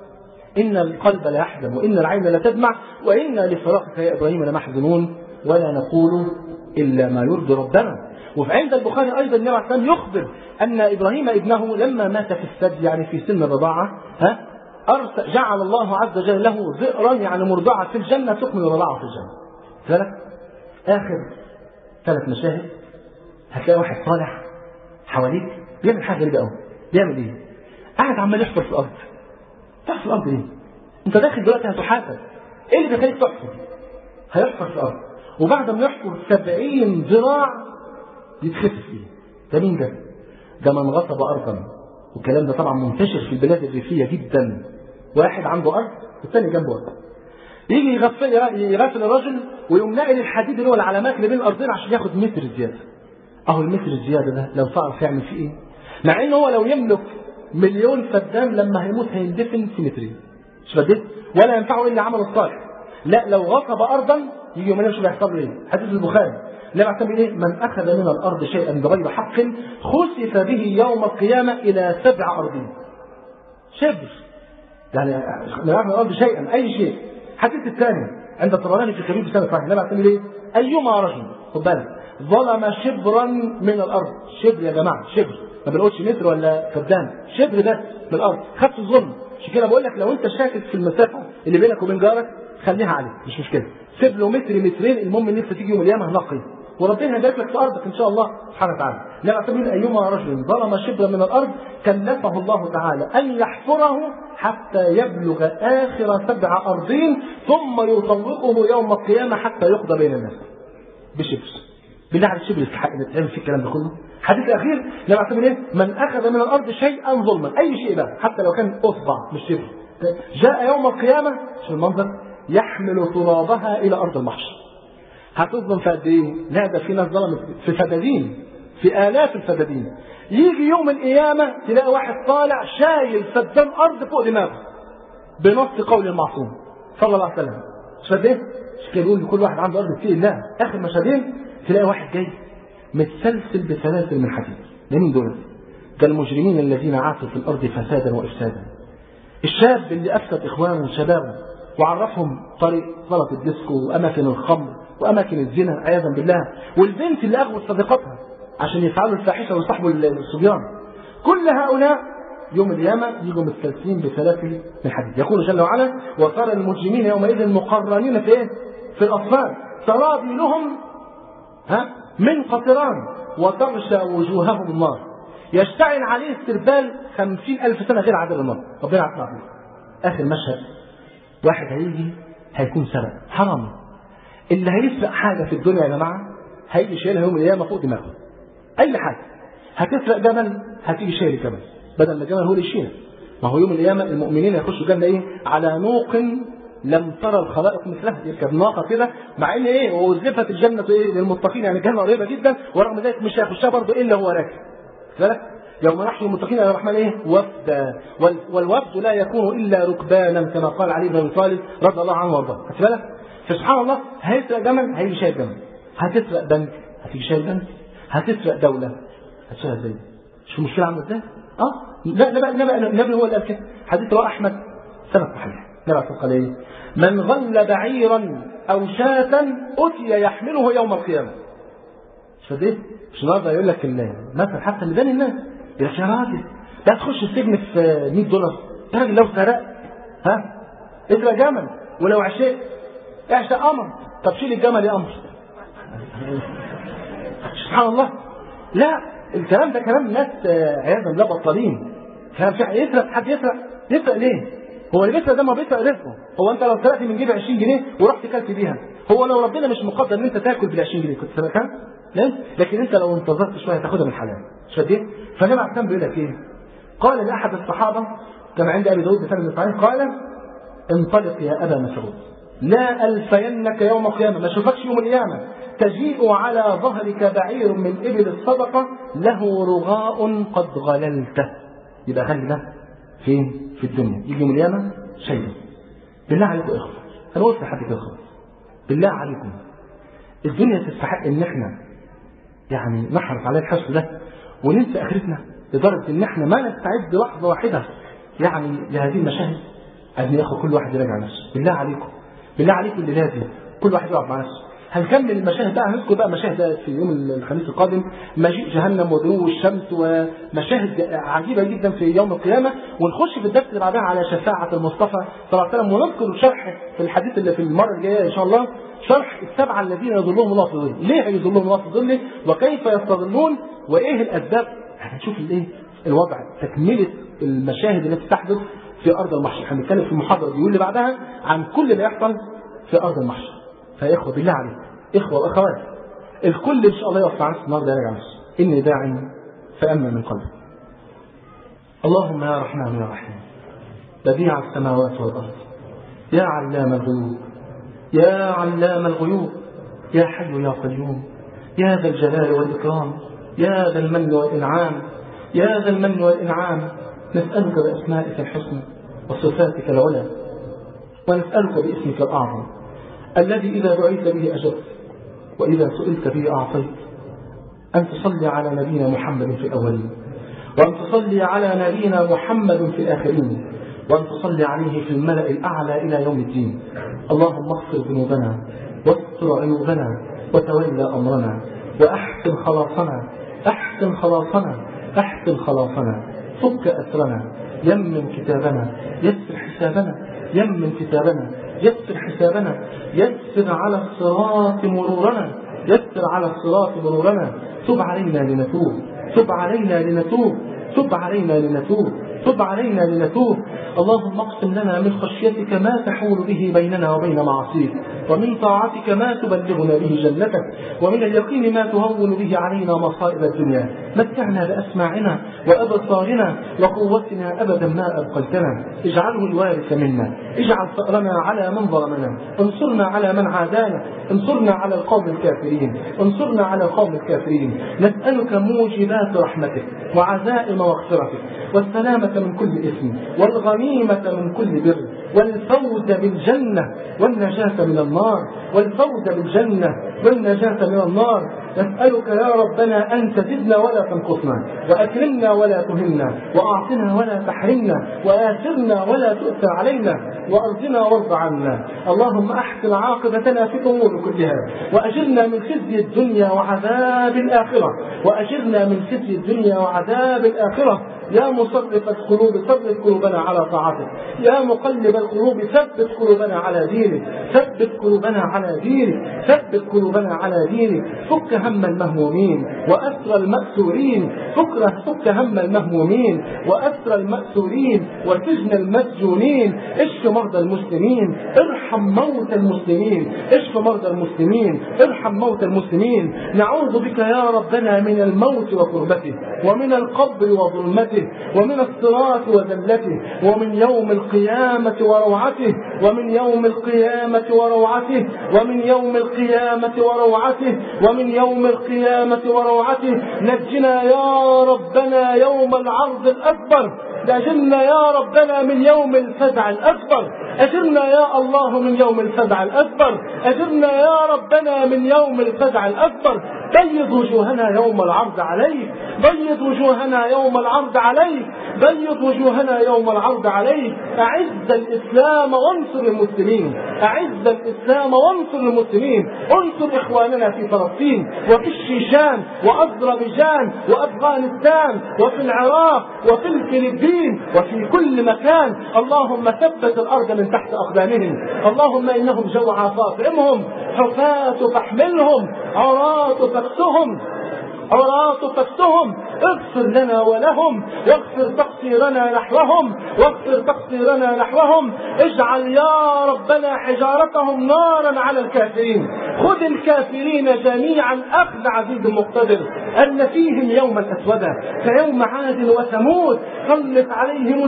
إن القلب لا يحزن وإن العين لا تدمع وإنا لفراقك يا إبراهيم لمحزنون ولا نقول إلا ما يرضي ربنا وفي عند البخاري ايضا النبي عليه الصلاه يخبر ان ابراهيم ابنه لما مات في الثدي يعني في سن الرضاعه ها أرسل جعل الله عز وجل له ذئرا يعني مرضعه في الجنه تكمل رضاعه في الجنه. ذلك اخر ثلاث مشاهد هتلاقي واحد طالع حواليك بيعمل حاجه غريبه قوي بيعمل ايه؟ قاعد عمال يحفر في الارض تحفر في الارض ليه؟ انت داخل دلوقتي هتحاسب ايه اللي بيخليك تحفر؟ هيحفر في الارض وبعد ما يحفر 70 ذراع يتخسف فيه ده مين ده؟ ده من غصب ارضا والكلام ده طبعا منتشر في البلاد الريفيه جدا واحد عنده ارض والثاني جنبه ارض يجي يغفل يغفل الرجل ويقوم ناقل الحديد اللي هو العلامات اللي بين الارضين عشان ياخد متر زياده اهو المتر الزياده ده لو تعرف يعمل فيه ايه مع ان هو لو يملك مليون فدان لما هيموت هيندفن في مترين مش فدان ولا ينفعه الا عمل الصالح لا لو غصب ارضا يجي يوم شو بيحصل له ايه حديث البخاري لا يعتمد ايه من اخذ من الارض شيئا بغير حق خسف به يوم القيامه الى سبع ارضين شبر يعني من اخذ من الارض شيئا اي شيء الحديث الثاني عند الطبراني في كبير بسنه صحيح لا يعتمد ايه ايما رجل خد بالك ظلم شبرا من الارض شبر يا جماعه شبر ما بنقولش متر ولا فدان شبر بس من الارض خدت الظلم عشان كده بقول لك لو انت شاكك في المسافه اللي بينك وبين جارك خليها عليه مش مشكله سيب له متر مترين المهم ان انت تيجي يوم القيامه نقي وربنا هيبارك لك في ارضك ان شاء الله سبحانه وتعالى لا يعتمد ايما رجل ظلم شبرا من الارض كلفه الله تعالى ان يحفره حتى يبلغ اخر سبع ارضين ثم يطلقه يوم القيامه حتى يقضى بين الناس بشبر بالله على الشبر يستحق ان تعمل فيه الكلام ده كله الحديث الاخير لما اعتبر ايه من اخذ من الارض شيئا ظلما اي شيء بقى حتى لو كان اصبع مش شبر جاء يوم القيامه شو المنظر يحمل ترابها الى ارض المحشر هتظلم في قد ايه؟ لا ده في ناس ظلمت في فدادين في الاف الفدادين يجي يوم القيامه تلاقي واحد طالع شايل فدان ارض فوق دماغه بنص قول المعصوم صلى الله عليه وسلم مش فد ايه؟ مش كده يقول كل واحد عنده ارض كتير لا اخر مشهدين تلاقي واحد جاي متسلسل بسلاسل من حديد ده مين دول؟ ده المجرمين الذين عاشوا في الارض فسادا وافسادا الشاب اللي افسد اخوانه وشبابه وعرفهم طريق صلاه الديسكو واماكن الخمر واماكن الزنا عياذا بالله والبنت اللي اغوت صديقتها عشان يفعلوا الفاحشه ويصاحبوا الصبيان كل هؤلاء يوم القيامة يجوا متسلسلين بسلاسل من حديد يقول جل وعلا وترى المجرمين يومئذ مقرنين في ايه؟ في الاصفاد سرابيلهم ها من قطران وتغشى وجوههم النار يشتعل عليه استربال خمسين ألف سنة غير عدد النار ربنا يعطينا آخر مشهد واحد هيجي هيكون سرق حرام اللي هيسرق حاجة في الدنيا يا جماعة هيجي شايلها يوم القيامة فوق دماغه أي حاجة هتسرق جمل هتيجي شايل الجمل بدل ما الجمل هو اللي يشيلها ما هو يوم القيامة المؤمنين يخشوا الجنة إيه على نوق لم ترى الخلائق مثلها يركب ناقه كده مع ان ايه وازلفت الجنه ايه للمتقين يعني الجنه قريبه جدا ورغم ذلك مش هيخشها برضه الا هو راكب بالك يوم نحشر المتقين الى الرحمن ايه وفدا والوفد لا يكون الا ركبانا كما قال علي بن ابي طالب رضي الله عنه وارضاه خدت بالك فسبحان الله هيسرق جمل هيجي شايل جمل هتسرق بنك هتيجي شايل بنك هتسرق دوله هتشيلها ازاي شو المشكله عامله ازاي اه لا لا النبي النبي هو اللي قال كده حديث رواه احمد سند صحيح نبع قال ايه من غل بعيرا او شاة اتي يحمله يوم القيامه مش ايه مش النهارده يقول لك مثلا حتى اللي بين الناس يا يا راجل لا تخش السجن في 100 دولار يا راجل لو سرقت ها اسرق جمل ولو عشيت اعشى قمر طب شيل الجمل يا قمر سبحان الله لا الكلام ده كلام ناس عياذا بالله بطالين كلام في يسرق حد يسرق يسرق ليه؟ هو اللي بيسرق ده ما بيسرق رزقه هو انت لو سرقت من جيب 20 جنيه ورحت كلت بيها هو لو ربنا مش مقدر ان انت تاكل بال 20 جنيه كنت سرقتها لا لكن انت لو انتظرت شويه تاخدها من الحلال مش قد ايه فالنبي عليه الصلاه بيقول لك ايه قال لاحد الصحابه كما عند ابي داود بسند صحيح قال انطلق يا ابا مسعود لا الفينك يوم القيامه ما اشوفكش يوم القيامه تجيء على ظهرك بعير من ابل الصدقه له رغاء قد غللته يبقى خلي ده فين في الدنيا يجي يوم القيامه شيء بالله عليكم يا اخوه انا قلت لحد كده خالص بالله عليكم الدنيا تستحق ان احنا يعني نحرص على الحرص ده وننسى اخرتنا لدرجه ان احنا ما نستعد لحظه واحده يعني لهذه المشاهد عايزين ياخد كل واحد يراجع نفسه بالله عليكم بالله عليكم اللي لازم كل واحد يقعد مع نفسه هنكمل المشاهد بقى هنذكر بقى مشاهد في يوم الخميس القادم مجيء جهنم ودنو الشمس ومشاهد عجيبه جدا في يوم القيامه ونخش في الدرس اللي بعدها على شفاعه المصطفى صلى الله عليه وسلم ونذكر شرح في الحديث اللي في المره الجايه ان شاء الله شرح السبعه الذين يظلهم الله في ظله، ليه يظلهم الله في ظله؟ وكيف يستظلون؟ وايه الاسباب؟ هنشوف الايه؟ الوضع تكمله المشاهد التي تحدث في ارض المحشر، هنتكلم في المحاضره دي واللي بعدها عن كل اللي يحصل في ارض المحشر. فيا اخوه بالله عليك اخوه واخوات الكل ان شاء الله يقف مع نفسه النهارده يراجع نفسه اني داع فأمن من قلبك اللهم يا رحمن يا رحيم بديع السماوات والأرض يا علام الغيوب يا علام الغيوب يا حي يا قيوم يا ذا الجلال والإكرام يا ذا المن والإنعام يا ذا المن والإنعام نسألك بأسمائك الحسنى وصفاتك العلى ونسألك باسمك الأعظم الذي إذا دعيت به أجبت وإذا سئلت به أعطيت أن تصلي على نبينا محمد في الأولين وأن تصلي على نبينا محمد في الآخرين وأن تصلي عليه في الملأ الأعلى إلى يوم الدين اللهم اغفر ذنوبنا واستر عيوبنا وتولى أمرنا وأحسن خلاصنا أحسن خلاصنا أحسن خلاصنا فك أسرنا يمن كتابنا يسر حسابنا يمن كتابنا يسر حسابنا يسر على الصراط مرورنا يسر على الصراط مرورنا تب علينا لنتوب تب علينا لنتوب تب علينا لنتوب تب علينا لنتوب اللهم اقسم لنا من خشيتك ما تحول به بيننا وبين معصيك ومن طاعتك ما تبلغنا به جنتك ومن اليقين ما تهون به علينا مصائب الدنيا متعنا بأسماعنا وأبصارنا وقوتنا أبدا ما أبقيتنا اجعله الوارث منا اجعل ثأرنا على من ظلمنا انصرنا على من عادانا انصرنا على القوم الكافرين انصرنا على القوم الكافرين نسألك موجبات رحمتك وعزائم مغفرتك والسلامة من كل إثم والغنيمة من كل بر والفوز بالجنة والنجاة من النار والفوز بالجنة والنجاة من النار نسألك يا ربنا أن تزدنا ولا تنقصنا وأكرمنا ولا تهنا وأعطنا ولا تحرمنا وآثرنا ولا تؤثر علينا وأرضنا وارض عنا اللهم أحسن عاقبتنا في الأمور كلها وأجرنا من خزي الدنيا وعذاب الآخرة وأجرنا من خزي الدنيا وعذاب الآخرة يا مصرف القلوب صرف قلوبنا على طاعتك يا مقلب القلوب ثبت قلوبنا على دينك ثبت قلوبنا على دينك ثبت قلوبنا على دينك فك هم المهمومين وأسر المأسورين فكره فك هم المهمومين وأسر المأسورين وسجن المسجونين اشف مرضى المسلمين ارحم موتى المسلمين اشف مرضى المسلمين ارحم موتى المسلمين نعوذ بك يا ربنا من الموت وكربته ومن القبر وظلمته ومن الصراط وذلته ومن يوم القيامة وروعته ومن يوم القيامة وروعته ومن يوم القيامة وروعته ومن يوم القيامة وروعته نجنا يا ربنا يوم العرض الأكبر أجرنا يا ربنا من يوم الفزع الأكبر أجرنا يا الله من يوم الفزع الأكبر أجرنا يا ربنا من يوم الفزع الأكبر بيض وجوهنا يوم العرض عليك بيض وجوهنا يوم العرض عليك بيض وجوهنا يوم العرض عليك أعز الإسلام وانصر المسلمين أعز الإسلام وانصر المسلمين انصر إخواننا في فلسطين وفي الشيشان وأذربيجان وأفغانستان وفي العراق وفي الفلبين وفي كل مكان اللهم ثبت الأرض من تحت أقدامهم اللهم إنهم جوعى فاطعمهم حفاة فاحملهم عراة فاكسهم عراة فاكسهم اغفر لنا ولهم واغفر تقصيرنا نحوهم واغفر تقصيرنا نحوهم اجعل يا ربنا حجارتهم نارا على الكافرين خذ الكافرين جميعا اخذ عزيز مقتدر ان فيهم يوما اسودا كيوم عاد وثمود سلط عليهم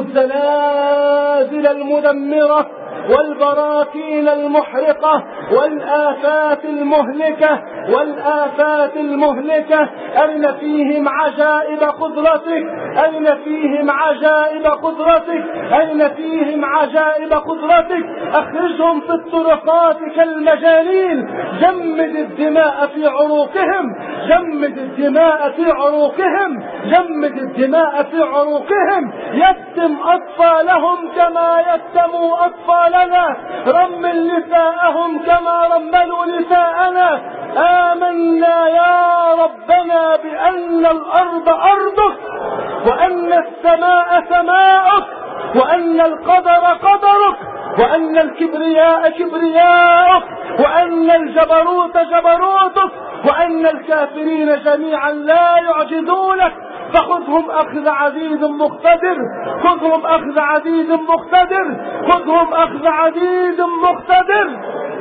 الزلازل المدمره والبراكين المحرقة والآفات المهلكة والآفات المهلكة أرن فيهم عجائب قدرتك أرن فيهم عجائب قدرتك أرن فيهم عجائب قدرتك أخرجهم في الطرقات كالمجانين جمد الدماء في عروقهم جمد الدماء في عروقهم جمد الدماء في عروقهم يتم أطفالهم كما يتموا أطفالنا رمل نساءهم كما رملوا نساءنا آمنا يا ربنا بأن الأرض أرضك وأن السماء سماؤك وأن القدر قدرك وأن الكبرياء كبرياءك وأن الجبروت جبروتك وأن الكافرين جميعا لا يعجزونك فخذهم أخذ عزيز مقتدر خذهم أخذ عزيز مقتدر خذهم أخذ عزيز مقتدر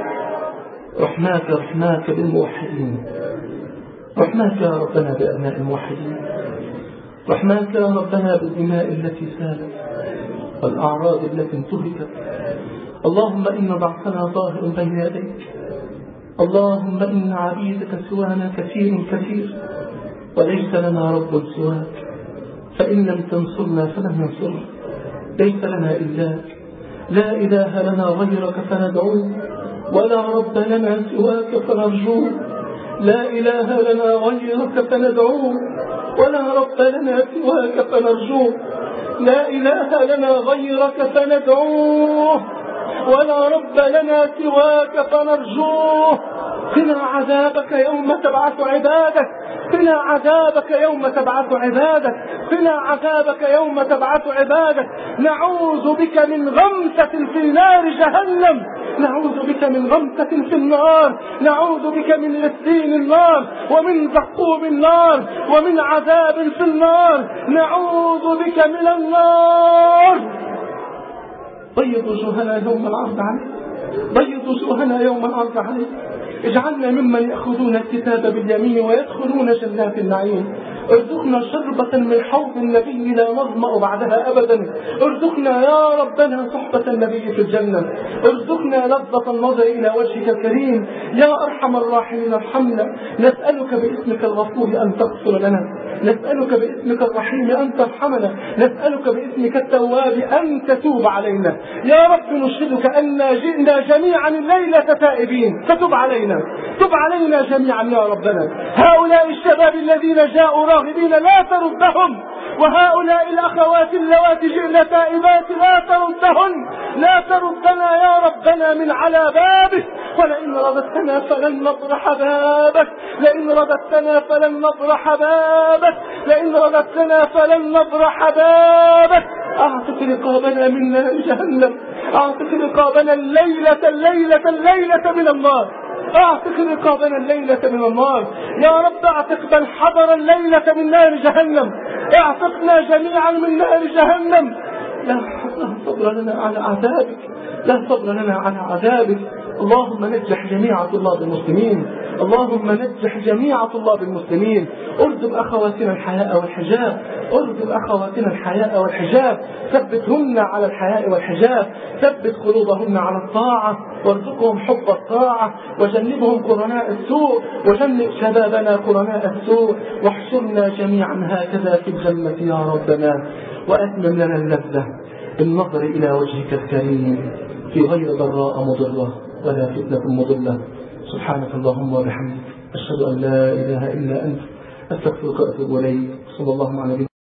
رحماك رحماك بالموحدين رحماك يا ربنا بأبناء الموحدين رحماك يا ربنا بالدماء التي سالت والأعراض التي انتهكت اللهم إن ضعفنا ظاهر بين يديك اللهم إن عبيدك سوانا كثير كثير وليس لنا رب سواك فإن لم تنصرنا فلن ينصرنا ليس لنا إلاك لا إله لنا غيرك فندعوه ولا رب لنا سواك فنرجوه لا إله لنا غيرك فندعوه ولا رب لنا سواك فنرجوه لا إله لنا غيرك فندعوه ولا رب لنا سواك فنرجوه قنا عذابك يوم تبعث عبادك قنا عذابك يوم تبعث عبادك قنا عذابك يوم تبعث عبادك نعوذ بك من غمسة في نار جهنم نعوذ بك من غمسة في النار نعوذ بك من لسين النار ومن زقوم النار ومن عذاب في النار نعوذ بك من النار بيض وجوهنا يوم العرض عليك بيض وجوهنا يوم العرض عليك اجعلنا ممن يأخذون الكتاب باليمين ويدخلون جنات النعيم ارزقنا شربة من حوض النبي لا نظمأ بعدها أبدا ارزقنا يا ربنا صحبة النبي في الجنة ارزقنا لذة النظر إلى وجهك الكريم يا أرحم الراحمين ارحمنا نسألك باسمك الغفور أن تغفر لنا نسألك باسمك الرحيم أن ترحمنا نسألك باسمك التواب أن تتوب علينا يا رب نشهدك أن جئنا جميعا الليلة تائبين فتب علينا تب علينا جميعا يا ربنا هؤلاء الشباب الذين جاءوا راغبين لا تردهم وهؤلاء الأخوات اللواتي جئن تائبات لا تردهن لا تردنا يا ربنا من على بابك ولئن رددتنا فلن نطرح بابك لئن رددتنا فلن نطرح بابك لئن رددتنا فلن نطرح بابك اعتق رقابنا من نار جهنم اعتق رقابنا الليلة الليلة الليلة من النار اعتق رقابنا الليلة من النار يا رب اعتق من حضر الليلة من نار جهنم اعتقنا جميعا من نار جهنم لا صبر لنا على عذابك لا صبر لنا على عذابك اللهم نجح جميع طلاب المسلمين اللهم نجح جميع طلاب المسلمين ارزق اخواتنا الحياء والحجاب ارزق اخواتنا الحياء والحجاب ثبتهن على الحياء والحجاب ثبت قلوبهن على الطاعه وارزقهم حب الطاعه وجنبهم قرناء السوء وجنب شبابنا قرناء السوء واحشرنا جميعا هكذا في الجنه يا ربنا واتمم لنا اللذه بالنظر الى وجهك الكريم في غير ضراء مضره ولا فتنه مضله سبحانك اللهم وبحمدك أشهد أن لا إله إلا أنت أستغفرك وأتوب إليك صلى الله عليه